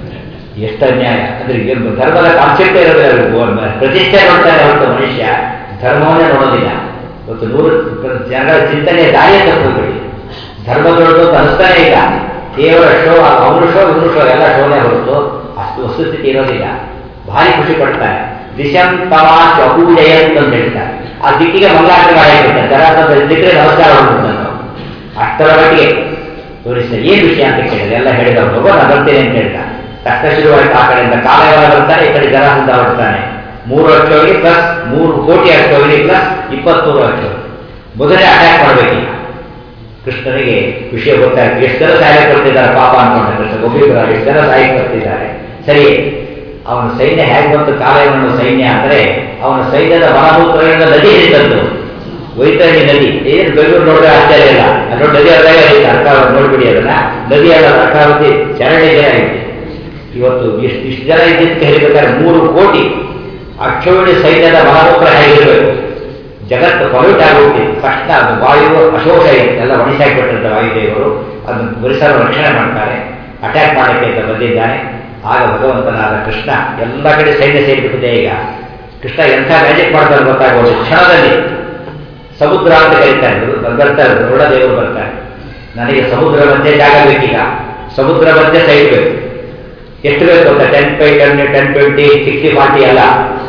ಎಷ್ಟು ಅನ್ಯಾಯ ಅಂದ್ರೆ ಏನು ಧರ್ಮದ ಕಾನ್ಸೆಪ್ಟ್ ಇರೋದಿಲ್ಲ ಪ್ರತಿಷ್ಠೆ ನೋಡ್ತಾನೆ ಹೊರತು ಮನುಷ್ಯ ಧರ್ಮವನ್ನೇ ನೋಡೋದಿಲ್ಲ ಇವತ್ತು ನೂರು ಜನರ ಚಿಂತನೆ ದಾರಿಯ ತಪ್ಪಬೇಡಿ ಧರ್ಮ ದೊಡ್ಡದು ಅಂತ ಅನಿಸ್ತಾನೆ ಇಲ್ಲ ಕೇವಲ ಶೋ ಅವನು ಶೋ ಇವನು ಶೋ ಎಲ್ಲ ಶೋನೇ ಹೊರತು ಅಷ್ಟು ವಸ್ತುಸ್ಥಿತಿ ಇರೋದಿಲ್ಲ ಭಾರಿ ಖುಷಿ ಪಡ್ತಾರೆ ದಿಶಂ ತಮಾಶ್ ಅಪೂಜಯಂತ್ ಅಂತ ಹೇಳ್ತಾರೆ ಆ ದಿಕ್ಕಿಗೆ ಮಂಗಳಾರತಿ ಮಾಡಿರ್ತಾರೆ ಜರಾಸಂಧ ದಿಕ್ಕಿಗೆ ನಮಸ್ಕಾರ ಮಾಡ್ಬಿಡ್ತಾರೆ ಅಷ್ಟರ ಮಟ್ಟಿಗೆ ತೋರಿಸಿದ ಏನ್ ವಿಷಯ ಅಂತ ಕೇಳಿದ್ರೆ ಎಲ್ಲ ಹೇಳಿದವರು ಹೋಗೋ ನಾನು ಬರ್ತೇನೆ ಅಂತ ಹೇಳ್ದ ತಕ್ಷಣ ಶುರುವಾಯ್ತು ಆ ಕಡೆಯಿಂದ ಕಾಲಯವ ಬರ್ತಾನೆ ಈ ಕಡೆ ಜರಾಸಂಧ ಬರ್ತಾನೆ ಮೂರು ಅಕ್ಷೋಗಿ ಪ್ಲಸ್ ಮೂರು ಕೋಟಿ ಅಕ್ಷೋಗಿ ಪ್ಲಸ್ ಇಪ್ಪತ್ತೂರು ಅಕ್ಷೋಗಿ ಮೊದಲೇ ಅಟ್ಯಾಕ್ ಮಾಡಬೇಕೀಗ ಕೃಷ್ಣನಿಗೆ ವಿಷಯ ಗೊತ್ತಾಯ್ತು ಎಷ್ಟು ಜನ ಸಹಾಯ ಕೊಡ್ತಿದ್ದಾರೆ ಪಾಪ ಅನ್ಕೊಂಡ ಕೃಷ್ಣ ಒಬ್ಬಿಬ್ಬರ ಎಷ್ಟು ಜನ ಸಹಾಯ ಕೊಡ್ತಿದ್ದಾರೆ ಸರಿ ಅವನ ಸೈನ್ಯ ಹೇಗೆ ಬಂತು ಕಾಲಯವನ ಸೈನ್ಯ ಅಂದ್ರೆ ಅವನ ಸೈನ್ಯದ ಮಲಮೂತ್ರಗಳಿಂದ ನದಿ ಹರಿತದ್ದು ವೈತರಣಿ ನದಿ ಏನು ಬೆಂಗಳೂರು ನೋಡಿದ್ರೆ ಆಶ್ಚರ್ಯ ಇಲ್ಲ ಅಲ್ಲಿ ನೋಡಿ ನದಿ ಅರ್ಧಾಗ ಐತೆ ಅರ್ಕಾವತಿ ನೋಡ್ಬಿಡಿ ಅದನ್ನ ನದಿ ಅಲ್ಲ ಅರ್ಕಾವತಿ ಚರಂಡಿ ಜನ ಐತೆ ಇವತ್ತು ಇಷ್ಟು ಇಷ್ಟು ಜನ ಇದ್ದಿದ್ದಕ್ಕೆ ಹೇಳಬೇಕಾದ್ರೆ ಮೂರು ಕೋಟಿ ಅಕ್ಷೋಣಿ ಸೈನ್ಯದ ಮಲಮೂತ್ರ ಹೇಗಿರಬೇಕು ಜಗತ್ತು ಪೊಲ್ಯೂಟ್ ಆಗೋಗ್ತಿ ಕಷ್ಟ ಅದು ವಾಯು ಅಶೋಕ ಎಲ್ಲ ಒಣಿಸಾಕಿಬಿಟ್ಟಿರ್ತ ವಾಯುದೇವರು ಅದನ್ನು ಪರಿಸರ ರಕ್ಷಣೆ ಮಾಡ್ತಾರೆ ಅಟ್ಯಾಕ್ ಮಾಡಕ್ಕೆ ಅಂತ ಬಂದಿದ್ದಾನೆ ಆಗ ಭಗವಂತನಾದ ಕೃಷ್ಣ ಎಲ್ಲ ಕಡೆ ಸೈನ್ಯ ಸೇರಿಬಿಟ್ಟಿದೆ ಈಗ ಕೃಷ್ಣ ಎಂಥ ಮ್ಯಾಜಿಕ್ ಮಾಡ್ತಾರೆ ಗೊತ್ತಾಗೋದು ಕ್ಷಣದಲ್ಲಿ ಸಮುದ್ರ ಅಂತ ಕರೀತಾರೆ ಬರ್ತಾರೆ ದೇವರು ಬರ್ತಾರೆ ನನಗೆ ಸಮುದ್ರ ಮಧ್ಯೆ ಜಾಗ ಬೇಕೀಗ ಸಮುದ್ರ ಮಧ್ಯೆ ಸೈಡ್ ಬೇಕು ಎಷ್ಟು ಬೇಕು ಅಂತ ten by ten ten twenty sixty forty ಅಲ್ಲ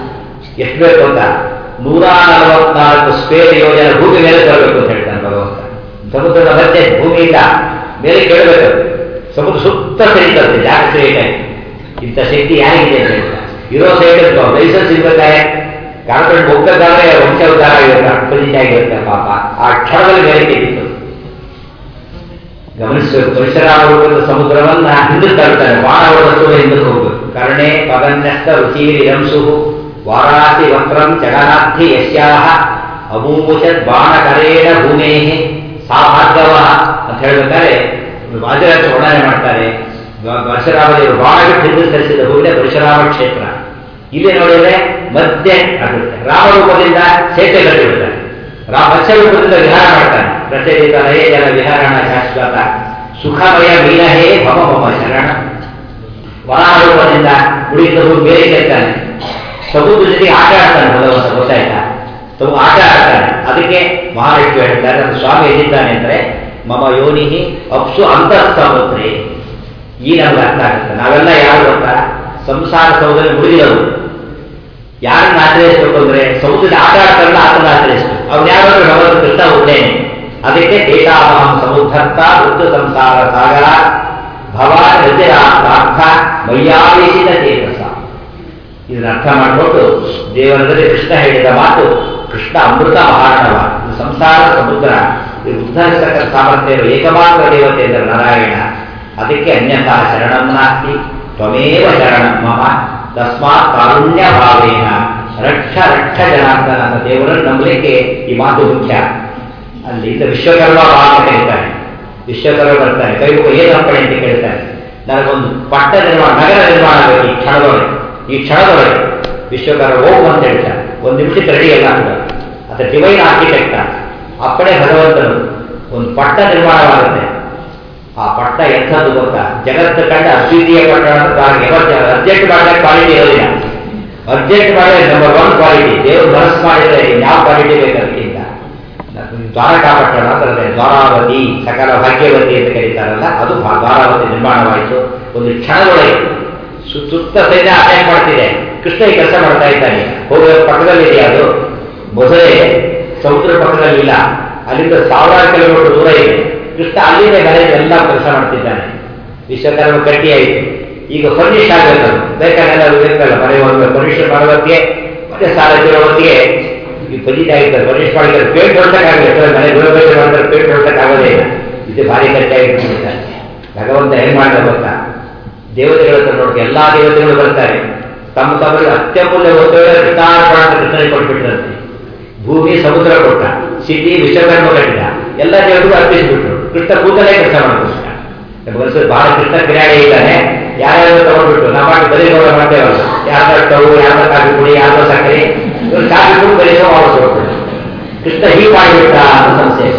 ಎಷ್ಟು ಬೇಕು ಅಂತ ನೂರ ನಲವತ್ನಾಲ್ಕು ಸ್ಪೇರ್ ಯೋಜನೆ ಭೂಮಿ ಮೇಲೆ ತರಬೇಕು ಅಂತ ಹೇಳ್ತಾನೆ ಭಗವಂತ ಸಮುದ್ರದ ಮಧ್ಯೆ ಭೂಮಿ ಇಲ್ಲ ಮೇಲೆ ಕೇಳಬೇಕು ಸಮುದ್ರ ಸುತ್ತ ಸರಿತಂತೆ ಜಾಗ ಸರಿಯಾಗಿ ಇಂಥ ಶಕ್ತಿ ಯಾರಿಗಿದೆ ಅಂತ ಹೇಳ್ತಾರೆ ಇರೋ ಸೈಡ್ ಲೈಸೆನ್ಸ್ ಇರ್ಬೇಕಾದ್ರೆ ಕಾರ್ಪೊರೇಟ್ ಹೋಗ್ಬೇಕಾದ್ರೆ ವಂಶ ಉದ್ಧಾರ ಆಗಿರುತ್ತೆ ಅಪ್ಪಜಿತ ಆಗಿರುತ್ತೆ ಪಾಪ ಆ ಕ್ಷಣದಲ್ಲಿ ಮೇಲೆ ಕೇಳಿತ್ತು ಗಮನಿಸಬೇಕು ಪರಿಸರ ಸಮುದ್ರವನ್ನ ಹಿಂದಕ್ಕೆ ತರ್ತಾರೆ ಬಾಣ ಹೊಡೆದು ಹಿಂದಕ್ಕೆ ಹೋಗ್ಬೇಕು ಕರ್ಣೆ ಪದನ್ಯಸ್ತ ರುಚೀರಿ ರಂಸು ವಾರಾಸಿ ವಕ್ರಂ ಜಗನ್ನಾಥಿ ಯಶ್ಯಾಹ ಅಮೂಚತ್ ಬಾಣಕರೇಣ ಭೂಮೇ ಸಾ ಭಾರ್ಗವ ಅಂತ ಹೇಳ್ಬೇಕಾದ್ರೆ ವಾಜರಾಜ ವರ್ಣನೆ ಮಾಡ್ತಾರೆ ಪರಶುರಾಮದೇವರು ಬಾಣ ಬಿಟ್ಟು ಹಿಂದಕ್ಕೆ ತರಿಸಿದ ಭೂಮಿನೇ ಪರಶುರಾಮ ಕ್ಷೇತ್ರ ಇಲ್ಲಿ ನೋಡಿದ್ರೆ ಮಧ್ಯೆ ಆಗುತ್ತೆ ರಾಮರೂಪದಿಂದ ಸೇಟೆ ಕಟ್ಟಿಬಿಡ್ತಾನೆ ರಾ ಮತ್ಸ್ಯರೂಪದಿಂದ ವಿಹಾರ ಮಾಡ್ತಾನೆ ಪ್ರಚಲಿತ ನಯೇ ಜಲ ವಿಹಾರಣ ಶಾಶ್ವತ ಸುಖಮಯ ಮೀನಹೇ ಭಮ ಭಮ ಶರಣ ವರಾರೂಪದಿಂದ ಉಳಿದವು ಬೇರೆ ಕೇಳ್ತಾನೆ ಸಮುದ್ರ ಜೊತೆಗೆ ಆಟ ಆಡ್ತಾನೆ ಭಗವಂತ ಗೊತ್ತಾಯ್ತಾ ತಮ್ಮ ಆಟ ಆಡ್ತಾನೆ ಅದಕ್ಕೆ ಮಹಾಲಕ್ಷ್ಮಿ ಹೇಳ್ತಾರೆ ಅದು ಸ್ವಾಮಿ ಎಲ್ಲಿದ್ದಾನೆ ಅಂದ್ರೆ ಮಮ ಯೋನಿಹಿ ಅಪ್ಸು ಅಂತಃ ಸಮುದ್ರೆ ಈ ನಮ್ಗೆ ಅರ್ಥ ಆಗುತ್ತೆ ನಾವೆಲ್ಲ ಯಾರು ಗೊತ್ತಾ ಸಂಸಾರ ಸೌಧದಲ್ಲಿ ಮುಳುಗಿದವು ಯಾರನ್ನ ಆಶ್ರಯಿಸಬೇಕು ಅಂದ್ರೆ ಸಮುದ್ರದ ಆಟ ಆಡ್ತಾರಲ್ಲ ಆತನ ಆಶ್ರಯಿಸಬೇಕು ಅವ್ರು ಯಾರಾದ್ರೂ ಭಗವಂತ ಕೃಷ್ಣ ಒಳ್ಳೇನೆ ಅದಕ್ಕೆ ದೇಶಾಮಹಂ ಸಮುದ್ಧರ್ತ ವೃತ್ತು ಸಂಸಾರ ಸಾಗರ ಭವಾನ್ ರಜರಾರ್ಥ ಮಯ್ಯಾವೇಶಿತ ಚೇತಸ ಇದನ್ನ ಅರ್ಥ ಮಾಡಿಕೊಂಡು ದೇವರದಲ್ಲಿ ಕೃಷ್ಣ ಹೇಳಿದ ಮಾತು ಕೃಷ್ಣ ಅಮೃತ ಮಹಾರಣವ ಇದು ಸಂಸಾರ ಸಮುದ್ರ ಇದು ಉದ್ಧರಿಸತಕ್ಕ ಸಾಮರ್ಥ್ಯ ಇರುವ ಏಕಮಾತ್ರ ದೇವತೆ ಎಂದರೆ ನಾರಾಯಣ ಅದಕ್ಕೆ ಅನ್ಯಥಾ ಶರಣಂ ನಾಸ್ತಿ ತ್ವಮೇವ ಶರಣಂ ಮಮ ತಸ್ಮಾತ್ ಕಾರುಣ್ಯ ಭಾವೇನ ರಕ್ಷ ರಕ್ಷ ಜನಾರ್ದನ ಅಂತ ದೇವರನ್ನು ನಂಬಲಿಕ್ಕೆ ಈ ಮಾತು ಮುಖ್ಯ ಅಲ್ಲಿ ಇಂದ ವಿಶ್ವಕರ್ಮ ಭಾಗ ಕರೀತಾರೆ ವಿಶ್ವಕರ್ಮ ಬರ್ತಾರೆ ಕೈ ಮುಖ ಏನು ಅರ್ಪಣೆ ಅಂತ ಕೇಳ್ತಾರೆ ನನಗೊಂದು ಪಟ್ಟ ನಿರ್ಮಾಣ ನಗರ ನಿರ್ಮಾಣ ಆಗಬೇಕು ಈ ಕ್ಷಣದೊಳಗೆ ಈ ಕ್ಷಣದೊಳಗೆ ವಿಶ್ವಕರ್ಮ ಹೋಗು ಅಂತ ಹೇಳ್ತಾರೆ ಒಂದು ನಿಮಿಷಕ್ಕೆ ರೆಡಿ ಎಲ್ಲ ಅಂತ ಅದು ಡಿವೈನ್ ಆರ್ಕಿಟೆಕ್ಟ ಅಪ್ಪಣೆ ಭಗವಂತನು ಒಂದು ಪಟ್ಟ ನಿರ್ಮಾಣವಾಗುತ್ತೆ ಆ ಪಟ್ಟ ಎಂಥದ್ದು ಗೊತ್ತಾ ಜಗತ್ತು ಕಂಡ ಅದ್ವಿತೀಯ ಪಟ್ಟಣ ಅಂತ ಅರ್ಜೆಂಟ್ ಮಾಡಿದಾಗ ಕ್ವಾಲಿಟಿ ಇರೋದಿಲ್ಲ ಅರ್ಜೆಂಟ್ ಮಾಡಿದ್ರೆ ನಂಬರ್ ಒನ್ ಕ್ವಾಲಿಟಿ ದೇವರು ಮನಸ್ಸು ಮಾಡಿದ್ರೆ ಯಾವ ಕ್ವಾಲಿಟಿ ಬೇಕು ಅದಕ್ಕಿಂತ ದ್ವಾರಕಾ ಪಟ್ಟಣ ಅಂತಂದ್ರೆ ದ್ವಾರಾವತಿ ಸಕಲ ಭಾಗ್ಯವತಿ ಅಂತ ಕರೀತಾರಲ್ಲ ಅದು ಭಾ- ದ್ವಾರಾವತಿ ನಿರ್ಮಾಣವಾಯಿತು ಒಂದು ಕ್ಷಣದೊಳಗೆ ಸು- ಸುತ್ತ ಸೈನ್ಯ ಅಟ್ಯಾಕ್ ಮಾಡ್ತಿದೆ ಕೃಷ್ಣ ಈ ಕೆಲಸ ಮಾಡ್ತಾ ಇದ್ದಾನೆ ಹೋಗುವ ಪಕ್ಕದಲ್ಲಿ ಇದೆಯಾ ಅದು ಮೊದಲೇ ಸಮುದ್ರ ಪಕ್ಕದಲ್ಲಿ ಇಲ್ಲ ಅಲ್ಲಿಂದ ಸಾವಿರಾರು ಕಿಲೋಮೀಟರ್ ದೂರ ಇದೆ ಕೃಷ್ಣ ಅಲ್ಲಿಂದ ಮೇಲೆ ಎಲ್ಲ ಕೆಲಸ ಮಾಡ್ತಿದ್ದಾನೆ ವಿಶ್ವಕರ್ಮ ಕಟ್ಟಿ ಆಯಿತು ಈಗ ಫರ್ನಿಷ್ ಆಗಬೇಕು ಬೇಕಾದೆಲ್ಲ ಬೇಕಲ್ಲ ಮನೆ ಒಂದು ಫರ್ನಿಷ್ ಮಾಡೋದಕ್ಕೆ ಮತ್ತೆ ಸಾಲ ತಿರೋದಕ್ಕೆ ಈ ಬದಿತಾ ಇರ್ತಾರೆ ಫರ್ನಿಷ್ ಮಾಡಿದ್ರೆ ಪೇಂಟ್ ಹೊಡ್ಸಕ್ಕಾಗಲ್ಲ ಮನೆ ಗೃಹಬೇಕೆ ಮಾಡಿದ್ರೆ ಪೇಂಟ್ ಹೊಡ್ಸಕ್ಕಾಗೋದೇ ಇಲ್ಲ ಇದು ಭಾರಿ ಖರ್ಚಾಗಿರ್ತಾರೆ ಭಗವಂತ ಏನ್ ಮಾಡಿದ ಗೊತ್ತಾ ದೇವತೆಗಳ ಹತ್ರ ನೋಡಿ ಎಲ್ಲಾ ದೇವತೆಗಳು ಬರ್ತಾರೆ ತಮ್ಮ ತಮ್ಮಲ್ಲಿ ಅತ್ಯಮೂಲ್ಯ ವಸ್ತುಗಳ ಕೃತಾರ್ಪಣ ಅಂತ ಕೃಷ್ಣನಿಗೆ ಕೊಟ್ಬಿಟ್ರಂತೆ ಭೂಮಿ ಸಮುದ್ರ ಕೊಟ್ಟ ಸಿಟಿ ವಿಶ್ವಕರ್ಮ ಕಟ್ಟಿದ ಎಲ್ಲ ದೇವರಿಗೂ ಅರ್ಪಿಸಿಬಿಟ್ರು ಕೃಷ್ಣ ಕೂತಲೇ ಕೆಲಸ ಮಾಡ್ಕೋಸ್ಕರ ನಮಗನ್ಸೋದು ಬಹಳ ಕೃಷ್ಣ ಕಿರಾಡಿ ಇದ್ದಾನೆ ಯಾರ್ಯಾರು ತಗೊಂಡ್ಬಿಟ್ಟು ನಾವು ಮಾಡಿ ಬರೀ ನೋಡ ಮಾಡ್ತೇವಲ್ಲ ಯಾರ್ದ ಸ್ಟವ್ ಯಾರ್ದ ಕಾಫಿ ಪುಡಿ ಯಾರ್ದ ಸಕ್ಕರೆ ಇವ್ರು ಕಾಫಿ ಪುಡಿ ಬರೀ ವಾಪಸ್ ಹೋಗ್ಬಿಟ್ಟು ಕೃಷ್ಣ ಹೀಗೆ ಮಾಡಿಬಿಟ್ಟ ಅಂತ ಸಂಶಯ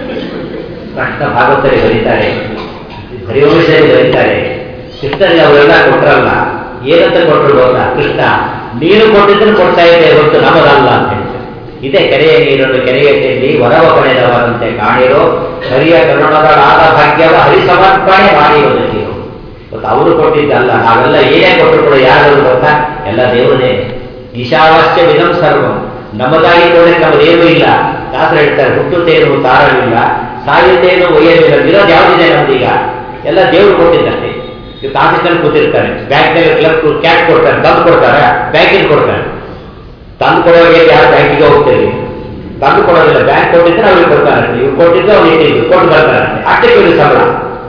ಕೃಷ್ಣ ಭಾಗವತರಿಗೆ ಬರೀತಾರೆ ಹರಿವಂಶದಲ್ಲಿ ಬರೀತಾರೆ ಕೃಷ್ಣನಿಗೆ ಅವರೆಲ್ಲ ಕೊಟ್ಟರಲ್ಲ ಏನಂತ ಕೊಟ್ಟರು ಗೊತ್ತಾ ಕೃಷ್ಣ ನೀನು ಕೊಟ್ಟಿದ್ದನ್ನು ಕೊಡ್ತಾ ಇದ್ದೆ ಹೊರತು ನಮಗಲ್ಲ ಅಂತ ಹೇಳ್ತಾರೆ ಇದೇ ಕೆರೆಯ ನೀರನ್ನು ಕೆರೆಗೆ ಚೆಲ್ಲಿ ವರವ ಪಡೆದವರಂತೆ ಕಾಣಿರೋ ಹರಿಯ ಕರುಣಗಳಾದ ಭಾಗ್ಯವ ಹರಿ ಸಮರ್ಪಣೆ ಮಾಡಿ ಒದಗಿರು ಗೊತ್ತಾ ಅವರು ಕೊಟ್ಟಿದ್ದಲ್ಲ ನಾವೆಲ್ಲ ಏನೇ ಕೊಟ್ಟರು ಕೂಡ ಯಾರು ಗೊತ್ತಾ ಎಲ್ಲ ದೇವರೇ ಈಶಾವಾಸ್ಯ ವಿಧಂ ಸರ್ವಂ ನಮಗಾಗಿ ಕೊಡಲಿಕ್ಕೆ ನಮ್ಮದೇನೂ ಇಲ್ಲ ಶಾಸ್ತ್ರ ಹೇಳ್ತಾರೆ ಹುಟ್ಟುತ್ತೇನು ತಾರವಿಲ್ಲ ಸಾಯುತ್ತೇನು ಒಯ್ಯಲಿಲ್ಲ ಇರೋದು ಯಾವುದಿದೆ ನಮ್ದೀಗ ಎಲ್ಲ ದೇವರು ಕೊಟ್ಟಿದ್ದಷ್ಟೇ ಈಗ ಆಫೀಸಲ್ಲಿ ಕೂತಿರ್ತಾರೆ ಬ್ಯಾಂಕ್ನಲ್ಲಿ ಕ್ಲಬ್ ಕ್ಯಾಟ್ ಕೊಡ್ತಾರೆ ತಂದು ಕೊಡ್ತಾರೆ ಬ್ಯಾಂಕಿನ ಕೊಡ್ತಾರೆ ತಂದು ಕೊಡೋರಿಗೆ ಯಾರು ಬ್ಯಾಂಕಿಗೆ ಹೋಗ್ತೀರಿ ತಂದು ಕೊಡೋದಿಲ್ಲ ಬ್ಯಾಂಕ್ ಕೊಟ್ಟಿದ್ರೆ ಅವ್ರಿಗೆ ಕೊಡ್ತಾರೆ ಇವ್ರು ಕೊಟ್ಟಿದ್ದು ಅವ್ರು ಇಟ್ಟಿದ್ದು ಕೊಟ್ಟು ಬರ್ತಾರೆ ಅಷ್ಟೇ ಇವ್ರಿಗೆ ಸಂಬಳ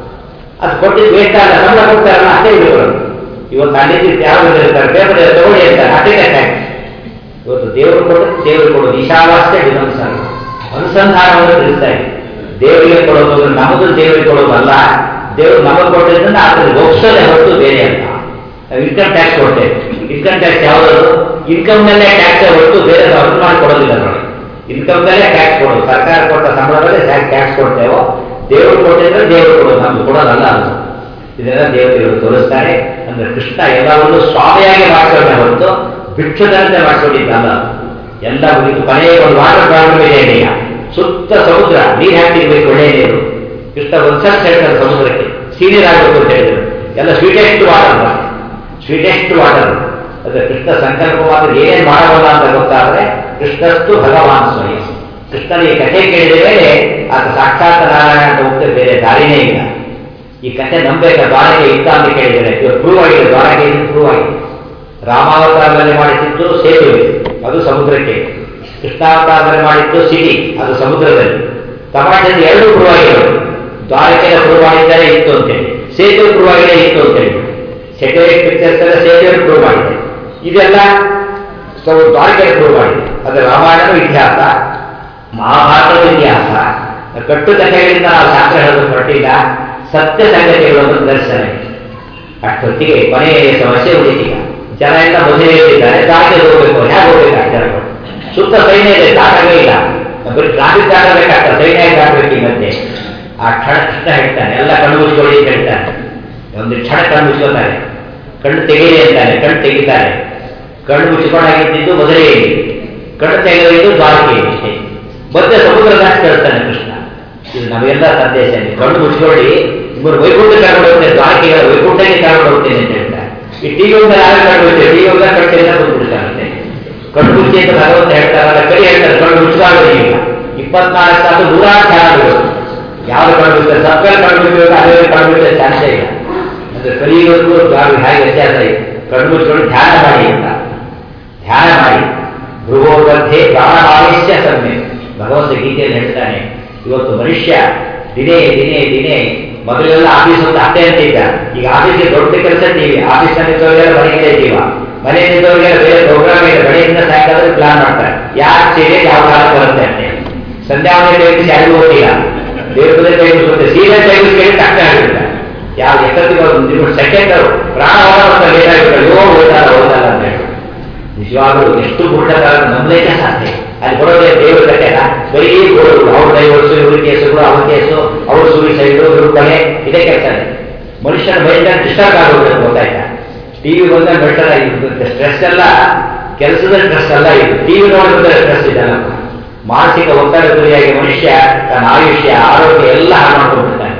ಅದು ಕೊಟ್ಟಿದ್ದು ವೇಸ್ಟ್ ಅಲ್ಲ ಸಂಬಳ ಕೊಡ್ತಾರಲ್ಲ ಅಷ್ಟೇ ಇವ್ರು ಬರೋದು ಇವತ್ತು ಅಲ್ಲಿ ಯಾರು ಇರ್ತಾರೆ ಪೇಪರ್ ತಗೊಳ್ಳಿ ಅಂತಾರೆ ಅಷ್ಟೇ ಟ್ಯಾಕ್ಸ್ ಇವತ್ತು ದೇವರು ಕೊಡೋದು ದೇವರು ಕೊಡೋದು ಈಶಾವಾಸ್ಯ ವಿಧಂಸನ ಅನುಸಂಧಾನವನ್ನು ತಿಳಿಸ್ತಾರೆ ದೇವರಿಗೆ ಕೊಡೋದು ಅಂದ್ರೆ ನಮ್ಮದು ದೇವರಿಗೆ ಕೊಡೋದಲ್ಲ ದೇವರು ನಮಗೆ ಕೊಟ್ಟಿದ್ದನ್ನ ಅದನ್ನು ಒಪ್ಸೋದೇ ಹೊರತು ಬೇರೆ ಅಂತ ನಾವು ಇನ್ಕಮ್ ಟ್ಯಾಕ್ಸ್ ಕೊಡ್ತೇವೆ ಇನ್ಕಮ್ ಟ್ಯಾಕ್ಸ್ ಯಾವುದು ಇನ್ಕಮ್ ಮೇಲೆ ಟ್ಯಾಕ್ಸ್ ಹೊರತು ಬೇರೆ ಅರ್ಥ ಮಾಡಿ ಕೊಡೋದಿಲ್ಲ ನೋಡಿ ಇನ್ಕಮ್ ಮೇಲೆ ಟ್ಯಾಕ್ಸ್ ಕೊಡೋದು ಸರ್ಕಾರ ಕೊಟ್ಟ ಸಂಬಳದಲ್ಲಿ ಟ್ಯಾಕ್ಸ್ ಕೊಡ್ತೇವೋ ದೇವರು ಕೊಟ್ಟಿದ್ರೆ ದೇವರು ಕೊಡೋದು ನಮ್ಗೆ ಕೊಡೋದಲ್ಲ ಅದು ಇದೆಲ್ಲ ದೇವತೆಗಳು ತೋರಿಸ್ತಾರೆ ಅಂದ್ರೆ ಕೃಷ್ಣ ಎಲ್ಲವನ್ನು ಸ್ವಾಮಿಯಾಗಿ ಮಾಡಿಕೊಂಡ ಹೊರತು ಭಿಕ್ಷದಂತೆ ಮಾಡಿಕೊಂಡಿದ್ದಲ್ಲ ಎಲ್ಲ ಮುಗಿತು ಕೊನೆಯ ಒಂದು ವಾಟರ್ ಪ್ರಾಬ್ಲಮ್ ಇದೆ ಈಗ ಸುತ್ತ ಸಮುದ್ರ ನೀರು ಹಾಕಿರ್ಬೇಕು ಒಳ್ಳೆಯ ನೀರು ಕೃಷ್ಣ ಒಂದ್ಸಲ ಹೇಳ್ತಾರೆ ಸಮುದ್ರಕ್ಕೆ ಸೀನಿಯರ್ ಆಗಬೇಕು ಅಂತ ಹೇಳಿದ್ರು ಎಲ್ಲ ಸ್ವೀಟೆಸ್ಟ್ ವಾಟರ್ ಸ್ವೀಟೆಸ್ಟ್ ವಾಟರ್ ಅದೇ ಕೃಷ್ಣ ಸಂಕಲ್ಪ ಮಾತ್ರ ಏನೇನು ಮಾಡಬಲ್ಲ ಅಂತ ಗೊತ್ತಾದ್ರೆ ಕೃಷ್ಣಸ್ತು ಭಗವಾನ್ ಸ್ವಯಂ ಕೃಷ್ಣನ ಈ ಕಥೆ ಕೇಳಿದ ಮೇಲೆ ಆತ ಸಾಕ್ಷಾತ್ ನಾರಾಯಣ ಅಂತ ಹೋಗ್ತದೆ ಬೇರೆ ದಾರಿನೇ ಇಲ್ಲ ಈ ಕಥೆ ನಂಬೇಕಾ ದ್ವಾರಕೆ ಇತ್ತ ಅಂತ ಕೇಳಿದರೆ ಇವತ್ತು ಪ್ರೂವ್ ಆಗಿದೆ ದ್ವಾರಕೆ ಪ್ರೂವ್ ಆಗಿದೆ ರಾಮಾವತಾರದಲ್ಲಿ ಮಾಡಿಸಿದ್ದು ಸೇತುವೆ ಅದು ಸಮುದ್ರಕ್ಕೆ ಕೃಷ್ಣಾವತಾರದಲ್ಲಿ ಮಾಡಿದ್ದು ಸಿಟಿ ಅದು ಸಮುದ್ರದಲ್ಲಿ ತಮಾಷೆಯಲ್ಲಿ ಎರಡೂ ಪ್ರೂವ್ ಆಗಿರೋದು ದ್ವಾರಕೆಯ ಪ್ರೂವ್ ಆಗಿದ್ದರೆ ಇತ್ತು ಅಂತೇಳಿ ಸೇತುವೆ ಪ್ರೂವ್ ಆಗಿದೆ ಇತ್ತು ಅಂತೇಳಿ ಸೆಟರಿಕ್ ಪಿಕ್ಚರ್ಸ್ ಎಲ್ಲ ಸೇತುವೆ ಪ್ರೂವ್ ಆಗಿದೆ ಇದೆಲ್ಲ ಸ್ವಲ್ಪ ದ್ವಾರಕೆಯ ಪ್ರೂವ್ ಆಗಿದೆ ಅದು ರಾಮಾಯಣದ ಇತಿಹಾಸ ಮಹಾಭಾರತದ ಇತಿಹಾಸ ಕಟ್ಟುಕಥೆಗಳಿಂದ ನಾವು ಶಾಸ್ತ್ರ ಹೇಳೋದು ಹೊರಟಿಲ್ಲ ಸತ್ಯ ಸಂಗತಿಗಳನ್ನು ದರ್ಶನ ಇದೆ ಅಷ್ಟೊತ್ತಿಗೆ ಕೊನೆಯ ಸಮಸ್ಯೆ ಉಳಿದಿಲ್ಲ ಜನ ಎಲ್ಲ ಮೊದಲೇ ಹೇಳಿದ್ದಾರೆ ದಾರಿಗೆ ಹೋಗ್ಬೇಕು ಹೇಗೆ ಹೋಗ್ಬೇಕು ಜನಗಳು ಸುತ್ತ ಸೈನ್ಯ ಇದೆ ದಾಟವೇ ಇಲ್ಲ ಬರೀ ಟ್ರಾಫಿಕ್ ದಾಟಬೇಕಾಗ್ತದೆ ಸೈನ್ಯ ದಾಟಬೇಕು ಈ ಮಧ್ಯೆ ಆ ಕ್ಷಣ ಕೃಷ್ಣ ಹೇಳ್ತಾನೆ ಎಲ್ಲ ಕಣ್ಣು ಮುಚ್ಕೊಳ್ಳಿ ಅಂತ ಹೇಳ್ತಾನೆ ಒಂದು ಕ್ಷಣ ಕಣ್ಣು ಮುಚ್ಕೋತಾರೆ ಕಣ್ಣು ತೆಗೀರಿ ಅಂತಾನೆ ಕಣ್ಣು ತೆಗಿತಾರೆ ಕಣ್ಣು ಮುಚ್ಚಿಕೊಂಡಾಗಿದ್ದು ಮೊದಲೇ ಹೇಳಿ ಕಣ್ಣು ತೆಗೆದು ದ್ವಾರಕೆ ಅಷ್ಟೇ ಮತ್ತೆ ಸಮುದ್ರ ದಾಟಿ ಕಳಿಸ್ತಾನೆ ಕೃಷ್ಣ ಇದು ನಮಗೆಲ್ಲ ಸಂದೇಶ ಇದೆ ಕಣ್ಣು ಮುಚ್ಕೊಳ್ಳಿ ನಿಮ್ಮನ್ನು ವೈಕುಂಠ ಕರ್ಕೊಂಡು ಹೋಗ್ತೇನೆ ದ್ವಾರಕೆಗಳ ವೈಕುಂಠಕ್ಕೆ ಕರ್ಕೊಂಡು ಹೋಗ್ತೇನೆ ಅಂತ ಹೇಳ್ತಾರೆ ಈ ಟಿವಿ ಒಂದು ಯಾರು ಕಣ್ಣು ಮುಚ್ಚೆ ಟಿವಿ ಒಂದು ಕಟ್ಟೆ ಅಂತ ಬಂದ್ಬಿಡ್ತಾರಂತೆ ಕಣ್ಣು ಮುಚ್ಚಿ ಅಂತ ಭಗವಂತ ಹೇಳ್ತಾರಲ್ಲ ಕೈ ಹೇಳ್ತಾರೆ ಕಣ್ಣು ಮುಚ್ಚುವಾಗೋದಿಲ್ಲ ಇಪ್ಪತ್ನಾಲ್ಕು ತಾಸು ನೂರಾರು ಧ್ಯಾನಗಳು ಯಾವ್ದು ಕಣ್ಣು ಮುಚ್ಚೆ ಸತ್ಕಲ್ ಕಣ್ಣು ಮುಚ್ಚಬೇಕು ಅದೇ ಕಣ್ಣು ಮುಚ್ಚೆ ಚಾನ್ಸೇ ಇಲ್ಲ ಅಂದ್ರೆ ಕಲಿಯುವವರೆಗೂ ಯಾರು ಹೇಗೆ ವ್ಯತ್ಯಾಸ ಇದೆ ಕಣ್ಣು ಮುಚ್ಚಿಕೊಂಡು ಧ್ಯಾನ ಮಾಡಿ ಅಂತ ಧ್ಯಾನ ಮಾಡಿ ಭೃಗೋರ್ಮಧ್ಯೆ ಪ್ರಾಣಭಾವಿಷ್ಯ ಸಮ್ಯ ಭಗವಂತ ಗೀತೆಯಲ್ಲಿ ಹೇಳ್ತಾನೆ ಇವತ್ತು ಮನುಷ್ಯ ದಿನೇ ದಿನೇ ದಿನೇ ಮೊದಲೆಲ್ಲ ಆಫೀಸ್ ಒಂದು ಹತ್ತೆ ಅಂತ ಇದ್ದ ಈಗ ಆಫೀಸ್ಗೆ ದೊಡ್ಡ ಕೆಲಸ ಟಿವಿ ಆಫೀಸ್ ನಿಂತವರಿಗೆಲ್ಲ ಮನೆಯಲ್ಲೇ ಜೀವ ಮನೆ ನಿಂತವರಿಗೆಲ್ಲ ಬೇರೆ ಪ್ರೋಗ್ರಾಮ್ ಇದೆ ಬೆಳಗಿಂದ ಸಾಯಂಕಾಲ ಪ್ಲಾನ್ ಮಾಡ್ತಾರೆ ಯಾರು ಸೀರಿಯಲ್ ಯಾವ ಕಾಲ ಬರುತ್ತೆ ಅಂತ ಸಂಧ್ಯಾವನೆ ಟೈಮ್ಸ್ ಯಾರಿಗೂ ಗೊತ್ತಿಲ್ಲ ದೇವರ ಟೈಮ್ಸ್ ಗೊತ್ತೆ ಸೀರಿಯಲ್ ಟೈಮ್ಸ್ ಕೇಳಿ ತಕ್ಕ ಆಗಿರುತ್ತೆ ಯಾವ ಎಷ್ಟೊತ್ತಿಗೆ ಒಂದು ಸೆಕೆಂಡ್ ಪ್ರಾಣ ಹೋದ ಲೇಟ್ ಆಗಿರುತ್ತೆ ಅಯ್ಯೋ ಓದಲ್ಲ ಓದಲ್ಲ ಅಂತ ಹೇಳಿ ನಿಜವಾಗ್ಲೂ ಎಷ್ಟು ಗುಡ್ಡಗಾರ ನಂಬಲಿಕ್ಕೆ ಸಾಧ್ಯ ಅಲ್ಲಿ ಬರೋದೇ ದೇವರು ಕಟ್ಟೆಲ್ಲ ಬರೀ ಗೋಳುಗಳು ಅವ್ರ ಡೈವರ್ಸು ಇವ್ರ ಕೇಸುಗಳು ಅವ್ರ ಕೇಸು ಅವ್ರ ಸೂಯಿಸೈಡು ಇವ್ರ ಕೊಲೆ ಇದೇ ಕೆಲಸ ಮನುಷ್ಯನ ಮೈಂಡ್ ಡಿಸ್ಟರ್ಬ್ ಆಗೋಗ್ಬೇಕು ಗೊತ್ತಾಯ್ತಾ ಟಿವಿ ಬಂದ ಬೆಟರ್ ಆಗಿರುತ್ತೆ ಸ್ಟ್ರೆಸ್ ಎಲ್ಲ ಕೆಲಸದ ಸ್ಟ್ರೆಸ್ ಅಲ್ಲ ಇದು ಟಿವಿ ನೋಡಿದ್ರೆ ಸ್ಟ್ರೆಸ್ ಇದೆಲ್ಲ ಮಾನಸಿಕ ಒತ್ತಡ ಗುರಿಯಾಗಿ ಮನುಷ್ಯ ತನ್ನ ಆಯುಷ್ಯ ಆರೋಗ್ಯ ಎಲ್ಲ ಹಾಳು ಮಾಡ್ಕೊಂಡ್ಬಿಡ್ತಾನೆ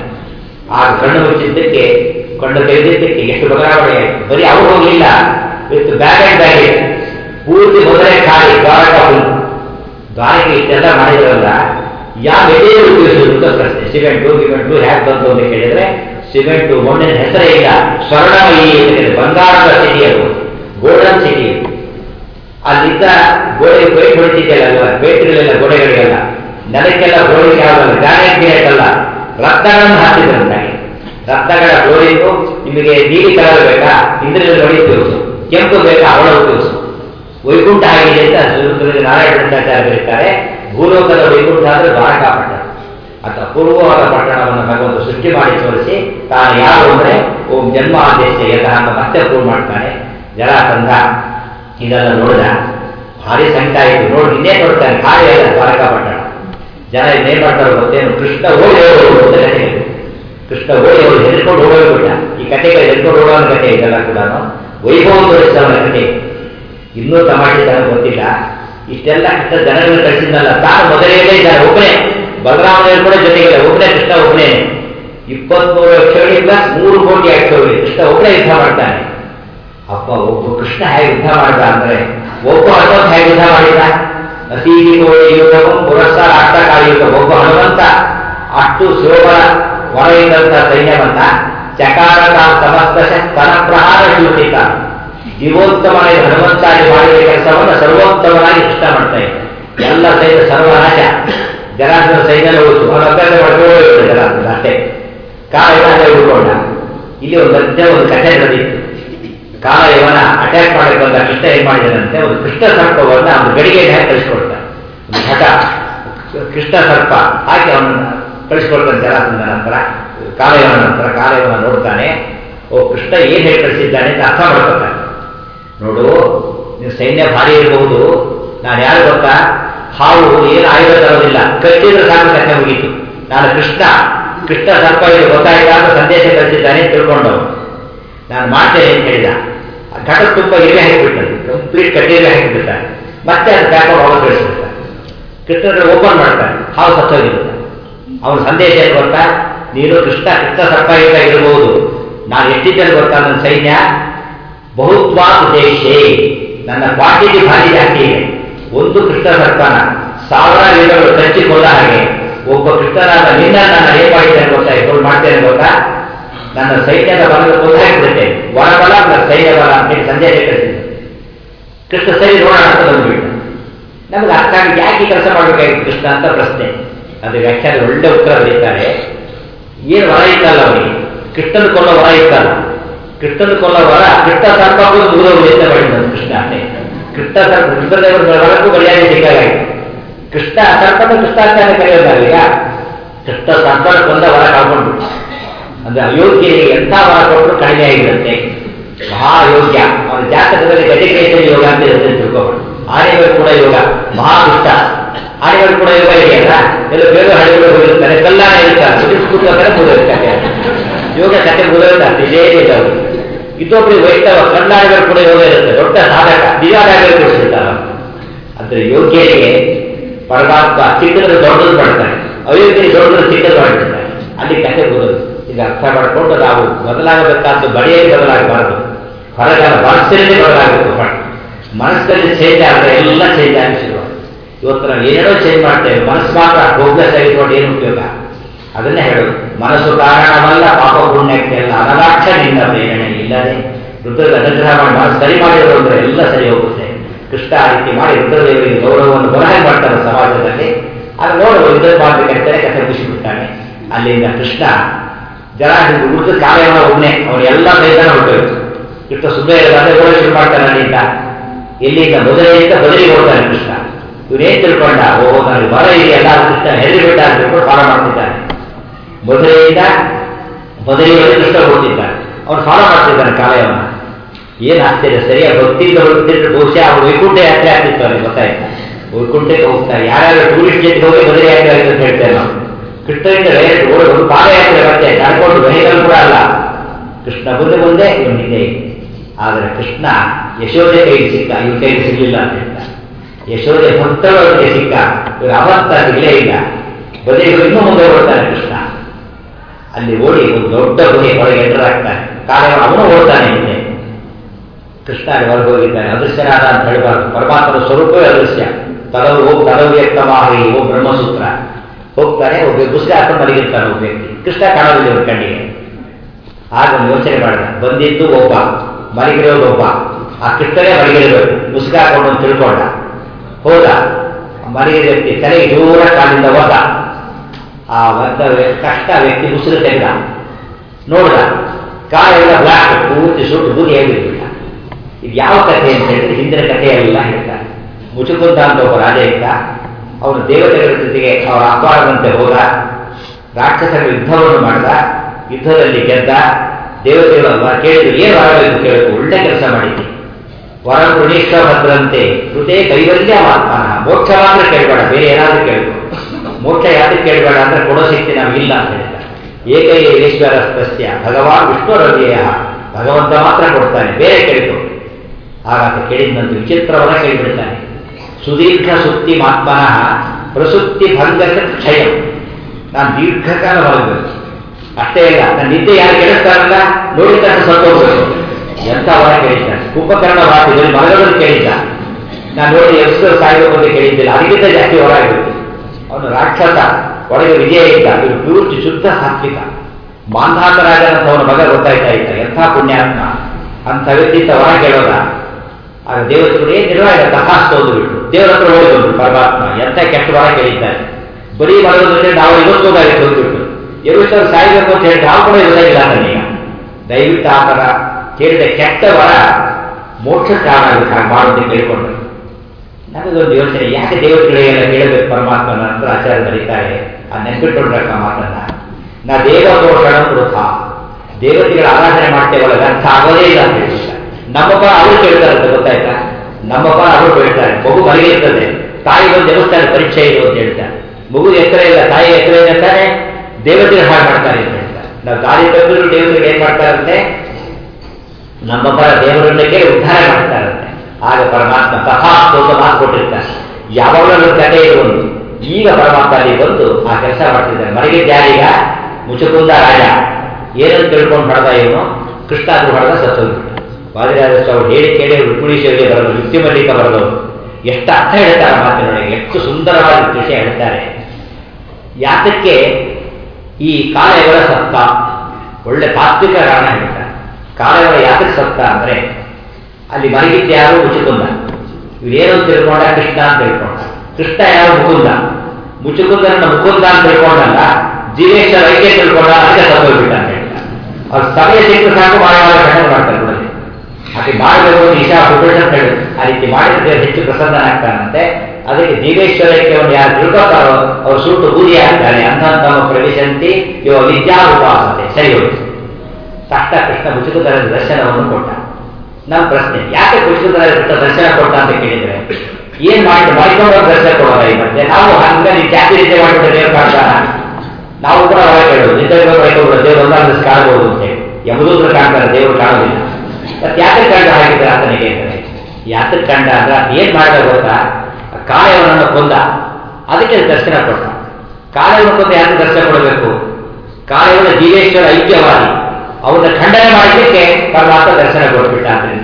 ಆ ಕಣ್ಣು ಮುಚ್ಚಿದ್ದಕ್ಕೆ ಕಣ್ಣು ತೆಗೆದಿದ್ದಕ್ಕೆ ಎಷ್ಟು ಬದಲಾವಣೆ ಆಯ್ತು ಬರೀ ಅವ್ರು ಹೋಗ್ಲಿಲ್ಲ ವಿತ್ ಬ್ಯಾಗ್ ಅಂಡ್ ಬ್ಯಾಗ್ ಪೂರ್ತಿ ಮೊದಲೇ ಖಾಲಿ ದ್ವಾರಕ ಫುಲ್ ದ್ವಾರಕೆ ಇಷ್ಟೆಲ್ಲ ಮಾಡಿದ್ರಲ್ಲ ಯಾವ ಮೆಟೀರಿಯಲ್ ಉಪಯೋಗಿಸೋದು ಅಂತ ಪ್ರಶ್ನೆ ಸಿಮೆಂಟು ಗಿಮೆಂಟು ಹ್ಯಾಕ್ ಬಂತು ಅಂತ ಕೇಳಿದ್ರೆ ಸಿಮೆಂಟು ಮಣ್ಣಿನ ಹೆಸರೇ ಇಲ್ಲ ಸ್ವರ್ಣಮಯಿ ಅಂತ ಕೇಳಿದ್ರೆ ಬಂಗಾರದ ಸಿಟಿ ಅದು ಗೋಲ್ಡನ್ ಸಿಟಿ ಅಲ್ಲಿದ್ದ ಗೋಡೆ ಪೈಟ್ ಹೊಡಿತಿದ್ದೆಲ್ಲ ಅಲ್ವಾ ಬೇಟ್ರಿಲೆಲ್ಲ ಗೋಡೆಗಳಿಗೆಲ್ಲ ನೆಲಕ್ಕೆಲ್ಲ ಗೋಡೆಗೆ ಯಾವುದಲ್ಲ ಗ್ರಾನೈಟ್ ಗ್ರೇಟ್ ಅಲ್ಲ ರತ್ನಗಳನ್ನು ಹಾಕಿದ್ರಂತಾಗಿ ರತ್ನಗಳ ಗೋಡೆಗೂ ನಿಮಗೆ ನೀಲಿ ಕಲರ್ ಬೇಕಾ ಇಂದ್ರಲ್ಲಿ ನೋಡಿ ಉಪಯೋಗಿಸು ಕೆಂಪು ಬೇಕಾ ಅವಳ ಉಪಯೋಗಿಸು ವೈಕುಂಠ ಆಗಿದೆ ಅಂತ ಸುರುದ್ರಲ್ಲಿ ನಾರಾಯಣ ಭಟ್ಟಾಚಾರ್ಯ ಬರೀತಾರೆ ಭೂಲೋಕದ ವೈಕುಂಠ ಅಂದ್ರೆ ದ್ವಾರಕಾಪಟ್ಟಣ ಅಥವಾ ಪೂರ್ವವಾದ ಪಟ್ಟಣವನ್ನು ಭಗವಂತ ಸೃಷ್ಟಿ ಮಾಡಿ ತೋರಿಸಿ ತಾನು ಯಾರು ಅಂದ್ರೆ ಓಂ ಜನ್ಮ ಆದೇಶ ಯತಃ ಅಂತ ಮತ್ತೆ ಪ್ರೂವ್ ಮಾಡ್ತಾನೆ ಜರಾಸಂಧ ಇದೆಲ್ಲ ನೋಡಿದ ಭಾರಿ ಸಂಕಟ ಆಯಿತು ನೋಡಿ ಇನ್ನೇ ನೋಡ್ತಾನೆ ಖಾಲಿ ಅಲ್ಲ ದ್ವಾರಕಾಪಟ್ಟಣ ಜನ ಇನ್ನೇನ್ ಮಾಡ್ತಾರೆ ಗೊತ್ತೇನು ಕೃಷ್ಣ ಓಡಿ ಹೋಗೋದು ಅಂತ ಕಥೆ ಇದೆ. ಕೃಷ್ಣ ಓಡಿ ಹೋಗಿ ಹೆದರ್ಕೊಂಡು ಹೋಗೋಗ್ಬಿಟ್ಟ ಈ ಕಥೆಗೆ ಹೆದರ್ಕೊಂಡು ಹೋಗೋ ಕಥೆ ಇದೆಲ್ಲ ಕೂಡ ವೈಭವ ತೋರಿಸ್ತವನ ಕಥೆ ಇನ್ನೂ ತಮಾಷೆ ತನಕ ಗೊತ್ತಿಲ್ಲ ಇಷ್ಟೆಲ್ಲ ಕೃಷ್ಣ ಜನಗಳನ್ನ ಕಳಿಸಿದ್ನಲ್ಲ ತಾನು ಮೊದಲೇ ಇದ್ದಾರೆ ಒಬ್ಬನೇ ಬಲರಾಮದೇವರು ಕೂಡ ಜೊತೆಗಿಲ್ಲ ಒಬ್ಬನೇ ಕೃಷ್ಣ ಒಬ್ಬನೇ ಇಪ್ಪತ್ಮೂರು ಲಕ್ಷಗಳಿಗೆ ಪ್ಲಸ್ ಮೂರು ಕೋಟಿ ಆಗ್ತವೆ ಕೃಷ್ಣ ಒಬ್ಬನೇ ಯುದ್ಧ ಮಾಡ್ತಾನೆ ಅಪ್ಪ ಒಬ್ಬ ಕೃಷ್ಣ ಹೇಗೆ ಯುದ್ಧ ಮಾಡ್ದ ಅಂದ್ರೆ ಒಬ್ಬ ಹನುಮಂತ ಹೇಗೆ ಯುದ್ಧ ಮಾಡಿದ ನಸೀದಿ ಕೋಳಿ ಯುದ್ಧವು ಪುರಸ್ಕಾರ ಅಷ್ಟ ಕಾಯುತ್ತ ಒಬ್ಬ ಹನುಮಂತ ಅಷ್ಟು ಸುಲಭ ಹೊರಗಿದ್ದಂತ ಸೈನ್ಯವನ್ನ ಚಕಾರಕ ಸಮಸ್ತ ಸ್ತನ ಪ್ರಹಾರ ಶೂಟಿಕ ಜೀವೋತ್ತಮನಾಗಿ ಹನುಮಂತಾಗಿ ಮಾಡಿದ ಕೆಲಸವನ್ನು ಸರ್ವೋತ್ತಮನಾಗಿ ಇಷ್ಟ ಮಾಡ್ತಾ ಇದ್ದ ಎಲ್ಲ ಸೈನ್ಯ ಸರ್ವನಾಶ ಜನಾರ್ದನ ಸೈನ್ಯ ಹೋಯ್ತು ಅವನ ಅಭ್ಯಾಸ ಮಾಡ್ಕೊಂಡು ಹೋಗ್ಬಿಟ್ಟು ಜನಾರ್ದನ ಅಷ್ಟೇ ಕಾಲ ಇವನ ಉಳ್ಕೊಂಡ ಇಲ್ಲಿ ಒಂದು ಮಧ್ಯ ಒಂದು ಕಥೆ ನಡೆದಿತ್ತು ಕಾಲ ಇವನ ಅಟ್ಯಾಕ್ ಮಾಡಕ್ಕೆ ಬಂದ ಕೃಷ್ಣ ಏನ್ ಮಾಡಿದನಂತೆ ಒಂದು ಕೃಷ್ಣ ಸರ್ಪವನ್ನ ಒಂದು ಗಡಿಗೆ ಹಾಕಿ ಕಳಿಸ್ಕೊಡ್ತಾನೆ ಒಂದು ಘಟ ಕೃಷ್ಣ ಸರ್ಪ ಹಾಕಿ ಅವನನ್ನ ಕಳಿಸ್ಕೊಡ್ತಾನೆ ಜನಾರ್ದನ ನಂತರ ಕಾಲಯವನ ನಂತರ ಕಾಲಯವನ ನೋಡ್ತಾನೆ ಓ ಕೃಷ್ಣ ಏನ್ ಹೇಳಿ ಕಳಿಸಿದ್ದಾನೆ ಅಂತ ಅರ್ಥ ಮಾಡ್ಕೊತಾನೆ ನೋಡು ನೀವು ಸೈನ್ಯ ಭಾರಿ ಇರಬಹುದು ನಾನು ಯಾರು ಗೊತ್ತಾ ಹಾವು ಏನು ಆಯುಧ ತರೋದಿಲ್ಲ ಕಟ್ಟಿದ್ರೆ ಸಾಕು ಕಥೆ ಮುಗೀತು ನಾನು ಕೃಷ್ಣ ಕೃಷ್ಣ ಸರ್ಪ ಇದು ಗೊತ್ತಾಯ್ತಾ ಅಂತ ಸಂದೇಶ ಕಳಿಸಿದ್ದಾನೆ ಅಂತ ತಿಳ್ಕೊಂಡವು ನಾನು ಮಾಡ್ತೇನೆ ಅಂತ ಹೇಳಿದ ಆ ಘಟ ತುಂಬ ಇವೆ ಹಾಕಿಬಿಟ್ಟದ್ದು ಕಂಪ್ಲೀಟ್ ಕಟ್ಟಿಗೆ ಹಾಕಿಬಿಡ್ತಾನೆ ಮತ್ತೆ ಅದು ಬ್ಯಾಕೊಂಡು ವಾಪಸ್ ಕಳಿಸ್ಬಿಡ್ತಾನೆ ಕೃಷ್ಣನ ಓಪನ್ ಮಾಡ್ತಾನೆ ಹಾವು ಸತ್ತೋಗಿರುತ್ತೆ ಅವನ ಸಂದೇಶ ಏನು ಗೊತ್ತಾ ನೀನು ಕೃಷ್ಣ ಕೃಷ್ಣ ಸರ್ಪ ಇರಬಹುದು ನಾನು ಎಷ್ಟಿದ್ದೇನೆ ಗೊತ್ತಾ ನನ್ನ ಸೈನ್ಯ ಬಹುತ್ವ ಉದ್ದೇಶೇ ನನ್ನ ಕ್ವಾಂಟಿಟಿ ಭಾರಿ ಜಾಸ್ತಿ ಇದೆ ಒಂದು ಕೃಷ್ಣ ಸರ್ಪನ ಸಾವಿರ ವೀರಗಳು ಕಚ್ಚಿಕೊಂಡ ಹಾಗೆ ಒಬ್ಬ ಕೃಷ್ಣನಾದ ನಿನ್ನ ನಾನು ಏನ್ ಮಾಡಿದ್ದೇನೆ ಗೊತ್ತಾ ಇಟ್ಕೊಂಡು ಮಾಡ್ತೇನೆ ಗೊತ್ತಾ ನನ್ನ ಸೈನ್ಯದ ಬಲದ ಕೊಂದಾಕಿಬಿಡುತ್ತೆ ಒಳಬಲ ನನ್ನ ಸೈನ್ಯ ಬಲ ಅಂತೇಳಿ ಸಂದೇಶ ಕಳಿಸಿದ್ದು ಕೃಷ್ಣ ಸರಿ ನೋಡೋಣ ಅಂತ ಬಂದ್ಬಿಟ್ಟು ನಮ್ಗೆ ಅರ್ಥ ಆಗಿ ಯಾಕೆ ಕೆಲಸ ಮಾಡಬೇಕಾಗಿತ್ತು ಕೃಷ್ಣ ಅಂತ ಪ್ರಶ್ನೆ ಅದು ವ್ಯಾಖ್ಯಾನ ಒಳ್ಳೆ ಉತ್ತರ ಬರೀತಾರೆ ಏನು ವರ ಇತ್ತಲ್ಲ ಅವನಿಗೆ ಕೃಷ್ಣನ ಕೊಲ್ಲೋ ವರ ಇತ್ತಲ್ಲ ಕೃಷ್ಣನ ಕೊಲ್ಲೋ ವರ ಕೃಷ್ಣ ಸರ್ಪಕ್ಕೂ ಮುಗಿದೋಗಿ ಅಂತ ಮಾಡಿದ ಕೃಷ್ಣ ಅಷ್ಟೇ ಕೃಷ್ಣ ಸರ್ಪ ರುದ್ರದೇವರ ವರಕ್ಕೂ ಬಲಿಯಾಗಿ ಸಿಕ್ಕಾಗಾಯಿತು ಕೃಷ್ಣ ಸರ್ಪನ ಕೃಷ್ಣ ಅಂತಾನೆ ಕರೆಯೋದಾಗಲಿಲ್ಲ ಕೃಷ್ಣ ಸರ್ಪನ ಕೊಂದ ವರ ಕಾಕೊಂಡು ಅಂದ್ರೆ ಅಯೋಗ್ಯರಿಗೆ ಎಂಥ ವರ ಕೊಟ್ಟರು ಕಡಿಮೆ ಆಗಿರುತ್ತೆ ಮಹಾಯೋಗ್ಯ ಅವನ ಜಾತಕದಲ್ಲಿ ಗಜಕೇಶರಿ ಯೋಗ ಅಂತ ಇರುತ್ತೆ ತಿಳ್ಕೊಬೇಡ ಆನೆಗಳು ಕೂಡ ಯೋಗ ಮಹಾದುಷ್ಟ ಆನೆಗಳು ಕೂಡ ಯೋಗ ಇದೆಯಲ್ಲ ಎಲ್ಲ ಬೇಗ ಹಳ್ಳಿಗಳು ಹೋಗಿರ್ತಾರೆ ಕಲ್ಲಾಣ ಇರ್ತಾರೆ ಕೂತ್ಕೊತಾರೆ ಮುಗಿದಿರ್ತಾರೆ ಯೋಗ ಕತೆ ಮುಗಿದಿರ್ತಾರೆ ಇದೇ ಇದೆ ಅವರು ಇನ್ನೊಬ್ಬರಿಗೆ ವೈಷ್ಣವ ಕಣ್ಣಾಡಿಗಳು ಕೂಡ ಯೋಗ ಇರುತ್ತೆ ದೊಡ್ಡ ಸಾಧಕ ದಿವಾದಾಗಲು ತೋರಿಸಿರ್ತಾರೆ ಅಂದ್ರೆ ಯೋಗ್ಯರಿಗೆ ಪರಮಾತ್ಮ ಚಿಕ್ಕದ್ರೆ ದೊಡ್ಡದು ಮಾಡ್ತಾರೆ ಅಯೋಗ್ಯರಿಗೆ ದೊಡ್ಡದು ಚಿಕ್ಕದು ಮಾಡಿರ್ತಾರೆ ಅಲ್ಲಿ ಕತೆ ಮುಗಿದು ಇದು ಅರ್ಥ ಮಾಡಿಕೊಂಡು ನಾವು ಬದಲಾಗಬೇಕಾದ್ದು ಬಡಿಯಲ್ಲಿ ಬದಲಾಗಬಾರದು ಹೊರಗಲ್ಲ ಮನಸ್ಸಿನಲ್ಲಿ ಬದಲಾಗಬೇಕು ಬಟ್ ಮನಸ್ಸಲ್ಲಿ ಚೇಂಜ್ ಆದರೆ ಎಲ್ಲ ಚೇಂಜ್ ಆಗಿ ಶುರು ಇವತ್ತು ನಾವು ಏನೇನೋ ಚೇಂಜ್ ಮಾಡ್ತೇವೆ ಮನಸ್ಸು ಮಾತ್ರ ಹೋಗ್ಲೆಸ್ ಆಗಿಟ್ಕೊಂಡು ಏನು ಉಪಯೋಗ ಅದನ್ನೇ ಹೇಳೋದು ಮನಸ್ಸು ಕಾರಣವಲ್ಲ ಪಾಪ ಪುಣ್ಯಕ್ಕೆ ಎಲ್ಲ ಅನಲಾಕ್ಷ ನಿನ್ನ ಪ್ರೇರಣೆ ಇಲ್ಲದೆ ರುದ್ರದ ಅನುಗ್ರಹ ಮಾಡಿ ಮನಸ್ಸು ಸರಿ ಮಾಡಿದ್ರು ಅಂದ್ರೆ ಎಲ್ಲ ಸರಿ ಹೋಗುತ್ತೆ ಕೃಷ್ಣ ಆ ರೀತಿ ಮಾಡಿ ರುದ್ರದೇವರಿಗೆ ಗೌರವವನ್ನು ಬರಹ ಮಾಡ್ತಾರೆ ಸಮಾಜದಲ್ಲಿ ಆಗ ನೋಡು ಯುದ್ಧ ಮಾಡ್ಬೇಕಂತಾರೆ ಕಥೆ ಮುಗಿಸಿಬಿಡ್ತಾನೆ ಅಲ್ಲಿಂದ ಕೃಷ್ಣ ಜನ ಉಳಿದ ಕಾರ್ಯವನ್ನು ಒಬ್ಬನೇ ಅವನು ಎಲ್ಲ ಬೇಸರ ಹೊರಟೋಯ್ತು ಕೃಷ್ಣ ಸುಮ್ಮನೆ ಇರೋದಾದ್ರೆ ಓಡ ಶುರು ಮಾಡ್ತಾನೆ ಅಲ್ಲಿಂದ ಎಲ್ಲಿಂದ ಮೊದಲಿನಿಂದ ಬದಲಿಗೆ ಹೋಗ್ತಾನೆ ಕೃಷ್ಣ ಇವನೇನ್ ತಿಳ್ಕೊಂಡ ಓ ನನಗೆ ಬರ ಇದೆ ಎಲ್ಲ ಕೃಷ್ಣ ಹೆದರಿ ಬಿಟ್ಟ ಅಂತ ತಿಳ್ಕೊಂಡು ಫಾಲೋ ಮಾಡ್ತಿದ್ದಾನೆ ಮೊದಲಿನಿಂದ ಬದಲಿಗೆ ಕೃಷ್ಣ ಹೋಗ್ತಿದ್ದಾನೆ ಅವನು ಫಾಲೋ ಮಾಡ್ತಿದ್ದಾನೆ ಕಾಲಯವನ್ನ ಏನ್ ಆಶ್ಚರ್ಯ ಸರಿಯಾಗಿ ಭಕ್ತಿಯಿಂದ ಹೊರಟಿದ್ರೆ ಬಹುಶಃ ಅವ್ರು ವೈಕುಂಠ ಯಾತ್ರೆ ಆಗ್ತಿತ್ತು ಅವ್ರಿಗೆ ಗೊತ್ತಾಯ್ತು ವೈಕುಂಠಕ್ಕೆ ಹೋಗ್ತಾರೆ ಯಾರ್ಯಾರು ಟೂರಿಸ್ಟ್ ಜೊತೆಗೆ ಹೋಗಿ ಬದಲಿ ಯಾತ್ರೆ ಆಗಿದೆ ಅಂತ ಹೇಳ್ತೇವೆ ನಾವು ಕೃಷ್ಣನಿಂದ ಡೈರೆಕ್ಟ್ ಓಡಿ ಒಂದು ಪಾದಯಾತ್ರೆ ಮತ್ತೆ ನಡ್ಕೊಂಡು ವೆಹಿಕಲ್ ಕೂಡ ಅಲ್ಲ ಕೃಷ್ಣ ಮುಂದೆ ಮುಂದೆ ಇವನು ಹಿಂದೆ ಇದೆ. ಆದರೆ ಕೃಷ್ಣ ಯಶೋದೆ ಕೈಗೆ ಸಿಕ್ಕ ಇವ್ರ ಕೈಗೆ ಸಿಗಲಿಲ್ಲ ಅಂತ ಹೇಳ್ತಾರೆ ಯಶೋದೆ ಭಕ್ತರೊಳಗೆ ಸಿಕ್ಕ ಇವರು ಅವತ್ತ ಸಿಗಲೇ ಇಲ್ಲ ಬದಿಗೆ ಇನ್ನೂ ಮುಂದೆ ಓಡ್ತಾನೆ ಕೃಷ್ಣ ಅಲ್ಲಿ ಓಡಿ ಒಂದು ದೊಡ್ಡ ಗುಹೆ ಒಳಗೆ ಎಂಟರ್ ಆಗ್ತಾನೆ ಕಾರಣ ಅವನು ಓಡ್ತಾನೆ ಹಿಂದೆ ಕೃಷ್ಣ ಅಲ್ಲಿ ಹೊರಗೆ ಹೋಗಿದ್ದಾನೆ ಅದೃಶ್ಯನಾದ ಅಂತ ಹೇಳಬಾರ್ದು ಪರಮಾತ್ಮನ ಸ್ವರೂಪವೇ ಅದೃಶ್ಯ ತಲವು ಓಂ ತಲವು ವ್ಯಕ್ತಮಾಹಿ ಓಂ ಬ್ರಹ್ಮಸೂತ್ರ ಹೋಗ್ತಾನೆ ಒಬ್ಬ ಪುಸ್ತಕ ಹಾಕೊಂಡು ಮಲಗಿರ್ತಾನೆ ಒಬ್ಬ ವ್ಯಕ್ತಿ ಕೃಷ್ಣ ಕಾಣೋದಿಲ್ಲ ಇವ್ರ ಕಣ್ಣಿಗೆ ಆಗ ಒಂದು ಯೋಚನೆ ಮಾಡಿದ ಬಂದಿದ್ದು ಒಬ್ಬ ಮಲಗಿರೋದು ಒಬ್ಬ ಆ ಕೃಷ್ಣನೇ ಮಲಗಿರಬೇಕು ಮುಸುಕ ಹಾಕೊಂಡು ಅಂತ ತಿಳ್ಕೊಂಡ ಹೋದ ಮಲಗಿದ ವ್ಯಕ್ತಿ ತಲೆಗೆ ದೂರ ಕಾಲಿಂದ ಹೋದ ಆ ಒದ್ದ ವ್ಯ- ಕಷ್ಟ ವ್ಯಕ್ತಿ ಮುಸುರು ತೆಗೆದ ನೋಡ್ದ ಕಾಲೆಲ್ಲ ಬ್ಲಾಕ್ ಪೂರ್ತಿ ಸುಟ್ಟು ಬೂದಿ ಆಗಿರ್ಬಿಟ್ಟ ಇದು ಯಾವ ಕಥೆ ಅಂತ ಹೇಳಿದ್ರೆ ಹಿಂದಿನ ಕಥೆಯೆಲ್ಲ ಹೇಳ್ತಾರೆ ಮುಚುಕುಂದ ಅಂತ ಒಬ್ಬ ರಾಜ ಇದ್ದ ಅವನು ದೇವತೆಗಳ ಜೊತೆಗೆ ಅವರ ಅಪಾರದಂತೆ ಹೋದ ರಾಕ್ಷಸರ ಯುದ್ಧವನ್ನು ಮಾಡಿದ ಯುದ್ಧದಲ್ಲಿ ಗೆದ್ದ ದೇವತೆಗಳು ವರ ಕೇಳಿದ್ರು ಏನು ವರಬೇಕು ಕೇಳಬೇಕು ಒಳ್ಳೆ ಕೆಲಸ ಮಾಡಿದ್ದೆ ವರ ಕೃಣೀಶ್ವ ಭದ್ರಂತೆ ಕೃತೆ ಕೈವಲ್ಯ ಮಾತ್ಮನ ಮೋಕ್ಷ ಮಾತ್ರ ಕೇಳಬೇಡ ಬೇರೆ ಏನಾದ್ರೂ ಕೇಳಬೇಕು ಮೋಕ್ಷ ಯಾವ್ದು ಕೇಳಬೇಡ ಅಂದ್ರೆ ಕೊಡೋ ಶಕ್ತಿ ನಮಗಿಲ್ಲ ಅಂತ ಹೇಳ್ತಾರೆ ಏಕೈಕೇಶ್ವರ ಸಸ್ಯ ಭಗವಾನ್ ವಿಷ್ಣುರವ್ಯಯ ಭಗವಂತ ಮಾತ್ರ ಕೊಡ್ತಾನೆ ಬೇರೆ ಕೇಳಿತು ಆಗ ಆತ ಕೇಳಿದಂತ ವಿಚಿತ್ರವನ್ನ ಕೇಳಿಬಿಡ್ತಾನೆ ಸುದೀರ್ಘ ಸುತ್ತಿ ಮಾತ್ಮನಃ ಪ್ರಸುತ್ತಿ ಭಂಗಕ ಕ್ಷಯ ನಾನು ದೀರ್ಘಕಾಲ ಹೊರಗಬೇಕು ಅಷ್ಟೇ ಇಲ್ಲ ನನ್ನ ನಿದ್ದೆ ಯಾರು ಕೇಳಿಸ್ತಾರಲ್ಲ ನೋಡಿದ ತಕ್ಷಣ ಸತ್ತೋಗ್ಬೇಕು ಎಂತ ವರ ಕೇಳಿದ್ದಾನೆ ಕುಂಭಕರ್ಣ ವಾಸಿಗಳು ಮಲಗೋದು ಕೇಳಿದ್ದ ನಾನು ನೋಡಿ ಎಷ್ಟು ಸಾಯಬೇಕು ಅಂತ ಕೇಳಿದ್ದಿಲ್ಲ ಅದಕ್ಕಿಂತ ಜಾಸ್ತಿ ವರ ಆಗಿರುತ್ತೆ ಅವನು ರಾಕ್ಷಸ ಒಳಗೆ ವಿಜಯ ಇದ್ದ ಇವರು ಪೂರ್ತಿ ಶುದ್ಧ ಸಾತ್ವಿಕ ಮಾಂಧಾತರಾಜನಂತವನ ಮಗ ಗೊತ್ತಾಯ್ತಾ ಇದ್ದ ಎಂಥ ಪುಣ್ಯಾತ್ಮ ಅಂತ ವ್ಯಕ್ತಿಯಿಂದ ವರ ಕೇಳೋದ ಆಗ ದೇವತೆಗಳು ಏನ್ ನಿರ್ವಾಹ ತಪಾಸ್ತೋದು ಬಿಟ್ಟು ದೇವರ ಹತ್ರ ಓಡಿ ಬಂದ್ರು ಪರಮಾತ್ಮ ಎಂತ ಕೆಟ್ಟ ವರ ಕೇಳಿದ್ದಾರೆ ಬರೀ ಮಲಗೋದ್ರೆ ನಾವು ಇವತ್ತೋದಾಗಿತ್ತು ಅಂದ್ಬಿಟ್ಟು ಎರುತ್ತರು ಸಾಯ್ಬೇಕು ಅಂತ ಹೇಳಿ ನಾವು ಕೂಡ ಇರೋದಾಗಿಲ್ಲ ನನಗೆ ದಯವಿಟ್ಟು ಆ ಥರ ಕೇಳಿದ ಕೆಟ್ಟ ವರ ಮೋಕ್ಷ ಕಾರಣ ಆಗುತ್ತೆ ಹಾಗೆ ಮಾಡುವಂತೆ ಕೇಳಿಕೊಂಡ್ರು ನನಗೊಂದು ಯೋಚನೆ ಯಾಕೆ ದೇವತೆಗಳಿಗೆಲ್ಲ ಕೇಳಬೇಕು ಪರಮಾತ್ಮನ ಅಂತ ಆಚಾರ್ಯ ಬರೀತಾರೆ ಆ ನೆನ್ಪಿಟ್ಕೊಂಡ್ರಕ್ಕ ಮಾತನ್ನ ನಾ ದೇವದೋಷಣ ವೃಥ ದೇವತೆಗಳ ಆರಾಧನೆ ಮಾಡ್ತೇವಲ್ಲ ವ್ಯರ್ಥ ಆಗೋದೇ ಇಲ್ಲ ಅಂತ ಹೇಳ್ತಾರೆ ನಮ್ಮಪ್ಪ ಅವರು ಕೇಳ್ತಾರೆ ಅಂತ ಗೊತ್ತಾಯ್ತಾ ನಮ್ಮಪ್ಪ ಅವರು ಕೇಳ್ತಾರೆ ಮಗು ಮಲಗಿರ್ತದೆ ತಾಯಿ ಬಂದು ದೇವಸ್ಥಾನ ಪರೀಕ್ಷೆ ಇದು ಅಂತ ಹೇಳ್ತಾರೆ ಮಗು ಎತ್ತರ ಇಲ್ಲ ತಾಯಿ ಎತ್ತರ ಇಲ್ಲ ಅಂತಾನೆ ದೇವತೆಗಳು ಹಾಗೆ ಮಾಡ್ತಾರೆ ಅಂತ ಹೇಳ್ತಾರೆ ನಾವು ದಾರಿ ತಪ್ಪಿದ್ರು ದೇವತೆಗಳು ಏನ್ ಮಾಡ್ತಾರಂತೆ ನಮ್ಮಪ್ಪ ದೇವರನ್ನ ಕೇಳಿ ಉದ್ಧಾರ ಮಾಡ್ತಾರಂತೆ ಆಗ ಪರಮಾತ್ಮ ತಥಾಸ್ತೋತ ಮಾತು ಕೊಟ್ಟಿರ್ತಾನೆ ಯಾವಾಗಲೂ ಒಂದು ಕಥೆ ಇದೆ ಒಂದು ಈಗ ಪರಮಾತ್ಮ ಅಲ್ಲಿ ಬಂದು ಆ ಕೆಲಸ ಮಾಡ್ತಿದ್ದಾನೆ ಮನೆಗಿದ್ದ ಯಾರೀಗ ಮುಚುಕುಂದ ರಾಜ ಏನಂತ ತಿಳ್ಕೊಂಡು ಹೊಡೆದ ಇವನು ಕೃಷ್ಣ ಆದ್ರೂ ಹೊಡೆದ ಸತ್ತೋಗ್ಬಿಟ್ಟ ವಾದಿರಾಜ ಅವ್ರು ಹೇಳಿ ಕೇಳಿ ರುಕ್ಮಿಣೀಶ್ವರಿಗೆ ಬರೋದು ಯುಕ್ತಿ ಮಲ್ಲಿಕ ಬರೆದವರು ಎಷ್ಟು ಅರ್ಥ ಹೇಳ್ತಾರೆ ಮಾತಿನೊಳಗೆ ಎಷ್ಟು ಸುಂದರವಾದ ವಿಷಯ ಹೇಳ್ತಾರೆ ಯಾತಕ್ಕೆ ಈ ಕಾಲಯವರ ಸತ್ತ ಒಳ್ಳೆ ತಾತ್ವಿಕ ಕಾರಣ ಹೇಳ್ತಾರೆ ಕಾಲಯವರ ಯಾತಕ್ಕೆ ಸತ್ತ ಅಂದ್ರೆ ಅಲ್ಲಿ ಮಲಗಿದ್ದ ಯಾರು ಮುಚುಕುಂದ ಇವೇನು ತಿಳ್ಕೊಂಡ ಕೃಷ್ಣ ಅಂತ ತಿಳ್ಕೊಂಡ ಕೃಷ್ಣ ಯಾರು ಮುಕುಂದ ಮುಚುಕುಂದನ ಮುಕುಂದ ಅಂತ ತಿಳ್ಕೊಂಡಲ್ಲ ಜೀವೇಶ್ವರ ಐಕ್ಯ ತಿಳ್ಕೊಂಡ ಅದಕ್ಕೆ ಸತ್ತೋಗ್ಬಿಟ್ಟ ಅಂತ ಹೇಳ್ತಾರೆ ಅವ್ರ ಸಮಯ ಸಿಕ್ಕ ಸಾಕು ಮಾಡೋ ಕಣ್ಣು ಮಾಡ್ತಾರೆ ಬಿಡಲಿ ಹಾಗೆ ಮಾಡಬೇಕು ಅಂತ ಈಶಾ ಉಪನಿಷತ್ ಹೇಳಿ ಆ ರೀತಿ ಮಾಡಿದ್ರೆ ಹೆಚ್ಚು ಪ್ರಸನ್ನನಾಗ್ತಾನಂತೆ ಅದಕ್ಕೆ ಜೀವೇಶ್ವರಕ್ಕೆ ಯಾರು ತಿಳ್ಕೊತಾರೋ ಅವ್ರು ಸುಟ್ಟು ಬೂದಿ ಆಗ್ತಾನೆ ಅಂತಂತಮ ಪ್ರವೇಶಂತಿ ಇವ ವಿದ್ಯಾ ಉಪಾಸತೆ ಸರಿ ಹೋಯ್ತು ತಕ್ಷಣ ಕೃಷ್ಣ ಮುಚುಕುತರ ದರ್ಶನವನ್ನು ಕೊಟ್ಟ ನಮ್ಮ ಪ್ರಶ್ನೆ ಯಾಕೆ ಕುಶುಕುತರ ಕೃಷ್ಣ ದರ್ಶನ ಕೊಟ್ಟ ಅಂತ ಕೇಳಿದ್ರೆ ಏನ್ ಮಾಡಿ ಮಾಡಿಕೊಂಡು ದರ್ಶನ ಕೊಡೋದ ಈ ಮಧ್ಯೆ ನಾವು ಹಂಗ ನೀವು ಜಾತಿ ನಿದ್ದೆ ಮಾಡಿಬಿಟ್ರೆ ದೇವ್ರು ಕಾಣ್ತಾನ ನಾವು ಕೂಡ ಹೊರ ಕೇಳೋದು ನಿದ್ದೆ ಮಾಡ್ಕೊಂಡು ದೇವ್ರು ಒಂದಾದ್ರು ಕಾಣಬಹುದು ಅಂತ ಹೇಳಿ ಯಮದೂತ್ರ ಕಾಣ್ತಾರೆ ದೇವರು ಕಾಣೋದಿಲ್ಲ ಮತ್ತೆ ಯಾಕೆ ಕಂಡ ಹಾಗಿದ್ರೆ ಆತನಿಗೆ ಅಂದರೆ ಯಾತಕ್ಕೆ ಕಂಡ ಅಂದ್ರೆ ಅದ್ ಏನ್ ಮಾಡಿದ ಗೊತ್ತಾ ಕಾಯವನ್ನು ಕೊಂದ ಅದಕ್ಕೆ ದರ್ಶನ ಕೊಟ್ಟ ಕಾಯವನ್ನು ಕೊಂದ ಯಾಕೆ ದರ್ಶನ ಕೊಡಬೇಕು ಕಾಯವನ್ನು ಜೀವೇಶ್ವರ ಐಕ್ಯವಾದಿ ಅವನ್ನ ಖಂಡನೆ ಮಾಡಲಿಕ್ಕೆ ಪರಮಾತ್ಮ ದರ್ಶನ ಕೊಟ್ಬಿಟ್ಟ ಅಂದ್ರೆ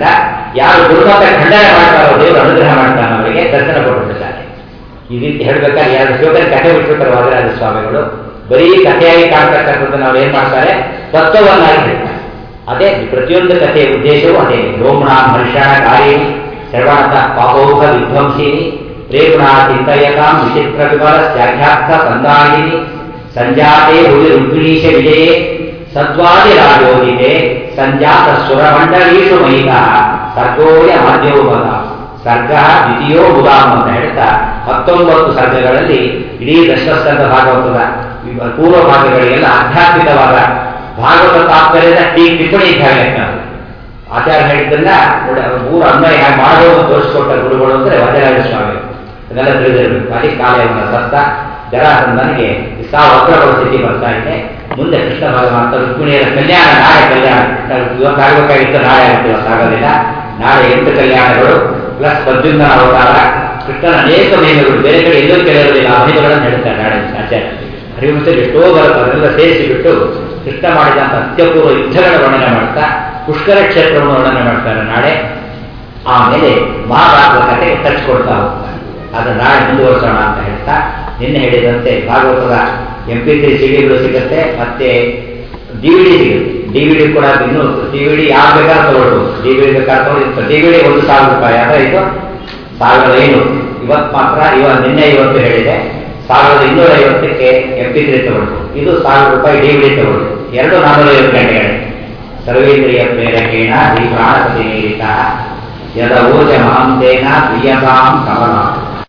ಯಾರು ದುರ್ಮತ ಖಂಡನೆ ಮಾಡ್ತಾರೋ ದೇವರು ಅನುಗ್ರಹ ಮಾಡ್ತಾನೆ ಅವರಿಗೆ ದರ್ಶನ ಕೊಟ್ಬಿಡ್ತಾರೆ ಈ ರೀತಿ ಹೇಳ್ಬೇಕಾದ್ರೆ ಎರಡು ಶ್ಲೋಕದ ಕಥೆ ಬಿಟ್ಬಿಡ್ತಾರೆ ವಾದಿರಾಜ ಸ್ವಾಮಿಗಳು ಬರೀ ಕಥೆಯಾಗಿ ಕಾಣ್ತಕ್ಕಂಥದ್ದು ನಾವು ಏನ್ ಮಾಡ್ತಾರೆ ತತ್ವವನ್ನಾಗಿ ಹೇಳ್ತಾರೆ ಅದೇ ಪ್ರತಿಯೊಂದು ಕಥೆಯ ಉದ್ದೇಶವೂ ಅದೇ ರೋಮಣ ಹರ್ಷಣ ಕಾರಿಣಿ ಸರ್ವಾಂತ ಪಾಪೌಹ ವಿಧ್ವಂಸಿನಿ ಪ್ರೇಮಣ ಚಿಂತಯತಾಂ ವಿಚಿತ್ರ ವಿಮಲ ತ್ಯಾಘ್ಯಾರ್ಥ ಸಂದಾಯಿನಿ ಸಂಜಾತೆ ಹುಲಿ ರುಕ್ಮಿಣೀಶ ವಿಜಯೇ ಸದ್ವಾದಿ ರಾಜೋದಿತೆ ಸಂಜಾತ ಸುರಮಂಡಲೀಷು ಮಹಿತ ಸರ್ಗೋಯ ಮಾಧ್ಯೋಪದ ಸರ್ಗ ದ್ವಿತೀಯೋ ಮುದಾಮ್ ಅಂತ ಹೇಳ್ತಾ ಹತ್ತೊಂಬತ್ತು ಸರ್ಗಗಳಲ್ಲಿ ಇಡೀ ದಶಸ್ಕಂದ ಭಾಗವತದ ಪೂರ್ವ ಭಾಗಗಳಿಗೆಲ್ಲ ಆಧ್ಯಾತ್ಮಿಕವಾದ ಭಾಗವತ ತಾತ್ಪರ್ಯದ ಟೀ ಟಿಪ್ಪಣಿ ಇದ್ದಾವೆ ನಾವು ಆಚಾರ್ಯ ಹೇಳಿದ್ದನ್ನ ನೋಡಿ ಅವ್ರ ಮೂರು ಅನ್ವಯ ಹೇಗೆ ಮಾಡಬಹುದು ತೋರಿಸಿಕೊಟ್ಟ ಗುರುಗಳು ಅಂದ್ರೆ ವಜರಾಜ ಸ್ವಾಮಿ ಅದೆಲ್ಲ ತಿಳಿದಿರಬೇಕು ಅದಕ್ಕೆ ಕಾಲಯವನ ಸತ್ತ ಜರಾಸಂದನಿಗೆ ಸಾವಿರ ಸ್ಥಿತಿ ಬರ್ತಾ ಇದೆ ಮುಂದೆ ಕೃಷ್ಣ ಭಗವಂತ ರುಕ್ಮಿಣಿಯರ ಕಲ್ಯಾಣ ನಾಳೆ ಕಲ್ಯಾಣ ಇವತ್ತಾಗಬೇಕಾಗಿತ್ತು ನಾಳೆ ಆಗುತ್ತೆ ಇವತ್ತಾಗೋದಿಲ್ಲ ನಾಳೆ ಎಂಟು ಕಲ್ಯಾಣಗಳು ಪ್ಲಸ್ ಪ್ರದ್ಯುಮ್ನ ಅವತಾರ ಕೃಷ್ಣನ ಅನೇಕ ಮಹಿಮೆಗಳು ಬೇರೆ ಕಡೆ ಎಲ್ಲೂ ಕೇಳಿರೋದಿಲ್ಲ ಆ ಮಹಿಮೆಗಳನ್ನು ಹೇಳ್ತಾರೆ ನಾಳೆ ಆಚಾರ್ಯ ಹರಿವಂಶ ಎಷ್ಟೋ ಬರುತ್ತೆ ಅದನ್ನೆಲ್ಲ ಸೇರಿಸಿಬಿಟ್ಟು ಕೃಷ್ಣ ಮಾಡಿದಂಥ ಅತ್ಯಪೂರ್ವ ಯುದ್ಧಗಳ ವರ್ಣನೆ ಮಾಡ್ತಾ ಪುಷ್ಕರ ಕ್ಷೇತ್ರವನ್ನು ವರ್ಣನೆ ಮಾಡ್ತಾರೆ ನಾಳೆ ಆಮೇಲೆ ಮಹಾಭಾರತದ ಕಥೆಗೆ ಟಚ್ ಕೊಡ್ತಾ ಹೋಗ್ತಾರೆ ಅದನ್ನು ನಾಳೆ ಮುಂದುವರಿಸೋಣ ಅಂತ ಹೇಳ್ತಾ ನಿನ್ನೆ ಹೇಳಿದಂತೆ ಭಾಗವತದ ಎಂ ಪಿ ತ್ರೀ ಸಿಡಿಗಳು ಸಿಗುತ್ತೆ ಮತ್ತೆ ಡಿ ವಿ ಡಿ ಸಿಗುತ್ತೆ ಡಿ ವಿ ಡಿ ಕೂಡ ಇನ್ನು ಡಿ ವಿ ಡಿ ಯಾರು ಬೇಕಾದ್ರೂ ತಗೊಳ್ಬೋದು ಡಿ ವಿ ಡಿ ಬೇಕಾದ್ರೆ ತಗೊಳ್ಳಿ ಡಿ ವಿ ಡಿ ಒಂದು ಸಾವಿರ ರೂಪಾಯಿ ಆದರೆ ಇದು ಸಾವಿರದ ಐನೂರು ಇವತ್ತು ಮಾತ್ರ ಇವ ನಿನ್ನೆ ಇವತ್ತು ಹೇಳಿದೆ ಸಾವಿರದ ಇನ್ನೂರ ಐವತ್ತಕ್ಕೆ ಎಂ ಪಿ ತ್ರೀ ತಗೊಳ್ಬೋದು ಇದು ಸಾವಿರ ರೂಪಾಯಿ ಡಿ ವಿ ಡಿ ತಗೊಳ್ಬೋದು ಎರಡು ನಾನ್ನೂರ ಐವತ್ತು ಗಂಟೆಗಳು ಸರ್ವೇಂದ್ರಿಯ ಪ್ರೇರಕೇಣ ಈ ಪ್ರಾಣಪತಿ ನೀರಿತ ಯದ ಊರ್ಜ ಮಹಂತೇನ ಪ್ರಿಯತಾಂ ಕಮಲ